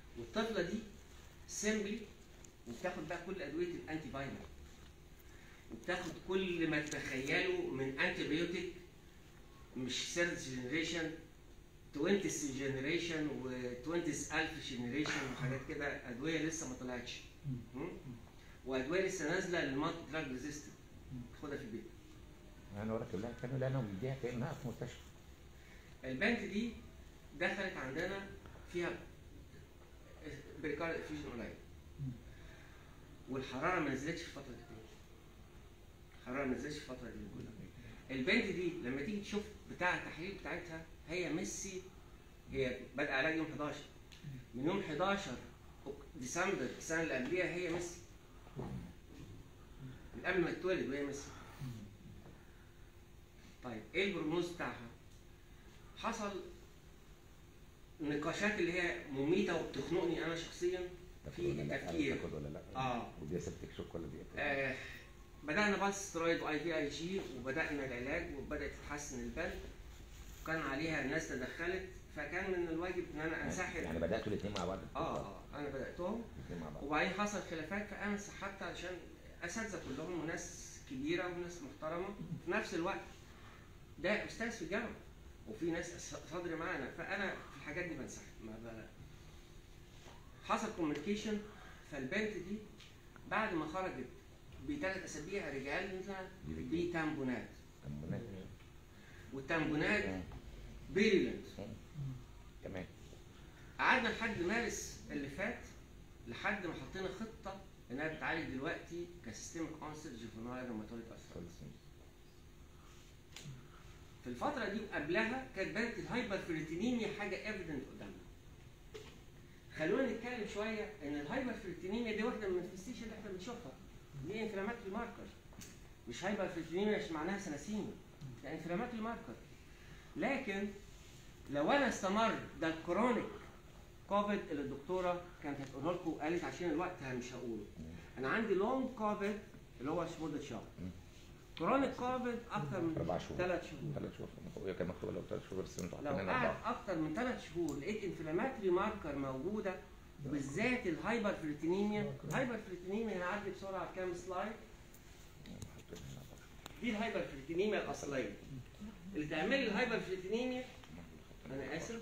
والطفله دي سيمبلي وبتاخد بقى كل ادويه الانتي فايرال وبتاخد كل ما تتخيله من انتي بيوتيك مش ثيرد جنريشن 20 جنريشن و20 الف جنريشن وحاجات كده ادويه لسه ما طلعتش م? وادويه لسه نازله للمالتي دراج ريزيستنت تاخدها في البيت انا راكب لها كانوا لا انا مديها كانها في مستشفى البنت دي دخلت عندنا فيها بريكارد افيوجن قليل والحراره ما نزلتش في فتره كتير الحراره ما نزلتش في الفتره دي كلها البنت دي لما تيجي تشوف بتاع التحليل بتاعتها هي ميسي هي بدأ علاج يوم 11 من يوم 11 أك- ديسمبر السنه اللي قبليها هي ميسي من قبل ما تتولد وهي ميسي طيب ايه البروجنوز بتاعها؟ حصل نقاشات اللي هي مميته وبتخنقني انا شخصيا في تفكير تاخد ولا لا اه ودي سبتك شوك ولا دي آه، بدأنا بس سترويد واي في اي جي وبدأنا العلاج وبدأت تتحسن البلد كان عليها الناس تدخلت فكان من الواجب ان انا انسحب يعني بداتوا الاثنين مع بعض اه اه انا بدأتهم الاثنين مع بعض وبعدين حصل خلافات فانا انسحبت علشان اساتذه كلهم وناس كبيره وناس محترمه في نفس الوقت ده استاذ في الجامعه وفي ناس صدر معانا فانا في الحاجات دي بنسحب ما ب... حصل كوميونيكيشن فالبنت دي بعد ما خرجت بثلاث اسابيع رجعنا بتامبونات تمام والتامبونات بيريلنت تمام قعدنا لحد مارس اللي فات لحد ما حطينا خطه انها بتعالج دلوقتي كسيستمك اونست جوفينايل روماتويد ارثرايتس في الفتره دي وقبلها كانت بانت الهايبر فريتينيميا حاجه ايفيدنت قدامنا خلونا نتكلم شويه ان الهايبر فريتينيميا دي واحده من المانيفستيشن اللي احنا بنشوفها دي انفلاماتوري ماركر مش هايبر فريتينيميا مش معناها سلاسيميا ده انفلاماتوري ماركر لكن لو انا استمر ده الكرونيك كوفيد اللي الدكتوره كانت هتقولها لكم قالت عشان الوقت أنا مش هقوله انا عندي لونج كوفيد اللي هو مده شهر كرونيك كوفيد اكتر من اربع شهور ثلاث شهور ثلاث شهور هي كان مكتوب لو ثلاث شهور بس انتوا لو حاطين هنا قعد اربعه اكتر من ثلاث شهور لقيت انفلاماتري ماركر موجوده بالذات الهايبر فريتينيميا الهايبر فريتينيميا هنعدي بسرعه على كام سلايد دي الهايبر فريتينيميا الاصليه اللي تعمل لي الهايبر فريتينيميا انا اسف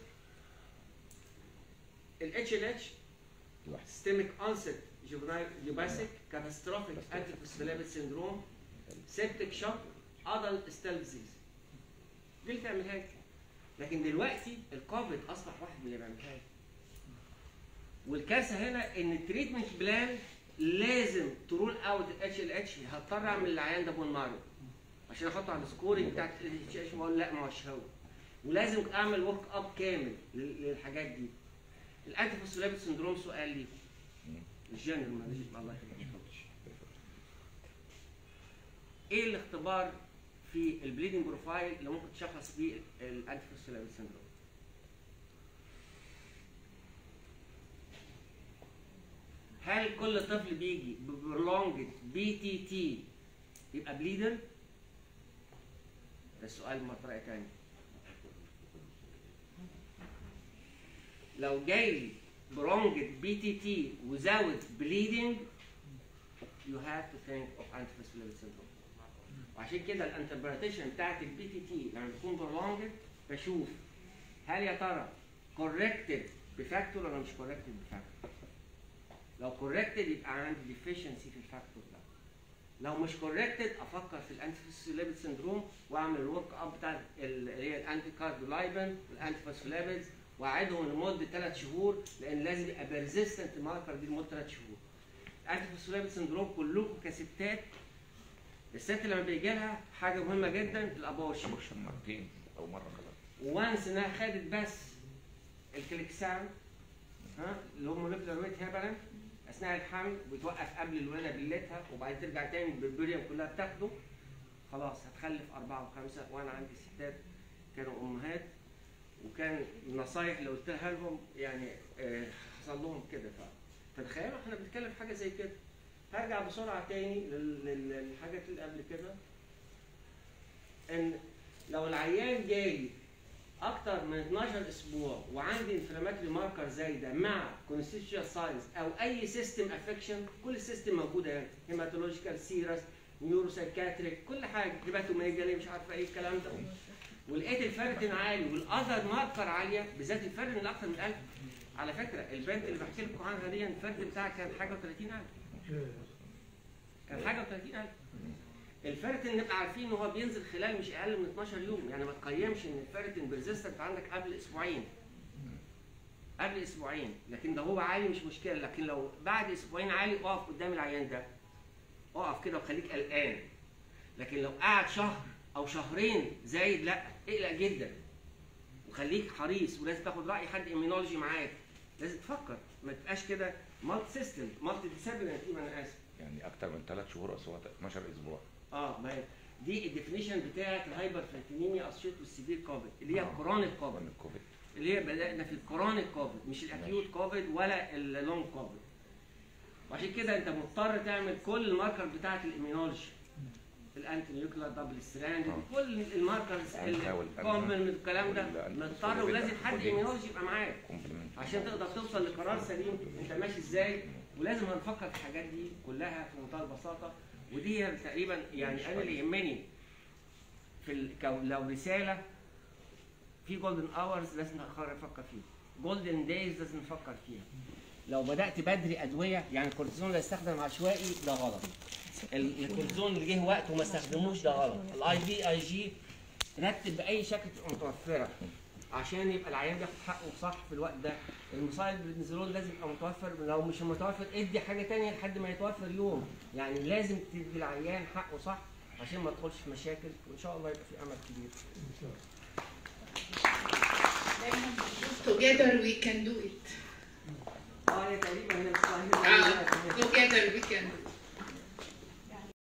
الاتش ال اتش سيستميك اونست جوفنايل جوباسيك كاتاستروفيك انتيفوسفوليبيد سيندروم سيبتيك شوك ادلت ستيل ديزيز دي اللي تعملها لي لكن دلوقتي الكوفيد اصبح واحد من اللي بيعملها لي والكارثه هنا ان التريتمنت بلان لازم ترول اوت الاتش ال اتش هضطر اعمل للعيان ده بون مارو عشان احطه على السكورنج بتاعت الاتش اتش واقول لا ما هوش هو ولازم اعمل ورك اب كامل لل- للحاجات دي الانتي فوسفوليبيد سندروم سؤال لي الجنرال معلش الله يخليك ايه الاختبار في البليدنج بروفايل اللي ممكن تشخص بيه الانتي فوسفوليبيد سندروم هل كل طفل بيجي ببرولونجد بي تي تي يبقى بليدر؟ ده السؤال بطريقه تانية. لو جاي لي برونجد بي تي تي without bleeding you have to think of antiphospholipid syndrome. وعشان كده الانتربريتيشن بتاعت البي تي تي لما بتكون برولونجد بشوف هل يا ترى corrected بفاكتور ولا مش corrected بفاكتور؟ لو كوركتد يبقى عندي ديفيشنسي في الفاكتور ده لو مش كوركتد افكر في الانتي سندروم واعمل الورك اب بتاع ال- اللي هي الانتي كاردولايبن والانتي فوسفوليبيدز واعيدهم لمده ثلاث شهور لان لازم يبقى بيرزيستنت ماركر دي لمده ثلاث شهور الانتي فوسفوليبيد سندروم كلكم كستات الست لما بيجي لها حاجه مهمه جدا الابورشن مرتين او مره خلاص وانس انها خدت بس الكليكسان ها اللي هو مولكيولر ويت هيبرين اثناء الحمل بتوقف قبل الولاده بليلتها وبعدين ترجع تاني بالبريم كلها بتاخده خلاص هتخلف اربعه وخمسه وانا عندي ستات كانوا امهات وكان النصايح اللي قلتها لهم يعني آه، حصل لهم كده ف- فتخيلوا احنا بنتكلم في حاجه زي كده هرجع بسرعه تاني لل- لل- للحاجات اللي قبل كده ان لو العيان جاي اكتر من 12 اسبوع وعندي انفلاماتوري ماركر زايده مع كونستيتوشنال ساينس او اي سيستم افكشن كل السيستم موجوده يعني هيماتولوجيكال سيرس نيورو سايكاتريك كل حاجه هيباتوميجالي مش عارفه ايه الكلام ده ولقيت الفرد عالي والاذر ماركر عاليه بالذات الفرد اللي اكتر من 1000 على فكره البنت اللي بحكي لكم عنها دي الفرد بتاعها كان حاجه و30000 كان حاجه و30000 الفيرتين نبقى عارفين ان هو بينزل خلال مش اقل من 12 يوم يعني ما تقيمش ان الفيرتين بيرزيستنت عندك قبل اسبوعين قبل اسبوعين لكن ده هو عالي مش مشكله لكن لو بعد اسبوعين عالي اقف قدام العيان ده اقف كده وخليك قلقان لكن لو قعد شهر او شهرين زايد لا اقلق جدا وخليك حريص ولازم تاخد راي حد ايمينولوجي معاك لازم تفكر ما تبقاش كده مالتي سيستم مالتي ديسابيلنت انا اسف يعني اكتر من ثلاث شهور اصل هو 12 اسبوع اه ما هي دي الديفينيشن بتاعت الهايبر فانتينيميا اسوشيت والسيفير كوفيد اللي هي آه. الكرونيك كوفيد من الكوفيد اللي هي بدانا في الكرونيك كوفيد مش الاكيوت كوفيد ولا اللونج كوفيد وعشان كده انت مضطر تعمل كل الماركر بتاعت الاميونولوجي الانتي نيوكلير دبل ستراند آه. كل الماركرز الأنتا والأنتا الكومن الكلام ده والأنتا مضطر ولازم حد والأنتا. ايميونولوجي يبقى معاك كومبلمنت عشان تقدر توصل لقرار سليم انت ماشي ازاي ولازم هنفكر في الحاجات دي كلها في منتهى البساطه ودي هي تقريبا يعني انا اللي يهمني في ال... كو- لو رساله في جولدن اورز لازم نقرر نفكر فيها جولدن دايز لازم نفكر فيها لو بدات بدري ادويه يعني الكورتيزون اللي يستخدم عشوائي ده غلط ال- الكورتيزون اللي جه وقت وما استخدموش ده غلط الاي بي اي جي رتب باي شكل تبقى متوفره عشان يبقى العيان بياخد حقه صح في الوقت ده المصايد بالنزولون لازم يبقى متوفر لو مش متوفر ادي حاجه تانية لحد ما يتوفر يوم يعني لازم تدي العيان حقه صح عشان ما تدخلش في مشاكل وان شاء الله يبقى في امل كبير دايما together we can do it اه هي تقريبا هي اه together we can do it